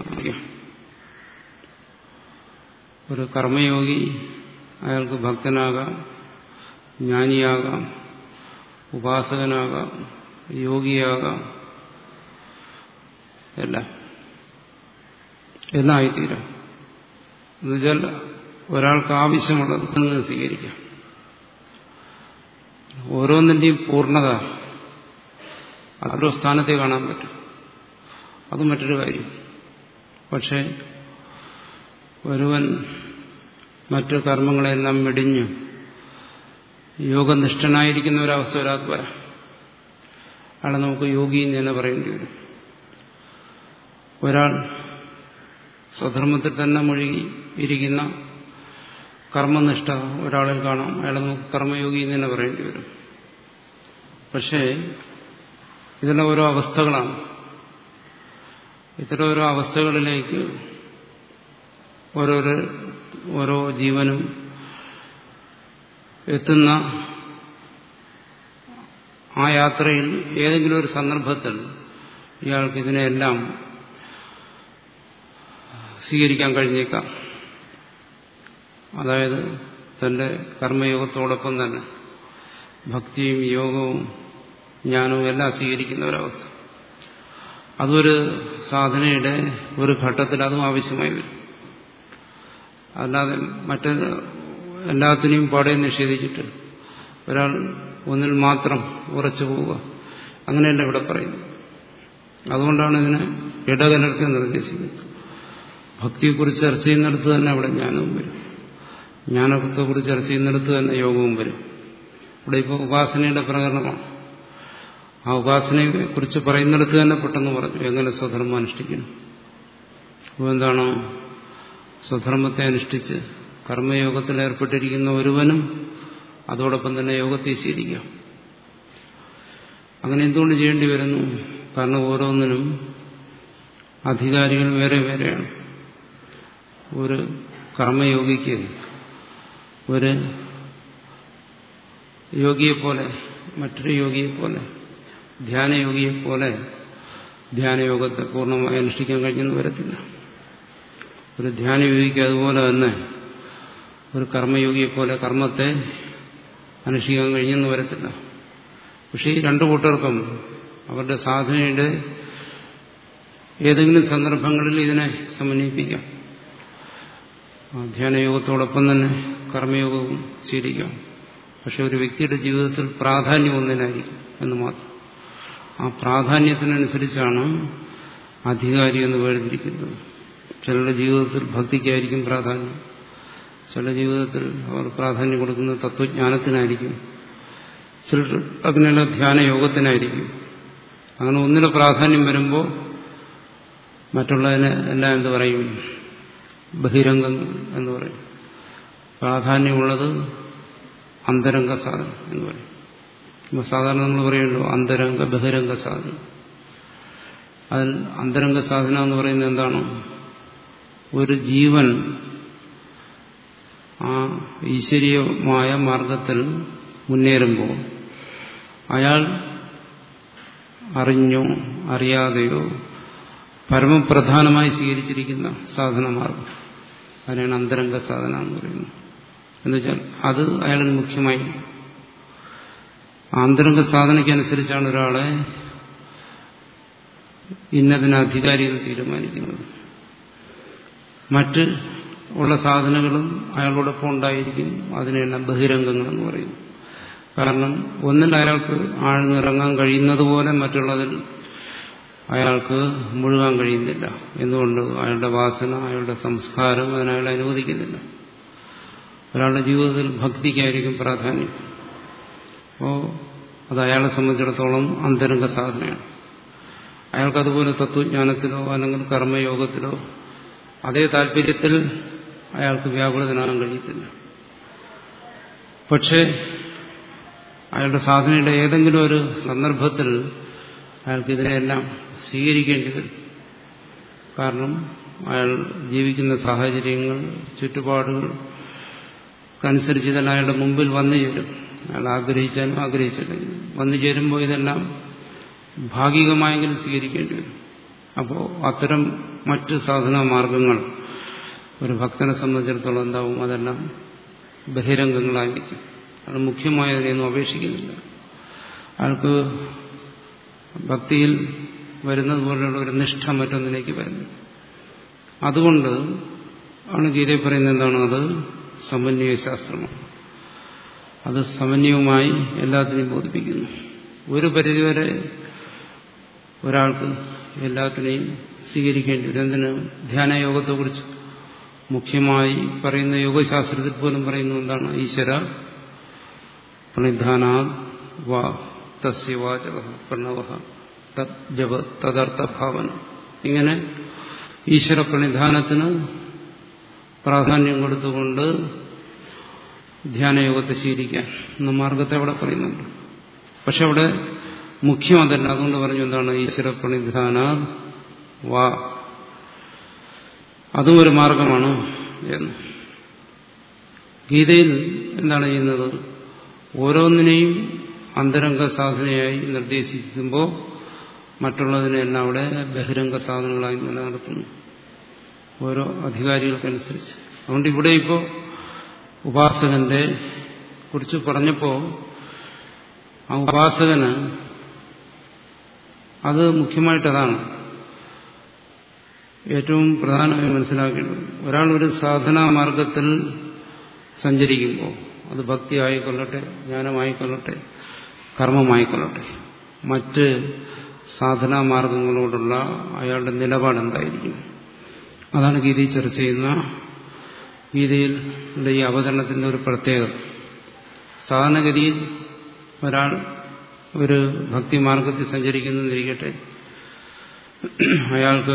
ഒരു കർമ്മയോഗി അയാൾക്ക് ഭക്തനാകാം ജ്ഞാനിയാകാം ഉപാസകനാകാം യോഗിയാകാം എല്ലാം എന്നായിത്തീരാം എന്നുവെച്ചാൽ ഒരാൾക്ക് ആവശ്യമുള്ളത് നിന്ന് സ്വീകരിക്കാം ഓരോന്നിൻ്റെയും പൂർണ്ണത ഓരോ സ്ഥാനത്തെ കാണാൻ പറ്റും അത് മറ്റൊരു കാര്യം പക്ഷേ ഒരുവൻ മറ്റു കർമ്മങ്ങളെല്ലാം വെടിഞ്ഞ് യോഗനിഷ്ഠനായിരിക്കുന്ന ഒരവസ്ഥ ഒരാൾക്ക് വരാം അയാളെ നമുക്ക് യോഗി എന്ന് തന്നെ പറയേണ്ടി വരും ഒരാൾ സ്വധർമ്മത്തിൽ തന്നെ മുഴുകി ഇരിക്കുന്ന കർമ്മനിഷ്ഠ ഒരാളിൽ കാണാം അയാളെ നമുക്ക് കർമ്മയോഗി എന്ന് തന്നെ പറയേണ്ടി വരും പക്ഷേ ഇതെല്ലാം ഓരോ അവസ്ഥകളാണ് ഇത്തരം ഓരോ അവസ്ഥകളിലേക്ക് ഓരോരോ ഓരോ ജീവനും എത്തുന്ന ആ യാത്രയിൽ ഏതെങ്കിലും ഒരു സന്ദർഭത്തിൽ ഇയാൾക്ക് ഇതിനെല്ലാം സ്വീകരിക്കാൻ കഴിഞ്ഞേക്കാം അതായത് തന്റെ കർമ്മയോഗത്തോടൊപ്പം തന്നെ ഭക്തിയും യോഗവും ജ്ഞാനവും എല്ലാം സ്വീകരിക്കുന്ന ഒരവസ്ഥ അതൊരു സാധനയുടെ ഒരു ഘട്ടത്തിൽ അതും ആവശ്യമായി വരും അല്ലാതെ മറ്റ് എല്ലാത്തിനെയും പാടെ നിഷേധിച്ചിട്ട് ഒരാൾ ഒന്നിൽ മാത്രം ഉറച്ചു പോവുക അങ്ങനെയല്ല ഇവിടെ പറയുന്നത് അതുകൊണ്ടാണ് ഇതിനെ ഇടകലർത്തി നിർദ്ദേശിക്കുന്നത് ഭക്തിയെക്കുറിച്ച് ചർച്ച ചെയ്യുന്നിടത്ത് തന്നെ അവിടെ ജ്ഞാനവും വരും ജ്ഞാനത്തെക്കുറിച്ച് ചർച്ച ചെയ്യുന്നിടത്ത് തന്നെ യോഗവും വരും ഇവിടെ ഇപ്പോൾ ഉപാസനയുടെ പ്രകടനമാണ് ആ ഉപാസനയെ കുറിച്ച് പറയുന്നിടത്ത് തന്നെ പെട്ടെന്ന് പറഞ്ഞു എങ്ങനെ സ്വധർമ്മം അനുഷ്ഠിക്കുന്നു അപ്പോൾ എന്താണ് സ്വധർമ്മത്തെ അനുഷ്ഠിച്ച് കർമ്മയോഗത്തിൽ ഏർപ്പെട്ടിരിക്കുന്ന ഒരുവനും അതോടൊപ്പം തന്നെ യോഗത്തെ ശീലിക്കാം അങ്ങനെ എന്തുകൊണ്ട് ചെയ്യേണ്ടി വരുന്നു കാരണം ഓരോന്നിനും അധികാരികൾ വേറെ വേറെയാണ് ഒരു കർമ്മയോഗിക്ക് ഒരു യോഗിയെപ്പോലെ മറ്റൊരു യോഗിയെപ്പോലെ ധ്യാനയോഗിയെപ്പോലെ ധ്യാനയോഗത്തെ പൂർണ്ണമായി അനുഷ്ഠിക്കാൻ കഴിഞ്ഞെന്ന് വരത്തില്ല ഒരു ധ്യാനയോഗിക്ക് അതുപോലെ തന്നെ ഒരു കർമ്മയോഗിയെപ്പോലെ കർമ്മത്തെ അനുഷ്ഠിക്കാൻ കഴിഞ്ഞെന്ന് വരത്തില്ല പക്ഷേ ഈ രണ്ടു കൂട്ടർക്കും അവരുടെ സാധനയുടെ ഏതെങ്കിലും സന്ദർഭങ്ങളിൽ ഇതിനെ സമന്വയിപ്പിക്കാം ധ്യാനയോഗത്തോടൊപ്പം തന്നെ കർമ്മയോഗവും സ്വീകരിക്കാം പക്ഷെ ഒരു വ്യക്തിയുടെ ജീവിതത്തിൽ പ്രാധാന്യം ഒന്നിനായിരിക്കും എന്ന് മാത്രം ആ പ്രാധാന്യത്തിനനുസരിച്ചാണ് അധികാരി എന്ന് വേർതിരിക്കുന്നത് ചിലരുടെ ജീവിതത്തിൽ ഭക്തിക്കായിരിക്കും പ്രാധാന്യം ചില ജീവിതത്തിൽ അവർ പ്രാധാന്യം കൊടുക്കുന്നത് തത്വജ്ഞാനത്തിനായിരിക്കും ചിലർ അതിനുള്ള ധ്യാനയോഗത്തിനായിരിക്കും അങ്ങനെ ഒന്നിന് പ്രാധാന്യം വരുമ്പോൾ മറ്റുള്ളതിന് എല്ലാം എന്ത് പറയും ബഹിരംഗം എന്ന് പറയും പ്രാധാന്യമുള്ളത് അന്തരംഗ സാധനം എന്ന് പറയും അപ്പോൾ സാധാരണ നമ്മൾ പറയുമല്ലോ അന്തരംഗ ബഹിരംഗ സാധനം അതിൽ അന്തരംഗ സാധന എന്ന് പറയുന്നത് എന്താണ് ഒരു ജീവൻ ആ ഈശ്വരീയമായ മാർഗത്തിൽ മുന്നേറുമ്പോൾ അയാൾ അറിഞ്ഞോ അറിയാതെയോ പരമപ്രധാനമായി സ്വീകരിച്ചിരിക്കുന്ന സാധനമാർഗം അതിനാണ് അന്തരംഗ സാധന എന്ന് പറയുന്നത് എന്നുവെച്ചാൽ അത് അയാളിന് മുഖ്യമായി ആന്തരംഗ സാധനയ്ക്കനുസരിച്ചാണ് ഒരാളെ ഇന്നതിന് അധികാരി എന്ന് തീരുമാനിക്കുന്നത് മറ്റ് ഉള്ള സാധനങ്ങളും അയാളോടൊപ്പം ഉണ്ടായിരിക്കും അതിനെല്ലാം ബഹിരംഗങ്ങളെന്ന് പറയുന്നു കാരണം ഒന്നിൽ അയാൾക്ക് ആഴ്ന്നിറങ്ങാൻ കഴിയുന്നത് പോലെ മറ്റുള്ളതിൽ അയാൾക്ക് മുഴുകാൻ കഴിയുന്നില്ല എന്തുകൊണ്ട് അയാളുടെ വാസന അയാളുടെ സംസ്കാരം അതിനയാളെ അനുവദിക്കുന്നില്ല ഒരാളുടെ ജീവിതത്തിൽ ഭക്തിക്കായിരിക്കും പ്രാധാന്യം അപ്പോൾ അത് അയാളെ സംബന്ധിച്ചിടത്തോളം അന്തരംഗ സാധനയാണ് അയാൾക്കതുപോലെ തത്വജ്ഞാനത്തിലോ അല്ലെങ്കിൽ കർമ്മയോഗത്തിലോ അതേ താല്പര്യത്തിൽ അയാൾക്ക് വ്യാകുലതനാകാൻ കഴിയത്തില്ല പക്ഷേ അയാളുടെ സാധനയുടെ ഏതെങ്കിലും ഒരു സന്ദർഭത്തിൽ അയാൾക്ക് ഇതിനെല്ലാം സ്വീകരിക്കേണ്ടി വരും കാരണം അയാൾ ജീവിക്കുന്ന സാഹചര്യങ്ങൾ ചുറ്റുപാടുകൾക്കനുസരിച്ച് ഇതെല്ലാം അയാളുടെ മുമ്പിൽ വന്നു ചേരും അയാൾ ആഗ്രഹിച്ചാലും ആഗ്രഹിച്ചില്ലെങ്കിലും വന്നു ചേരുമ്പോൾ ഇതെല്ലാം ഭാഗികമായെങ്കിലും സ്വീകരിക്കേണ്ടി വരും അപ്പോൾ അത്തരം മറ്റ് സാധനാ മാർഗങ്ങൾ ഒരു ഭക്തനെ സംബന്ധിച്ചിടത്തോളം എന്താവും അതെല്ലാം ബഹിരംഗങ്ങളായിരിക്കും അയാൾ മുഖ്യമായതിനെയൊന്നും അപേക്ഷിക്കുന്നില്ല അയാൾക്ക് ഭക്തിയിൽ വരുന്നത് പോലെയുള്ള ഒരു നിഷ്ഠ മറ്റൊന്നിലേക്ക് വരുന്നു അതുകൊണ്ട് ആണ് ഗീതയിൽ പറയുന്നത് എന്താണ് അത് സമന്വയ ശാസ്ത്രമാണ് അത് സമന്വയവുമായി എല്ലാത്തിനെയും ബോധിപ്പിക്കുന്നു ഒരു പരിധിവരെ ഒരാൾക്ക് എല്ലാത്തിനെയും സ്വീകരിക്കേണ്ടി വരും എന്തിന് ധ്യാനയോഗത്തെക്കുറിച്ച് മുഖ്യമായി പറയുന്ന യോഗശാസ്ത്രത്തിൽ പോലും പറയുന്ന എന്താണ് ഈശ്വര പ്രണിധാനാ വാ തസ്യ വാചക പ്രണവ ജപ തദർത്ഥ ഭാവന ഇങ്ങനെ ഈശ്വര പ്രണിധാനത്തിന് പ്രാധാന്യം കൊടുത്തുകൊണ്ട് ധ്യാനയോഗത്തെ ശീലിക്കാൻ എന്ന മാർഗത്തെ അവിടെ പറയുന്നുണ്ട് പക്ഷെ അവിടെ മുഖ്യം അതല്ല അതുകൊണ്ട് പറഞ്ഞു എന്താണ് ഈശ്വര പ്രണിധാന വാ അതും ഒരു മാർഗമാണ് എന്ന് ഗീതയിൽ എന്താണ് ചെയ്യുന്നത് ഓരോന്നിനെയും അന്തരംഗ സാധനയായി നിർദ്ദേശിക്കുമ്പോൾ മറ്റുള്ളതിനെല്ലാം അവിടെ ബഹിരംഗ സാധനങ്ങളായി നിലനിർത്തുന്നു ഓരോ അധികാരികൾക്കനുസരിച്ച് അതുകൊണ്ട് ഇവിടെ ഇപ്പോൾ ഉപാസകന്റെ കുറിച്ച് പറഞ്ഞപ്പോൾ ആ ഉപാസകന് അത് മുഖ്യമായിട്ടതാണ് ഏറ്റവും പ്രധാനമായി മനസ്സിലാക്കേണ്ടത് ഒരാൾ ഒരു സാധനാ മാർഗത്തിൽ സഞ്ചരിക്കുമ്പോൾ അത് ഭക്തി ആയിക്കൊള്ളട്ടെ ജ്ഞാനമായിക്കൊള്ളട്ടെ കർമ്മമായിക്കൊള്ളട്ടെ മറ്റ് സാധനാ മാർഗങ്ങളോടുള്ള അയാളുടെ നിലപാട് എന്തായിരിക്കും അതാണ് ഗീതയിൽ ചർച്ച ചെയ്യുന്ന ഗീതയിൽ ഈ അവതരണത്തിന്റെ ഒരു പ്രത്യേകത സാധാരണഗതിയിൽ ഒരാൾ ഒരു ഭക്തിമാർഗത്തിൽ സഞ്ചരിക്കുന്നിരിക്കട്ടെ അയാൾക്ക്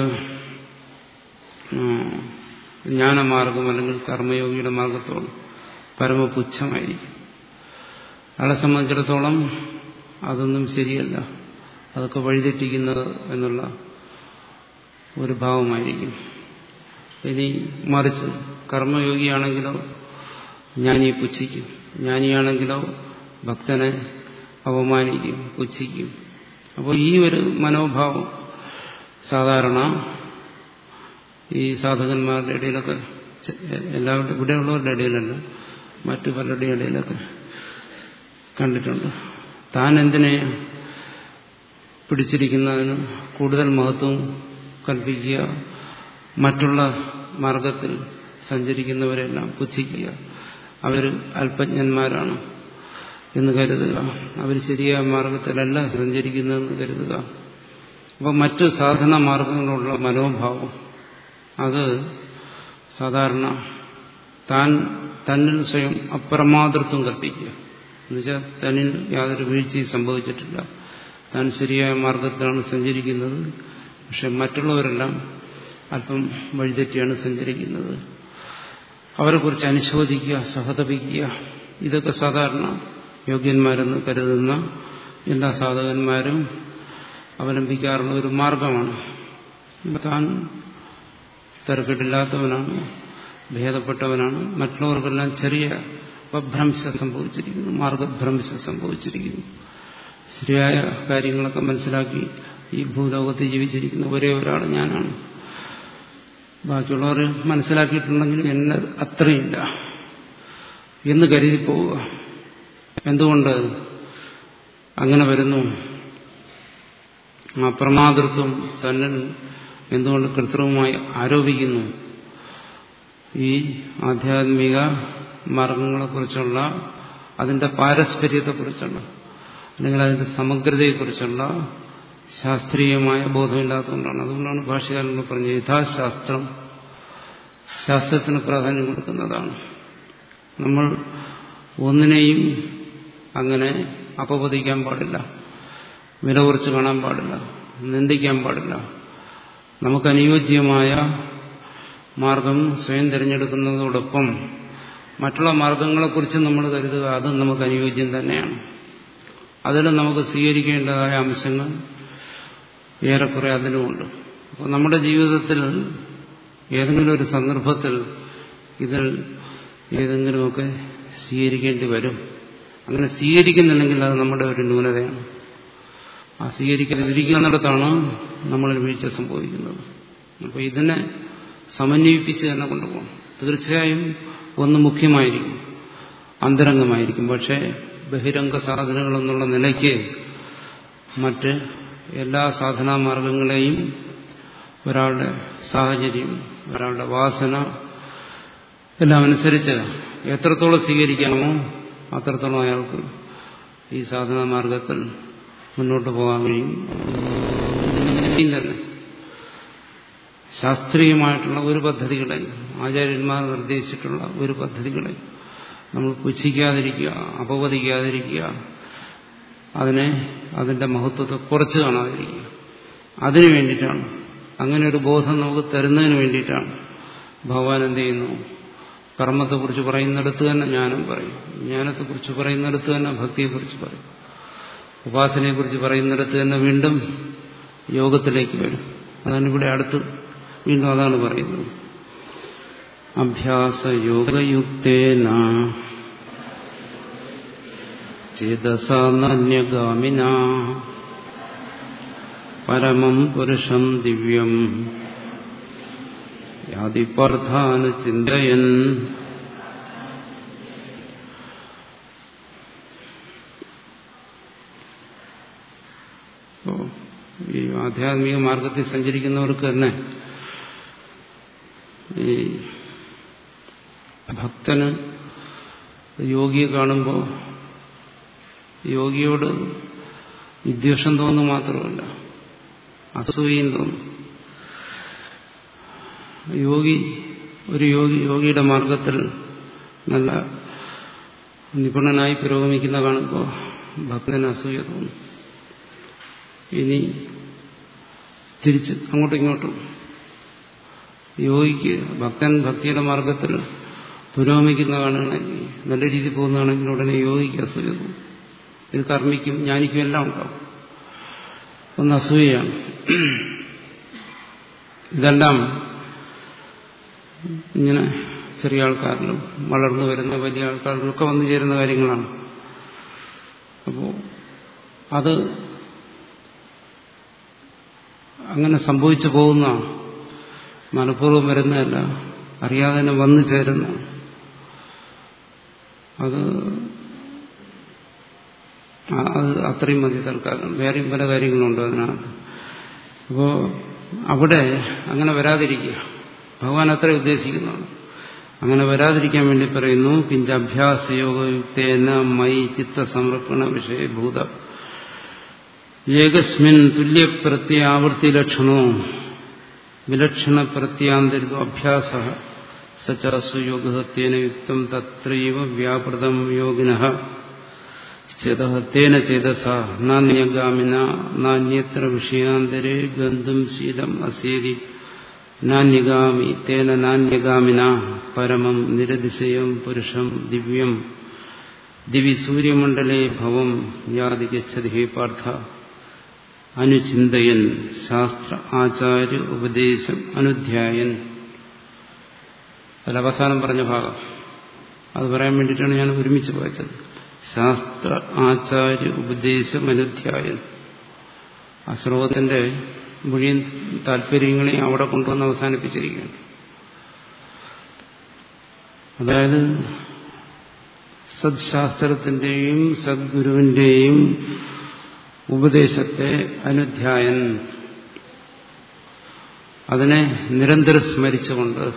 ജ്ഞാനമാർഗം അല്ലെങ്കിൽ കർമ്മയോഗിയുടെ മാർഗത്തോളം പരമപുച്ഛമായിരിക്കും അയാളെ സംബന്ധിച്ചിടത്തോളം അതൊന്നും ശരിയല്ല അതൊക്കെ വഴിതെറ്റിക്കുന്നത് എന്നുള്ള ഒരു ഭാവമായിരിക്കും ഇനി മറിച്ച് കർമ്മയോഗിയാണെങ്കിലോ ജ്ഞാനിയെ പുച്ഛിക്കും ജ്ഞാനിയാണെങ്കിലോ ഭക്തനെ അപമാനിക്കും പുച്ഛിക്കും അപ്പോൾ ഈ ഒരു മനോഭാവം സാധാരണ ഈ സാധകന്മാരുടെ ഇടയിലൊക്കെ എല്ലാവരുടെ ഇവിടെയുള്ളവരുടെ ഇടയിലല്ല മറ്റു പലരുടെയും ഇടയിലൊക്കെ കണ്ടിട്ടുണ്ട് താൻ എന്തിനെ പിടിച്ചിരിക്കുന്നതിന് കൂടുതൽ മഹത്വം കൽപ്പിക്കുക മറ്റുള്ള മാർഗത്തിൽ സഞ്ചരിക്കുന്നവരെല്ലാം പുച്ഛിക്കുക അവർ അല്പജ്ഞന്മാരാണ് എന്ന് കരുതുക അവർ ശരിയായ മാർഗത്തിലല്ല സഞ്ചരിക്കുന്നതെന്ന് കരുതുക അപ്പോൾ മറ്റ് സാധന മാർഗങ്ങളുള്ള മനോഭാവം അത് സാധാരണ താൻ തന്നിൽ സ്വയം അപ്രമാതൃത്വം കൽപ്പിക്കുക എന്നുവെച്ചാൽ തന്നിൽ യാതൊരു വീഴ്ചയും സംഭവിച്ചിട്ടില്ല താൻ ശരിയായ മാർഗത്തിലാണ് സഞ്ചരിക്കുന്നത് പക്ഷെ മറ്റുള്ളവരെല്ലാം അല്പം വഴിതെറ്റിയാണ് സഞ്ചരിക്കുന്നത് അവരെക്കുറിച്ച് അനുശോചിക്കുക സഹതപിക്കുക ഇതൊക്കെ സാധാരണ യോഗ്യന്മാരെന്ന് കരുതുന്ന എല്ലാ സാധകന്മാരും അവലംബിക്കാറുള്ള ഒരു മാർഗമാണ് താൻ തിരക്കിട്ടില്ലാത്തവനാണ് ഭേദപ്പെട്ടവനാണ് മറ്റുള്ളവർക്കെല്ലാം ചെറിയ ഉപഭ്രംശം സംഭവിച്ചിരിക്കുന്നു മാർഗഭ്രംശം സംഭവിച്ചിരിക്കുന്നു ശരിയായ കാര്യങ്ങളൊക്കെ മനസ്സിലാക്കി ഈ ഭൂലോകത്ത് ജീവിച്ചിരിക്കുന്ന ഒരേ ഒരാൾ ഞാനാണ് ബാക്കിയുള്ളവർ മനസ്സിലാക്കിയിട്ടുണ്ടെങ്കിലും എന്നെ അത്രയില്ല എന്ന് കരുതി പോവുക എന്തുകൊണ്ട് അങ്ങനെ വരുന്നു ആ പ്രമാതൃത്വം തന്നെ എന്തുകൊണ്ട് കൃത്രിമമായി ആരോപിക്കുന്നു ഈ ആധ്യാത്മിക മാർഗങ്ങളെക്കുറിച്ചുള്ള അതിന്റെ പാരസ്പര്യത്തെക്കുറിച്ചുള്ള അല്ലെങ്കിൽ അതിന്റെ സമഗ്രതയെക്കുറിച്ചുള്ള ശാസ്ത്രീയമായ ബോധമില്ലാത്തതുകൊണ്ടാണ് അതുകൊണ്ടാണ് ഭാഷകാരൻ പറഞ്ഞത് യഥാശാസ്ത്രം ശാസ്ത്രത്തിന് പ്രാധാന്യം കൊടുക്കുന്നതാണ് നമ്മൾ ഒന്നിനെയും അങ്ങനെ അപവദിക്കാൻ പാടില്ല വില കുറച്ച് കാണാൻ പാടില്ല നിന്ദിക്കാൻ പാടില്ല നമുക്ക് അനുയോജ്യമായ മാർഗം സ്വയം തിരഞ്ഞെടുക്കുന്നതോടൊപ്പം മറ്റുള്ള മാർഗങ്ങളെക്കുറിച്ച് നമ്മൾ കരുതുക അതും നമുക്ക് അനുയോജ്യം തന്നെയാണ് അതിൽ നമുക്ക് സ്വീകരിക്കേണ്ടതായ അംശങ്ങൾ ഏറെക്കുറെ അതിലുമുണ്ട് അപ്പോൾ നമ്മുടെ ജീവിതത്തിൽ ഏതെങ്കിലും ഒരു സന്ദർഭത്തിൽ ഇതിൽ ഏതെങ്കിലുമൊക്കെ സ്വീകരിക്കേണ്ടി വരും അങ്ങനെ സ്വീകരിക്കുന്നുണ്ടെങ്കിൽ അത് നമ്മുടെ ഒരു ന്യൂനതയാണ് ആ സ്വീകരിക്കാതിരിക്കുന്നിടത്താണ് നമ്മളിൽ വീഴ്ച സംഭവിക്കുന്നത് അപ്പോൾ ഇതിനെ സമന്വയിപ്പിച്ച് തന്നെ കൊണ്ടുപോകണം തീർച്ചയായും ഒന്ന് മുഖ്യമായിരിക്കും അന്തരംഗമായിരിക്കും പക്ഷേ ബഹിരംഗ സാധനങ്ങൾ എന്നുള്ള നിലയ്ക്ക് മറ്റ് എല്ലാ സാധനാമാർഗങ്ങളെയും ഒരാളുടെ സാഹചര്യം ഒരാളുടെ വാസന എല്ലാം അനുസരിച്ച് എത്രത്തോളം സ്വീകരിക്കാമോ അത്രത്തോളം അയാൾക്ക് ഈ സാധനാമാർഗത്തിൽ മുന്നോട്ട് പോകാൻ കഴിയും ഒന്നിനെയും തന്നെ ശാസ്ത്രീയമായിട്ടുള്ള ഒരു പദ്ധതികളെയും ആചാര്യന്മാർ നിർദ്ദേശിച്ചിട്ടുള്ള ഒരു പദ്ധതികളെയും നമ്മൾ പുച്ഛിക്കാതിരിക്കുക അപവദിക്കാതിരിക്കുക അതിനെ അതിന്റെ മഹത്വത്തെ കുറച്ച് കാണാതിരിക്കുക അതിനു വേണ്ടിയിട്ടാണ് അങ്ങനെ ഒരു ബോധം നമുക്ക് തരുന്നതിന് വേണ്ടിയിട്ടാണ് ഭഗവാൻ എന്ത് ചെയ്യുന്നു കർമ്മത്തെക്കുറിച്ച് പറയുന്നിടത്ത് തന്നെ ജ്ഞാനം പറയും ജ്ഞാനത്തെക്കുറിച്ച് പറയുന്നിടത്ത് തന്നെ ഭക്തിയെക്കുറിച്ച് പറയും ഉപാസനയെക്കുറിച്ച് പറയുന്നിടത്ത് തന്നെ വീണ്ടും യോഗത്തിലേക്ക് വരും അതാണ് ഇവിടെ അടുത്ത് വീണ്ടും അതാണ് പറയുന്നത് അഭ്യാസയോഗയുക്തേന ചേതസാന്യഗാമിന പരമം പുരുഷം ദിവ്യം യാതിപർത്ഥാനുചിന്തയൻ ഈ ആധ്യാത്മിക മാർഗത്തിൽ സഞ്ചരിക്കുന്നവർക്ക് തന്നെ ഈ ഭക്തന് യോഗിയെ കാണുമ്പോൾ യോഗിയോട് വിദ്വേഷം തോന്നുന്നു മാത്രമല്ല അസൂയയും തോന്നും യോഗി ഒരു യോഗി യോഗിയുടെ മാർഗത്തിൽ നല്ല നിപുണനായി പുരോഗമിക്കുന്ന കാണുമ്പോൾ ഭക്തന് അസൂയ തോന്നും ഇനി തിരിച്ച് അങ്ങോട്ടും ഇങ്ങോട്ടും യോഗിക്ക് ഭക്തൻ ഭക്തിയുടെ മാർഗത്തിൽ പുരോഗമിക്കുന്ന കാണുകയാണെങ്കിൽ നല്ല രീതിയിൽ പോകുന്നതാണെങ്കിൽ ഉടനെ യോഗിക്ക് അസൂയ തോന്നും ഇത് കർമ്മിക്കും ജ്ഞാനിക്കും എല്ലാം ഉണ്ടാവും ഒന്ന് അസൂയയാണ് ഇതെല്ലാം ഇങ്ങനെ ചെറിയ ആൾക്കാരിലും വളർന്നു വരുന്ന വലിയ ആൾക്കാരിലൊക്കെ വന്നു ചേരുന്ന കാര്യങ്ങളാണ് അപ്പോൾ അത് അങ്ങനെ സംഭവിച്ചു പോകുന്ന മനഃപൂർവ്വം വരുന്നതല്ല അറിയാതെ തന്നെ വന്നു ചേരുന്ന അത് അത് അത്രയും മതി തൽക്കാലം വേറെയും പല കാര്യങ്ങളുണ്ട് അതിനകത്ത് അപ്പോൾ അവിടെ അങ്ങനെ വരാതിരിക്കുക ഭഗവാൻ അത്ര ഉദ്ദേശിക്കുന്നതാണ് അങ്ങനെ വരാതിരിക്കാൻ വേണ്ടി പറയുന്നു കിഞ്ച അഭ്യാസയോഗയുക്തേന മൈ ചിത്തസമർപ്പണ വിഷയഭൂത ഏകസ്മിൻ തുല്യപ്രത്യാവൃത്തി ലക്ഷണോ വിലക്ഷണ പ്രത്യാന്തരിതോ അഭ്യാസ സച്ചാസുയോഗത്തേന യുക്തം തത്രൈവ വ്യാപൃതം യോഗിന ചേതേന ചേതസ നാന്യഗാമിന നാന്യത്ര വിഷയാന്തരേ ഗന്ധും ശീലം അസേതി നാന്യഗാമി തേന നാന്യഗാമിന പരമം നിരതിശയം പുരുഷം ദിവ്യം ദിവി സൂര്യമണ്ഡലേ ഭവം യാതി ഗച്ഛതി ഹേ പാർത്ഥ അനുചിന്തയൻ ശാസ്ത്ര ആചാര്യ ഉപദേശം അനുധ്യായൻ അതിൽ അവസാനം പറഞ്ഞ ഭാഗം അത് പറയാൻ വേണ്ടിയിട്ടാണ് ഞാൻ ഒരുമിച്ച് വായിച്ചത് ശാസ്ത്ര ആചാര്യ ഉപദേശം അനുധ്യായൻ ആ ശ്ലോകത്തിന്റെ മുഴുവൻ താല്പര്യങ്ങളെ അവിടെ കൊണ്ടുവന്ന് അവസാനിപ്പിച്ചിരിക്കുകയാണ് അതായത് സദ്ശാസ്ത്രത്തിന്റെയും സദ്ഗുരുവിന്റെയും ഉപദേശത്തെ അനുധ്യായൻ അതിനെ നിരന്തരം സ്മരിച്ചുകൊണ്ട്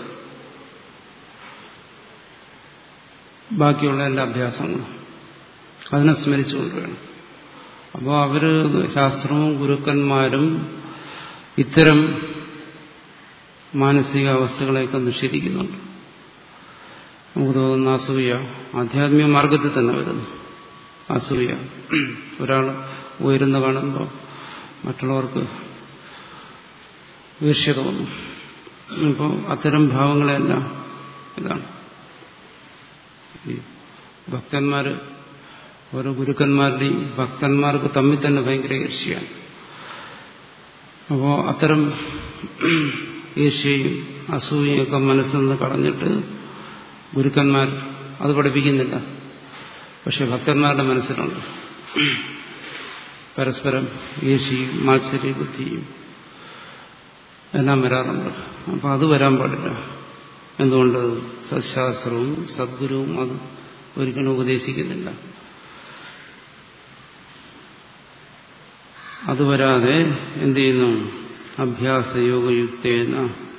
ബാക്കിയുള്ള എല്ലാ അഭ്യാസങ്ങളും അതിനെ സ്മരിച്ചുകൊണ്ട് വേണം അപ്പോൾ അവര് ശാസ്ത്രവും ഗുരുക്കന്മാരും ഇത്തരം മാനസിക അവസ്ഥകളെയൊക്കെ നിഷേധിക്കുന്നുണ്ട് നമുക്ക് തോന്നുന്ന അസൂയ ആധ്യാത്മിക മാർഗത്തിൽ തന്നെ വരുന്നു അസൂയ ഒരാൾ ഉയരുന്ന കാണുമ്പോൾ മറ്റുള്ളവർക്ക് ഈർഷ്യ തോന്നും അപ്പോൾ അത്തരം ഭാവങ്ങളെല്ലാം ഇതാണ് ഈ ഭക്തന്മാര് ഓരോ ഗുരുക്കന്മാരുടെയും ഭക്തന്മാർക്ക് തമ്മിൽ തന്നെ ഭയങ്കര ഈർഷ്യയാണ് അപ്പോൾ അത്തരം ഈർഷ്യയും അസൂയയും ഒക്കെ മനസ്സിൽ നിന്ന് കളഞ്ഞിട്ട് ഗുരുക്കന്മാർ അത് പഠിപ്പിക്കുന്നില്ല പക്ഷെ ഭക്തന്മാരുടെ മനസ്സിലുണ്ട് പരസ്പരം ഈർഷ്യയും മാത്സര്യ ബുദ്ധിയും എല്ലാം വരാറുണ്ട് അപ്പം അത് വരാൻ പാടില്ല എന്തുകൊണ്ട് സത്ശാസ്ത്രവും സദ്ഗുരുവും അത് ഒരിക്കലും ഉപദേശിക്കുന്നില്ല അത് വരാതെ എന്ത് ചെയ്യുന്നു അഭ്യാസയോഗയുക്തേന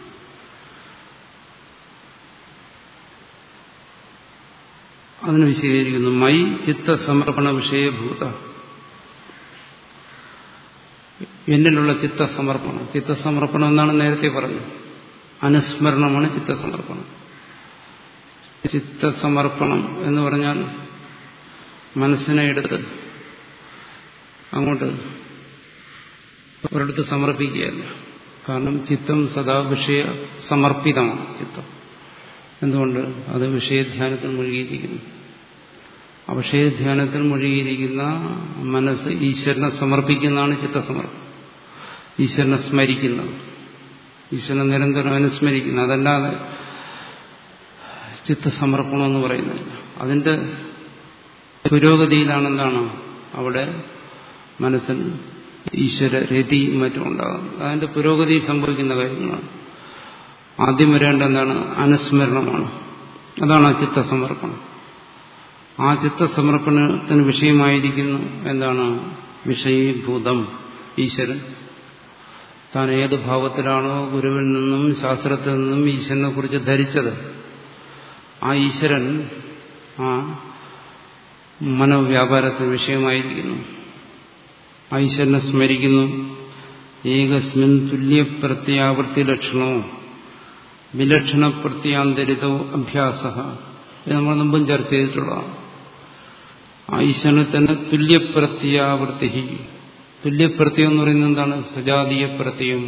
അതിന് വിശദീകരിക്കുന്നു മൈ ചിത്തസമർപ്പണ വിഷയഭൂത എന്നിലുള്ള ചിത്തസമർപ്പണം ചിത്തസമർപ്പണം എന്നാണ് നേരത്തെ പറഞ്ഞത് അനുസ്മരണമാണ് ചിത്തസമർപ്പണം ചിത്തസമർപ്പണം എന്ന് പറഞ്ഞാൽ മനസ്സിനെ എടുത്ത് അങ്ങോട്ട് ഒരിടത്ത് സമർപ്പിക്കുകയല്ല കാരണം ചിത്തം സദാ വിഷയ സമർപ്പിതമാണ് ചിത്തം എന്തുകൊണ്ട് അത് വിഷയധ്യാനത്തിൽ മുഴുകിയിരിക്കുന്നു ആ വിഷയധ്യാനത്തിൽ മുഴുകിയിരിക്കുന്ന മനസ്സ് ഈശ്വരനെ സമർപ്പിക്കുന്നതാണ് ചിത്തസമർപ്പണം ഈശ്വരനെ സ്മരിക്കുന്നത് ഈശ്വരനെ നിരന്തരം അനുസ്മരിക്കുന്നത് അതല്ലാതെ ചിത്തസമർപ്പണം എന്ന് പറയുന്നില്ല അതിന്റെ പുരോഗതിയിലാണെന്താണ് അവിടെ മനസ്സിൽ ഈശ്വര രതിയും മറ്റും ഉണ്ടാകുന്നത് അതിന്റെ പുരോഗതി സംഭവിക്കുന്ന കാര്യങ്ങളാണ് ആദ്യം വരേണ്ട എന്താണ് അനുസ്മരണമാണ് അതാണ് ആ ചിത്തസമർപ്പണം ആ ചിത്തസമർപ്പണത്തിന് വിഷയമായിരിക്കുന്നു എന്താണ് വിഷയീഭൂതം ഈശ്വരൻ താൻ ഏത് ഭാവത്തിലാണോ ഗുരുവിൽ നിന്നും ശാസ്ത്രത്തിൽ നിന്നും ഈശ്വരനെ കുറിച്ച് ധരിച്ചത് ആ ഈശ്വരൻ ആ മനോവ്യാപാരത്തിന് വിഷയമായിരിക്കുന്നു ഈശ്വരനെ സ്മരിക്കുന്നു ഏകസ്മിൻ തുല്യപ്രത്യാവൃത്തി ലക്ഷണോ വിലക്ഷണ പ്രത്യാന്തരിതോ അഭ്യാസ ഇത് നമ്മൾ മുമ്പും ചർച്ച ചെയ്തിട്ടുള്ളതാണ് ആ ഈശ്വരനെ തന്നെ തുല്യപ്രത്യാവൃത്തി തുല്യപ്രത്യം എന്ന് പറയുന്നത് എന്താണ് സജാതീയ പ്രത്യയം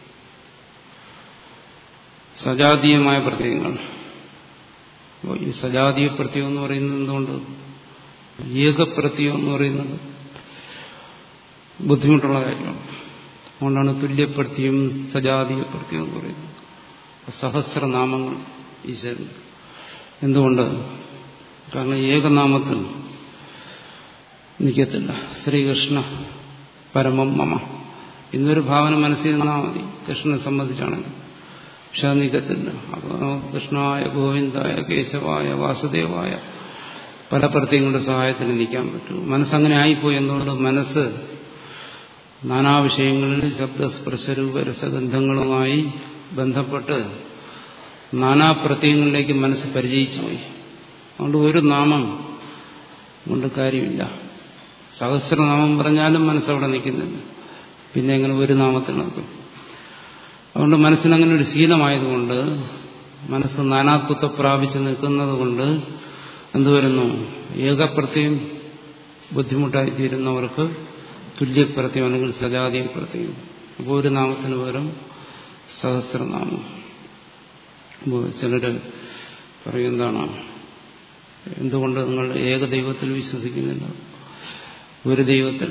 സജാതീയമായ പ്രത്യയങ്ങൾ ഈ സജാതീയ പ്രത്യം എന്ന് പറയുന്നത് എന്തുകൊണ്ട് ഏകപ്രത്യം എന്ന് പറയുന്നത് ബുദ്ധിമുട്ടുള്ള കാര്യമാണ് അതുകൊണ്ടാണ് തുല്യപ്രത്യം സജാതീയ പ്രത്യം എന്ന് പറയുന്നത് സഹസ്രനാമങ്ങൾ ഈശ്വരൻ എന്തുകൊണ്ട് കാരണം ഏകനാമത്തിൽ നിൽക്കത്തില്ല ശ്രീകൃഷ്ണ പരമം മമ ഇന്നൊരു ഭാവന മനസ്സിൽ നിന്നാൽ മതി കൃഷ്ണനെ സംബന്ധിച്ചാണെങ്കിൽ പക്ഷെ അത് നിൽക്കത്തില്ല അപ്പോൾ കൃഷ്ണായ ഗോവിന്ദായ കേശവായ വാസുദേവായ പല പ്രത്യങ്ങളുടെ സഹായത്തിന് നിൽക്കാൻ പറ്റും മനസ്സങ്ങനെ ആയിപ്പോയി എന്തുകൊണ്ട് മനസ്സ് നാനാ വിഷയങ്ങളിൽ ശബ്ദസ്പർശരൂപ രസഗന്ധങ്ങളുമായി ബന്ധപ്പെട്ട് നാനാ പ്രത്യയങ്ങളിലേക്ക് മനസ്സ് പരിചയിച്ചു പോയി അതുകൊണ്ട് ഒരു നാമം കൊണ്ട് കാര്യമില്ല സഹസ്രനാമം പറഞ്ഞാലും മനസ്സവിടെ നിൽക്കുന്നില്ല പിന്നെ എങ്ങനെ ഒരു നാമത്തിൽ നിൽക്കും അതുകൊണ്ട് മനസ്സിനങ്ങനെ ഒരു ശീലമായതുകൊണ്ട് മനസ്സ് നാനാത്വത്തെ പ്രാപിച്ച് നിൽക്കുന്നത് കൊണ്ട് എന്തുവരുന്നു ഏകപ്രത്യം ബുദ്ധിമുട്ടായിത്തീരുന്നവർക്ക് തുല്യപ്രത്യം അല്ലെങ്കിൽ സജാതീയ പ്രത്യം അപ്പോൾ ഒരു നാമത്തിന് പകരം സഹസ്രനാമം അപ്പോൾ ചിലർ പറയും എന്താണ് എന്തുകൊണ്ട് നിങ്ങൾ ഏകദൈവത്തിൽ വിശ്വസിക്കുന്നില്ല ഒരു ദൈവത്തിൽ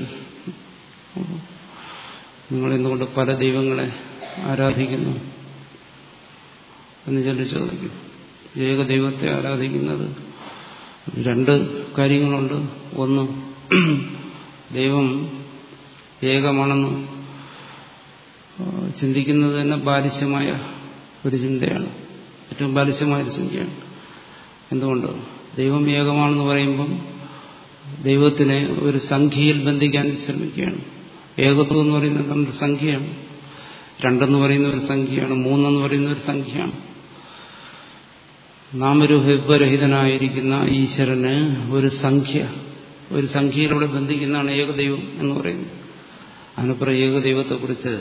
നിങ്ങൾ എന്തുകൊണ്ട് പല ദൈവങ്ങളെ ആരാധിക്കുന്നു എന്ന് ചിലർ ചോദിക്കും ഏകദൈവത്തെ ആരാധിക്കുന്നത് രണ്ട് കാര്യങ്ങളുണ്ട് ഒന്ന് ദൈവം ഏകമാണെന്ന് ചിന്തിക്കുന്നത് തന്നെ ബാലിശ്യമായ ഒരു ചിന്തയാണ് ഏറ്റവും ബാലിശ്യമായൊരു ചിന്തയാണ് എന്തുകൊണ്ട് ദൈവം ഏകമാണെന്ന് പറയുമ്പം ദൈവത്തിനെ ഒരു സംഖ്യയിൽ ബന്ധിക്കാൻ ശ്രമിക്കുകയാണ് ഏകത്വം എന്ന് പറയുന്നത് നമ്മുടെ സംഖ്യയാണ് രണ്ടെന്ന് പറയുന്ന ഒരു സംഖ്യയാണ് മൂന്നെന്ന് പറയുന്ന ഒരു സംഖ്യയാണ് നാമരൂപരഹിതനായിരിക്കുന്ന ഈശ്വരന് ഒരു സംഖ്യ ഒരു സംഖ്യയിലൂടെ ബന്ധിക്കുന്നതാണ് ഏകദൈവം എന്ന് പറയുന്നത് അതിനപ്പുറം ഏകദൈവത്തെക്കുറിച്ച്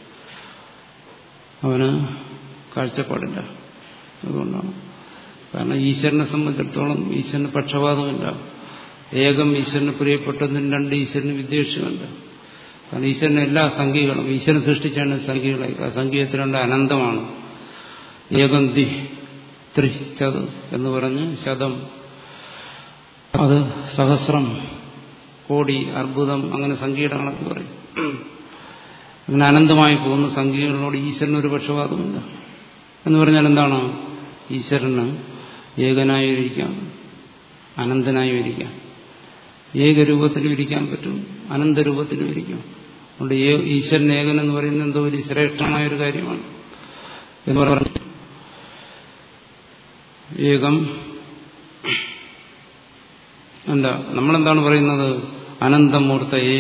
അവന് കാഴ്ചപ്പാടില്ല അതുകൊണ്ടാണ് കാരണം ഈശ്വരനെ സംബന്ധിച്ചിടത്തോളം ഈശ്വരന് പക്ഷപാതമില്ല ഏകം ഈശ്വരന് പ്രിയപ്പെട്ടതിന് രണ്ട് ഈശ്വരന് വിദ്വേഷമില്ല കാരണം ഈശ്വരന് എല്ലാ സംഖ്യകളും ഈശ്വരൻ സൃഷ്ടിച്ചാണ് സംഖ്യകളെ ആ സംഖ്യ എത്രയുണ്ട് അനന്തമാണ് ഏകം ദി ത്രിച്ചത് എന്ന് പറഞ്ഞ് ശതം അത് സഹസ്രം കോടി അർബുദം അങ്ങനെ സംഖ്യയുടെ കണക്ക് പറയും അങ്ങനെ അനന്തമായി പോകുന്ന സംഖ്യകളോട് ഈശ്വരന് ഒരു പക്ഷപാതമില്ല എന്ന് പറഞ്ഞാൽ എന്താണ് ഈശ്വരന് ഏകനായി ഇരിക്കാം അനന്തനായി ഇരിക്കാം ഏകരൂപത്തിലും ഇരിക്കാൻ പറ്റും അനന്തരൂപത്തിലും ഇരിക്കാം അതുകൊണ്ട് ഈശ്വരൻ ഏകൻ എന്ന് പറയുന്നത് എന്തോ ഒരു ശ്രേഷ്ഠമായൊരു കാര്യമാണ് എന്ന് പറഞ്ഞു ഏകം അല്ല നമ്മളെന്താണ് പറയുന്നത് അനന്തമൂർത്തയെ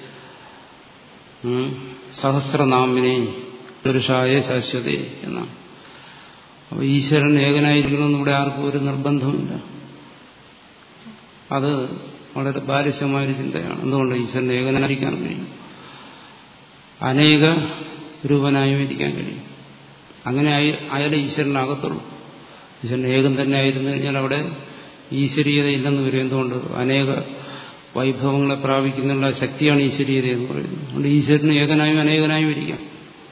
സഹസ്രനാമിനെ പുരുഷായ ശാശ്വതേ എന്നാണ് അപ്പോൾ ഈശ്വരൻ ഏകനായിരിക്കണമെന്ന് ഇവിടെ ആർക്കും ഒരു നിർബന്ധമില്ല അത് വളരെ ബാലിശമായൊരു ചിന്തയാണ് എന്തുകൊണ്ട് ഈശ്വരൻ ഏകനായിരിക്കാൻ കഴിയും അനേക രൂപനായും ഇരിക്കാൻ കഴിയും അങ്ങനെ അയാളെ ഈശ്വരനകത്തുള്ളൂ ഈശ്വരൻ ഏകം തന്നെ ആയിരുന്നു കഴിഞ്ഞാൽ അവിടെ ഈശ്വരീയത ഇല്ലെന്ന് വരും എന്തുകൊണ്ട് അനേക വൈഭവങ്ങളെ പ്രാപിക്കുന്നുള്ള ശക്തിയാണ് ഈശ്വരീയത എന്ന് പറയുന്നത് അതുകൊണ്ട് ഈശ്വരന് ഏകനായും അനേകനായും ഇരിക്കാം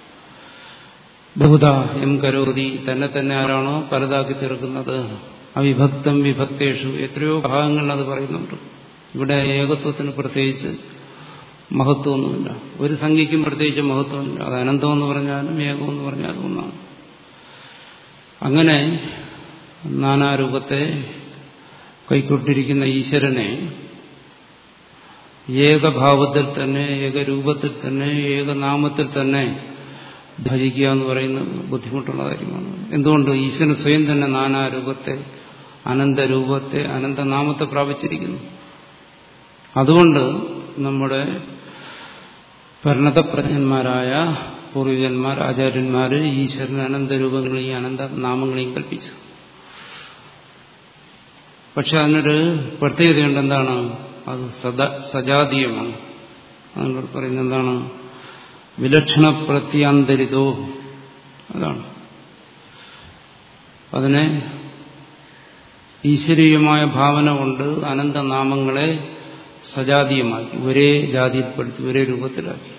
ബഹുത എം കരോതി തന്നെ തന്നെ ആരാണോ പലതാക്കി തീർക്കുന്നത് അവിഭക്തം വിഭക്തേഷു എത്രയോ ഭാഗങ്ങളിൽ അത് പറയുന്നുണ്ട് ഇവിടെ ഏകത്വത്തിന് പ്രത്യേകിച്ച് മഹത്വമൊന്നുമില്ല ഒരു സംഖ്യയ്ക്കും പ്രത്യേകിച്ച് മഹത്വമില്ല അത് അനന്തം എന്ന് പറഞ്ഞാലും ഏകം എന്ന് പറഞ്ഞാലും ഒന്നാണ് അങ്ങനെ നാനാരൂപത്തെ കൈക്കൊണ്ടിരിക്കുന്ന ഈശ്വരനെ ഏകഭാവത്തിൽ തന്നെ ഏകരൂപത്തിൽ തന്നെ ഏകനാമത്തിൽ തന്നെ ഭജിക്കുക എന്ന് പറയുന്നത് ബുദ്ധിമുട്ടുള്ള കാര്യമാണ് എന്തുകൊണ്ട് ഈശ്വരൻ സ്വയം തന്നെ നാനാരൂപത്തെ അനന്തരൂപത്തെ അനന്തനാമത്തെ പ്രാപിച്ചിരിക്കുന്നു അതുകൊണ്ട് നമ്മുടെ പരിണതപ്രജ്ഞന്മാരായ പൂർവികന്മാർ ആചാര്യന്മാർ ഈശ്വരൻ അനന്തരൂപങ്ങളെയും അനന്ത നാമങ്ങളെയും കൽപ്പിച്ചു പക്ഷെ അതിനൊരു പ്രത്യേകതയുണ്ട് എന്താണ് അത് സദാ സജാതീയമാണ് അതിനോട് പറയുന്നത് എന്താണ് വിലക്ഷണ പ്രത്യാന്തരിതോ അതാണ് അതിനെ ഈശ്വരീയമായ ഭാവന കൊണ്ട് അനന്തനാമങ്ങളെ സജാതീയമാക്കി ഒരേ ജാതിയിൽപ്പെടുത്തി ഒരേ രൂപത്തിലാക്കി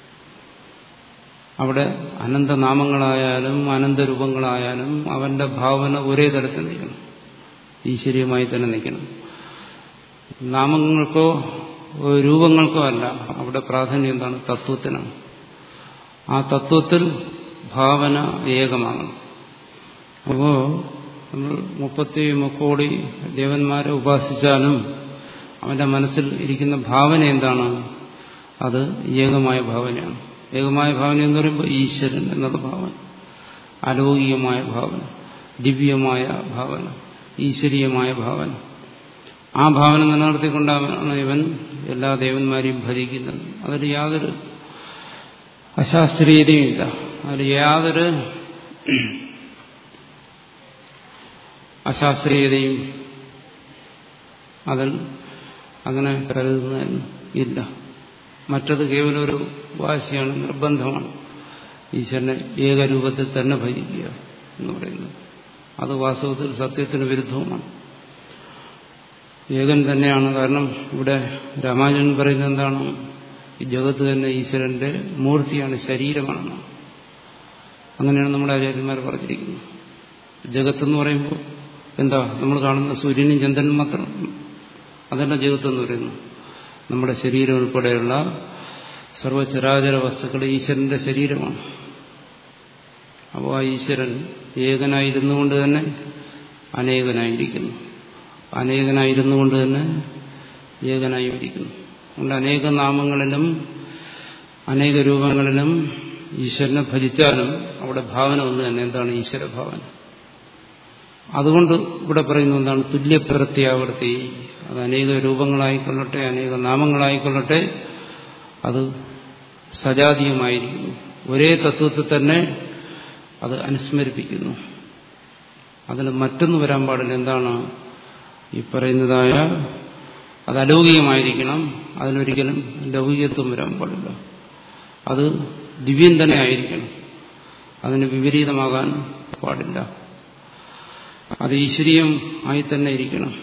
അവിടെ അനന്തനാമങ്ങളായാലും അനന്തരൂപങ്ങളായാലും അവന്റെ ഭാവന ഒരേ തരത്തിൽ നിൽക്കണം ഈശ്വരീയമായി തന്നെ നിൽക്കണം നാമങ്ങൾക്കോ രൂപങ്ങൾക്കോ അല്ല അവിടെ പ്രാധാന്യം എന്താണ് തത്വത്തിനാണ് ആ തത്വത്തിൽ ഭാവന ഏകമാകണം അപ്പോ നമ്മൾ മുപ്പത്തി മുക്കോടി ദേവന്മാരെ ഉപാസിച്ചാലും അവന്റെ മനസ്സിൽ ഇരിക്കുന്ന ഭാവന എന്താണ് അത് ഏകമായ ഭാവനയാണ് ഏകമായ ഭാവന എന്ന് പറയുമ്പോൾ ഈശ്വരൻ എന്നുള്ള ഭാവന അലൗകികമായ ഭാവന ദിവ്യമായ ഭാവന ഈശ്വരീയമായ ഭാവന ആ ഭാവന നിലനിർത്തിക്കൊണ്ടാണ് ഇവൻ എല്ലാ ദേവന്മാരെയും ഭരിക്കുന്നത് അതിൽ യാതൊരു അശാസ്ത്രീയതയും ഇല്ല അതിൽ യാതൊരു അശാസ്ത്രീയതയും അതിൽ അങ്ങനെ കരുതുന്നതിന് ഇല്ല മറ്റത് കേവലം ഒരു വാശിയാണ് നിർബന്ധമാണ് ഈശ്വരനെ ഏകരൂപത്തിൽ തന്നെ ഭജിക്കുക എന്ന് പറയുന്നത് അത് വാസ്തവത്തിൽ സത്യത്തിന് വിരുദ്ധവുമാണ് ഏകൻ തന്നെയാണ് കാരണം ഇവിടെ രാമാനുജൻ പറയുന്നത് എന്താണ് ഈ ജഗത്ത് തന്നെ ഈശ്വരന്റെ മൂർത്തിയാണ് ശരീരമാണെന്ന് അങ്ങനെയാണ് നമ്മുടെ ആചാര്യന്മാർ പറഞ്ഞിരിക്കുന്നത് ജഗത്തെന്ന് പറയുമ്പോൾ എന്താ നമ്മൾ കാണുന്ന സൂര്യനും ചന്ദ്രനും മാത്രം അതല്ല ജഗത്തെന്ന് പറയുന്നു നമ്മുടെ ശരീരം ഉൾപ്പെടെയുള്ള സർവചരാചര വസ്തുക്കൾ ഈശ്വരന്റെ ശരീരമാണ് അപ്പോൾ ആ ഈശ്വരൻ ഏകനായിരുന്നു കൊണ്ട് തന്നെ അനേകനായിരിക്കുന്നു അനേകനായിരുന്നു കൊണ്ട് തന്നെ ഏകനായി ഇരിക്കുന്നു അതുകൊണ്ട് അനേക നാമങ്ങളിലും അനേക രൂപങ്ങളിലും ഈശ്വരനെ ഭജിച്ചാലും അവിടെ ഭാവന ഒന്ന് തന്നെ എന്താണ് ഈശ്വര ഭാവന അതുകൊണ്ട് ഇവിടെ പറയുന്നത് എന്താണ് തുല്യപ്രത്യാവർത്തി അത് അനേക രൂപങ്ങളായിക്കൊള്ളട്ടെ അനേക നാമങ്ങളായിക്കൊള്ളട്ടെ അത് സജാതീയമായിരിക്കുന്നു ഒരേ തത്വത്തെ തന്നെ അത് അനുസ്മരിപ്പിക്കുന്നു അതിന് മറ്റൊന്ന് വരാൻ പാടില്ല എന്താണ് ഈ പറയുന്നതായ അത് അലൗകികമായിരിക്കണം അതിനൊരിക്കലും ലൗകികത്വം വരാൻ പാടില്ല അത് ദിവ്യം തന്നെ ആയിരിക്കണം അതിന് വിപരീതമാകാൻ പാടില്ല അത് ഈശ്വരീയം ആയി തന്നെ ഇരിക്കണം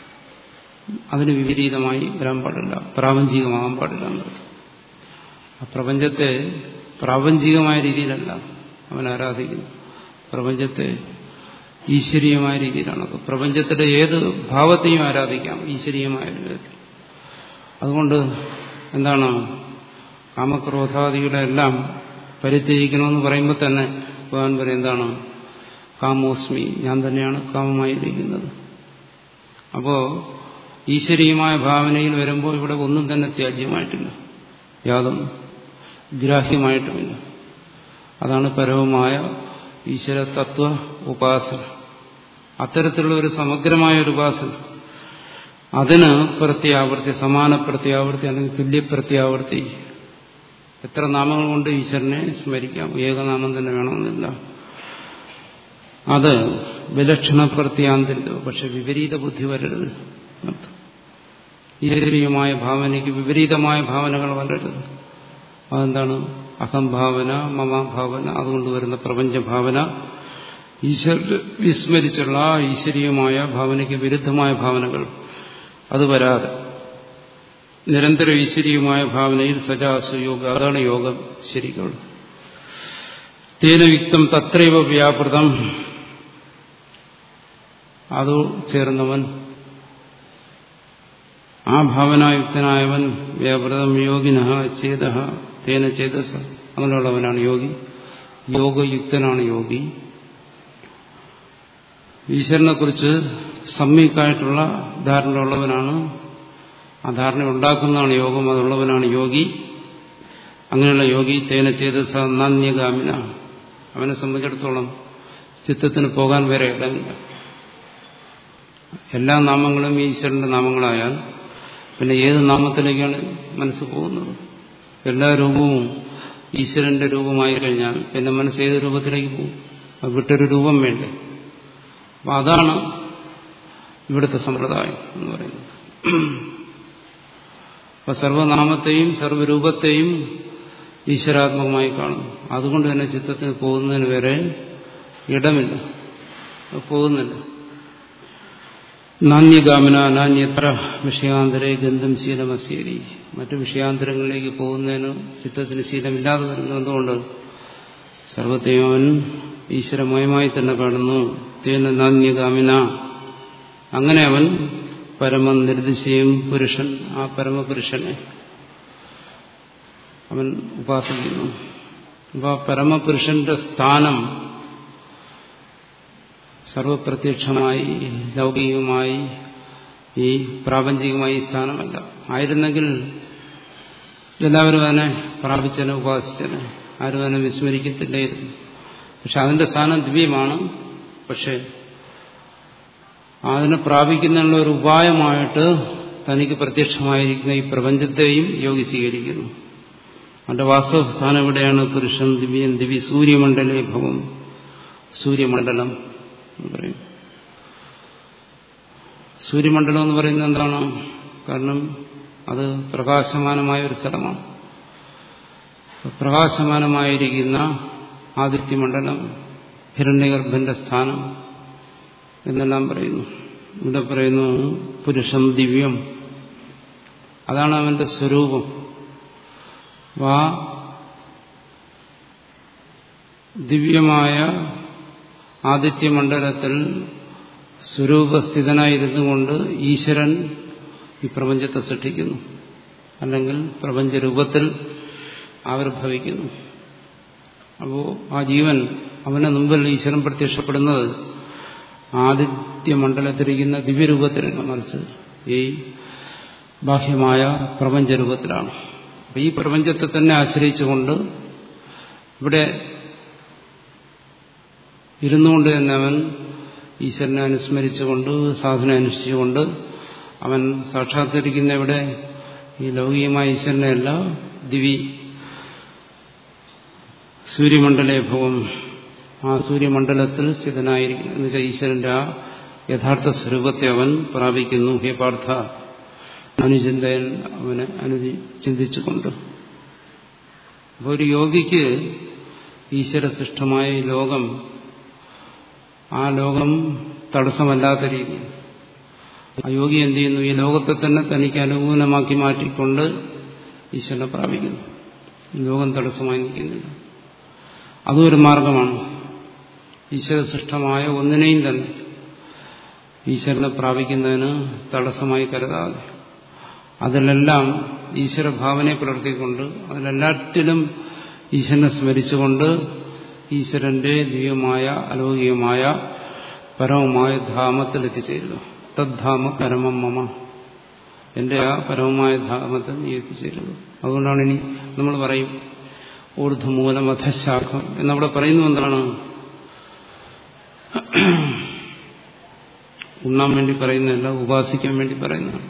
അതിന് വിപരീതമായി വരാൻ പാടില്ല പ്രാപഞ്ചികമാകാൻ പാടില്ല എന്നത് ആ പ്രപഞ്ചത്തെ പ്രാപഞ്ചികമായ രീതിയിലല്ല അവൻ ആരാധിക്കുന്നു പ്രപഞ്ചത്തെ ഈശ്വരീയമായ രീതിയിലാണ് അപ്പോൾ പ്രപഞ്ചത്തിന്റെ ഏത് ഭാവത്തെയും ആരാധിക്കാം ഈശ്വരീയമായ വിധത്തിൽ അതുകൊണ്ട് എന്താണ് കാമക്രോധാദികളെ എല്ലാം പരിത്യജിക്കണമെന്ന് പറയുമ്പോൾ തന്നെ ഭഗവാൻ പറയും എന്താണ് കാമോസ്മി ഞാൻ തന്നെയാണ് കാമമായിരിക്കുന്നത് അപ്പോ ഈശ്വരീയമായ ഭാവനയിൽ വരുമ്പോൾ ഇവിടെ ഒന്നും തന്നെ ത്യാജ്യമായിട്ടില്ല യാതും ഗ്രാഹ്യമായിട്ടുമില്ല അതാണ് പരവുമായ ഈശ്വര തത്വ ഉപാസന അത്തരത്തിലുള്ള ഒരു സമഗ്രമായ ഒരു ഉപാസന അതിന് പ്രത്യാവർത്തി സമാന പ്രത്യാവർത്തി അല്ലെങ്കിൽ തുല്യ പ്രത്യാവർത്തി എത്ര നാമങ്ങൾ കൊണ്ട് ഈശ്വരനെ സ്മരിക്കാം ഏകനാമം തന്നെ വേണമെന്നില്ല അത് വിലക്ഷണ പ്രത്യാന്തരിതോ പക്ഷെ വിപരീത ബുദ്ധി വരരുത് ഈശ്വരീയമായ ഭാവനയ്ക്ക് വിപരീതമായ ഭാവനകൾ വരരുത് അതെന്താണ് അഹംഭാവന മമാഭാവന അതുകൊണ്ട് വരുന്ന പ്രപഞ്ചഭാവന ഈശ്വര വിസ്മരിച്ചുള്ള ഈശ്വരീയമായ ഭാവനയ്ക്ക് വിരുദ്ധമായ ഭാവനകൾ അത് വരാതെ നിരന്തര ഈശ്വരീയമായ ഭാവനയിൽ സജാസു യോഗ അതാണ് യോഗം ശരികൾ തേനയുക്തം തത്രൈവ വ്യാപൃതം അതു ചേർന്നവൻ ആ ഭാവനായുക്തനായവൻ വ്യാപൃതം യോഗിന ചേത തേന ചേതസ അങ്ങനെയുള്ളവനാണ് യോഗി യോഗയുക്തനാണ് യോഗി ഈശ്വരനെ കുറിച്ച് സമ്യക്കായിട്ടുള്ള ധാരണയുള്ളവനാണ് ആ ധാരണ ഉണ്ടാക്കുന്നതാണ് യോഗം അതുള്ളവനാണ് യോഗി അങ്ങനെയുള്ള യോഗി തേന ചേതസ നാന്യഗാമിന അവനെ സംബന്ധിച്ചിടത്തോളം ചിത്തത്തിന് പോകാൻ വരെ ഇടമില്ല എല്ലാ നാമങ്ങളും ഈശ്വരന്റെ നാമങ്ങളായാൽ പിന്നെ ഏത് നാമത്തിലേക്കാണ് മനസ്സ് പോകുന്നത് എല്ലാ രൂപവും ഈശ്വരന്റെ രൂപമായി കഴിഞ്ഞാൽ പിന്നെ മനസ്സ് ഏത് രൂപത്തിലേക്ക് പോകും അത് വിട്ടൊരു രൂപം വേണ്ടേ അപ്പം അതാണ് ഇവിടുത്തെ സമ്പ്രദായം എന്ന് പറയുന്നത് അപ്പൊ സർവനാമത്തെയും സർവരൂപത്തെയും ഈശ്വരാത്മകമായി കാണുന്നു അതുകൊണ്ട് തന്നെ ചിത്തത്തിന് പോകുന്നതിന് വരെ ഇടമില്ല പോകുന്നില്ല നാണ്യഗാമന നാണ്യത്ര വിഷയാന്തരെ ഗന്ധം ശീലമസ്യേരി മറ്റു വിഷയാന്തരങ്ങളിലേക്ക് പോകുന്നതിന് ചിത്തത്തിന് ശീലമില്ലാതെ വരുന്നത് എന്തുകൊണ്ട് സർവത്തെയും അവൻ ഈശ്വരമയമായി തന്നെ കാണുന്നു തേന നാണ്യഗാമിന അങ്ങനെ അവൻ പരമ നിർദ്ദിശയും പുരുഷൻ ആ പരമപുരുഷനെ അവൻ ഉപാസിക്കുന്നു അപ്പോൾ പരമപുരുഷന്റെ സ്ഥാനം സർവപ്രത്യക്ഷമായി ലൗകികമായി ഈ പ്രാപഞ്ചികമായി ഈ സ്ഥാനമല്ല ആയിരുന്നെങ്കിൽ എല്ലാവരും അതിനെ പ്രാപിച്ചനെ ഉപാസിച്ചനെ ആരും അതിനെ വിസ്മരിക്കത്തില്ലായിരുന്നു പക്ഷെ അതിന്റെ സ്ഥാനം ദിവ്യമാണ് പക്ഷെ അതിനെ പ്രാപിക്കുന്നതിനുള്ള ഒരു ഉപായമായിട്ട് തനിക്ക് പ്രത്യക്ഷമായിരിക്കുന്ന ഈ പ്രപഞ്ചത്തെയും യോഗി സ്വീകരിക്കുന്നു അവന്റെ വാസ്തവസ്ഥാനം എവിടെയാണ് പുരുഷൻ ദിവ്യൻ ദിവ്യ സൂര്യമണ്ഡലേ ഭവം സൂര്യമണ്ഡലം എന്ന് പറയും സൂര്യമണ്ഡലം എന്ന് പറയുന്നത് എന്താണ് കാരണം അത് പ്രകാശമാനമായ ഒരു സ്ഥലമാണ് പ്രകാശമാനമായിരിക്കുന്ന ആദിത്യമണ്ഡലം ഹിരണ്യഗർഭന്റെ സ്ഥാനം എന്നെല്ലാം പറയുന്നു ഇവിടെ പറയുന്നു പുരുഷം ദിവ്യം അതാണ് അവന്റെ സ്വരൂപം ആ ദിവ്യമായ ആദിത്യമണ്ഡലത്തിൽ സ്വരൂപസ്ഥിതനായിരുന്നു കൊണ്ട് ഈശ്വരൻ ഈ പ്രപഞ്ചത്തെ സൃഷ്ടിക്കുന്നു അല്ലെങ്കിൽ പ്രപഞ്ചരൂപത്തിൽ ആവിർഭവിക്കുന്നു അപ്പോൾ ആ ജീവൻ അവന് മുമ്പിൽ ഈശ്വരൻ പ്രത്യക്ഷപ്പെടുന്നത് ആദിത്യമണ്ഡലത്തിരിക്കുന്ന ദിവ്യരൂപത്തിലല്ല മറിച്ച് ഈ ബാഹ്യമായ പ്രപഞ്ചരൂപത്തിലാണ് അപ്പം ഈ പ്രപഞ്ചത്തെ തന്നെ ആശ്രയിച്ചുകൊണ്ട് ഇവിടെ ഇരുന്നുകൊണ്ട് തന്നെ അവൻ ഈശ്വരനെ അനുസ്മരിച്ചുകൊണ്ട് സാധന അനുഷ്ഠിച്ചുകൊണ്ട് അവൻ സാക്ഷാത്കരിക്കുന്ന ഇവിടെ ഈ ലൗകികമായ ഈശ്വരനെയല്ല ദിവി സൂര്യമണ്ഡലേ ഭവം ആ സൂര്യമണ്ഡലത്തിൽ സ്ഥിതനായിരിക്കുന്നു എന്ന് വെച്ചാൽ ഈശ്വരന്റെ ആ യഥാർത്ഥ സ്വരൂപത്തെ അവൻ പ്രാപിക്കുന്നു ഹേ പാർത്ഥ അനുചിന്തയൻ അവനെ അനുചി ചിന്തിച്ചുകൊണ്ട് അപ്പോൾ ഒരു യോഗിക്ക് ഈശ്വരസൃഷ്ടമായ ഈ ലോകം ആ ലോകം തടസ്സമല്ലാത്ത രീതിയിൽ ആ യോഗി എന്ത് ചെയ്യുന്നു ഈ ലോകത്തെ തന്നെ തനിക്ക് അനുകൂലമാക്കി മാറ്റിക്കൊണ്ട് ഈശ്വരനെ പ്രാപിക്കുന്നു ലോകം തടസ്സമായി നിൽക്കുന്നില്ല അതും ഒരു മാർഗമാണ് ഈശ്വരസൃഷ്ടമായ ഒന്നിനെയും തന്നെ ഈശ്വരനെ പ്രാപിക്കുന്നതിന് തടസ്സമായി കരുതാതെ അതിലെല്ലാം ഈശ്വരഭാവനയെ പുലർത്തിക്കൊണ്ട് അതിലെല്ലാറ്റിലും ഈശ്വരനെ സ്മരിച്ചുകൊണ്ട് ഈശ്വരന്റെ ദിവ്യമായ അലൗകികമായ പരമമായ ധാമത്തിൽ എത്തിച്ചേരുക തദ്ധാമ പരമം മമ എന്റെ ആ പരമമായ ധാമത്തിൽ നീ എത്തിച്ചേരുക അതുകൊണ്ടാണ് ഇനി നമ്മൾ പറയും ഊർധ്വമൂലം അധശാഖം എന്നവിടെ പറയുന്നു എന്താണ് ഉണ്ണാൻ വേണ്ടി പറയുന്നതല്ല ഉപാസിക്കാൻ വേണ്ടി പറയുന്നതാണ്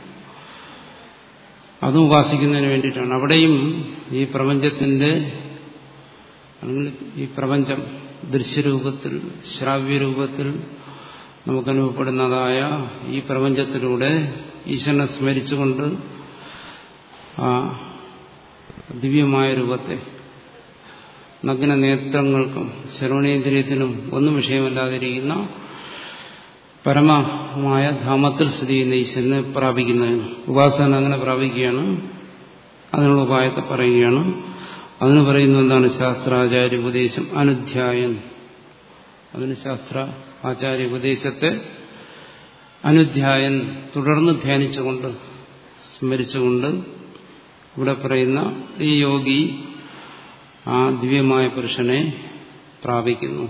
അതും ഉപാസിക്കുന്നതിന് വേണ്ടിയിട്ടാണ് അവിടെയും ഈ പ്രപഞ്ചത്തിന്റെ അല്ലെങ്കിൽ ഈ പ്രപഞ്ചം ദൃശ്യരൂപത്തിൽ ശ്രാവ്യരൂപത്തിൽ നമുക്കനുഭവപ്പെടുന്നതായ ഈ പ്രപഞ്ചത്തിലൂടെ ഈശ്വരനെ സ്മരിച്ചുകൊണ്ട് ആ ദിവ്യമായ രൂപത്തെ നഗ്ന നേത്രങ്ങൾക്കും ശ്രവണേന്ദ്രിയത്തിനും ഒന്നും വിഷയമല്ലാതിരിക്കുന്ന പരമമായ ധാമത്തിൽ സ്ഥിതി ചെയ്യുന്ന ഈശ്വരനെ പ്രാപിക്കുന്നതിന് ഉപാസന അങ്ങനെ പ്രാപിക്കുകയാണ് അതിനുള്ള ഉപായത്തെ പറയുകയാണ് അതിന് പറയുന്ന എന്താണ് ശാസ്ത്രാചാര്യ ഉപദേശം അനുധ്യായൻ അതിന് ശാസ്ത്ര ആചാര്യ ഉപദേശത്തെ അനുധ്യായൻ തുടർന്ന് ധ്യാനിച്ചുകൊണ്ട് സ്മരിച്ചുകൊണ്ട് ഇവിടെ പറയുന്ന ഈ യോഗി ആ ദിവ്യമായ പുരുഷനെ പ്രാപിക്കുന്നു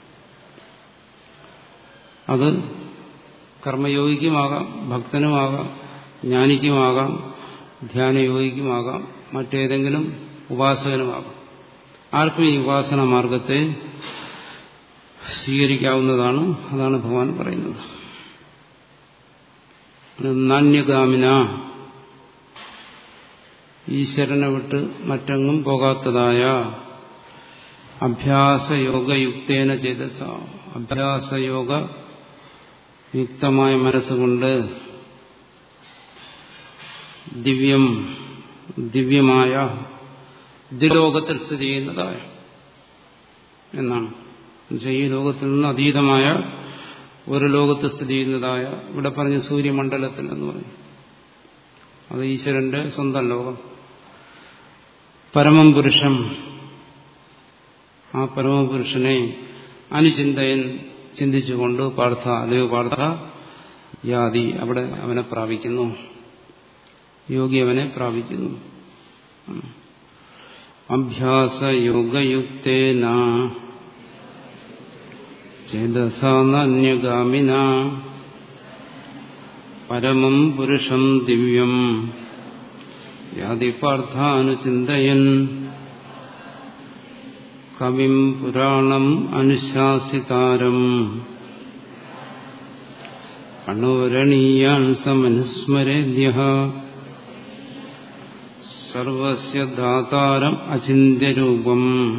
അത് കർമ്മയോഗിക്കുമാകാം ഭക്തനുമാകാം ജ്ഞാനിക്കുമാകാം ധ്യാനയോഗിക്കുമാകാം മറ്റേതെങ്കിലും ഉപാസകനുമാകാം ആർക്കും ഈ ഉപാസന മാർഗത്തെ സ്വീകരിക്കാവുന്നതാണ് അതാണ് ഭഗവാൻ പറയുന്നത് നാണ്യഗാമിന ഈശ്വരനെ വിട്ട് മറ്റെങ്ങും പോകാത്തതായ അഭ്യാസയോഗയുക്തേന ചേതസ അഭ്യാസയോഗ യുക്തമായ മനസ്സുകൊണ്ട് ദിവ്യം ദിവ്യമായ ദ്വിലോകത്തിൽ സ്ഥിതി ചെയ്യുന്നതായ എന്നാണ് എന്നുവെച്ചാൽ ഈ ലോകത്തിൽ നിന്ന് അതീതമായ ഒരു ലോകത്ത് സ്ഥിതി ചെയ്യുന്നതായ ഇവിടെ പറഞ്ഞ സൂര്യമണ്ഡലത്തിൽ എന്ന് പറയും അത് ഈശ്വരന്റെ സ്വന്തം ലോകം പരമം പുരുഷം ആ പരമപുരുഷനെ അനുചിന്തയൻ ചിന്തിച്ചുകൊണ്ട് പാർത്ഥ അല്ലയോ പാർത്ഥ യാതി അവിടെ അവനെ പ്രാപിക്കുന്നു യോഗി അവനെ പ്രാപിക്കുന്നു അഭ്യാസയോഗയുക്തേന ചേതസാന്യഗാമിന പരമം പുരുഷം ദിവ്യം യാതി പാർത്ഥാനുചിന്തയൻ കവിം പുരാണം അനുശാസിതാരം അണോരണീയാൻ സമനുസ്മരേദ്യ സർവസ്യ ദാതാരം അചിന്യരൂപം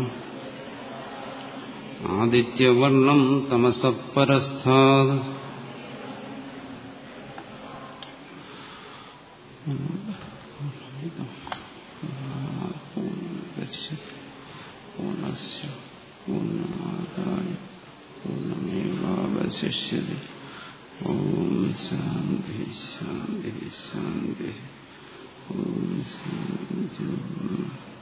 ആദിത്യവർണം തമസപ്പരസ്ഥാത് പൂർണ്ണസ്യ പൂർണ്ണമാദായ പൂർണ്ണമേവാവശിഷ്യതി ഓം ശാന്തി ശാന്തി ശാന്തി ഓം ശാന്തി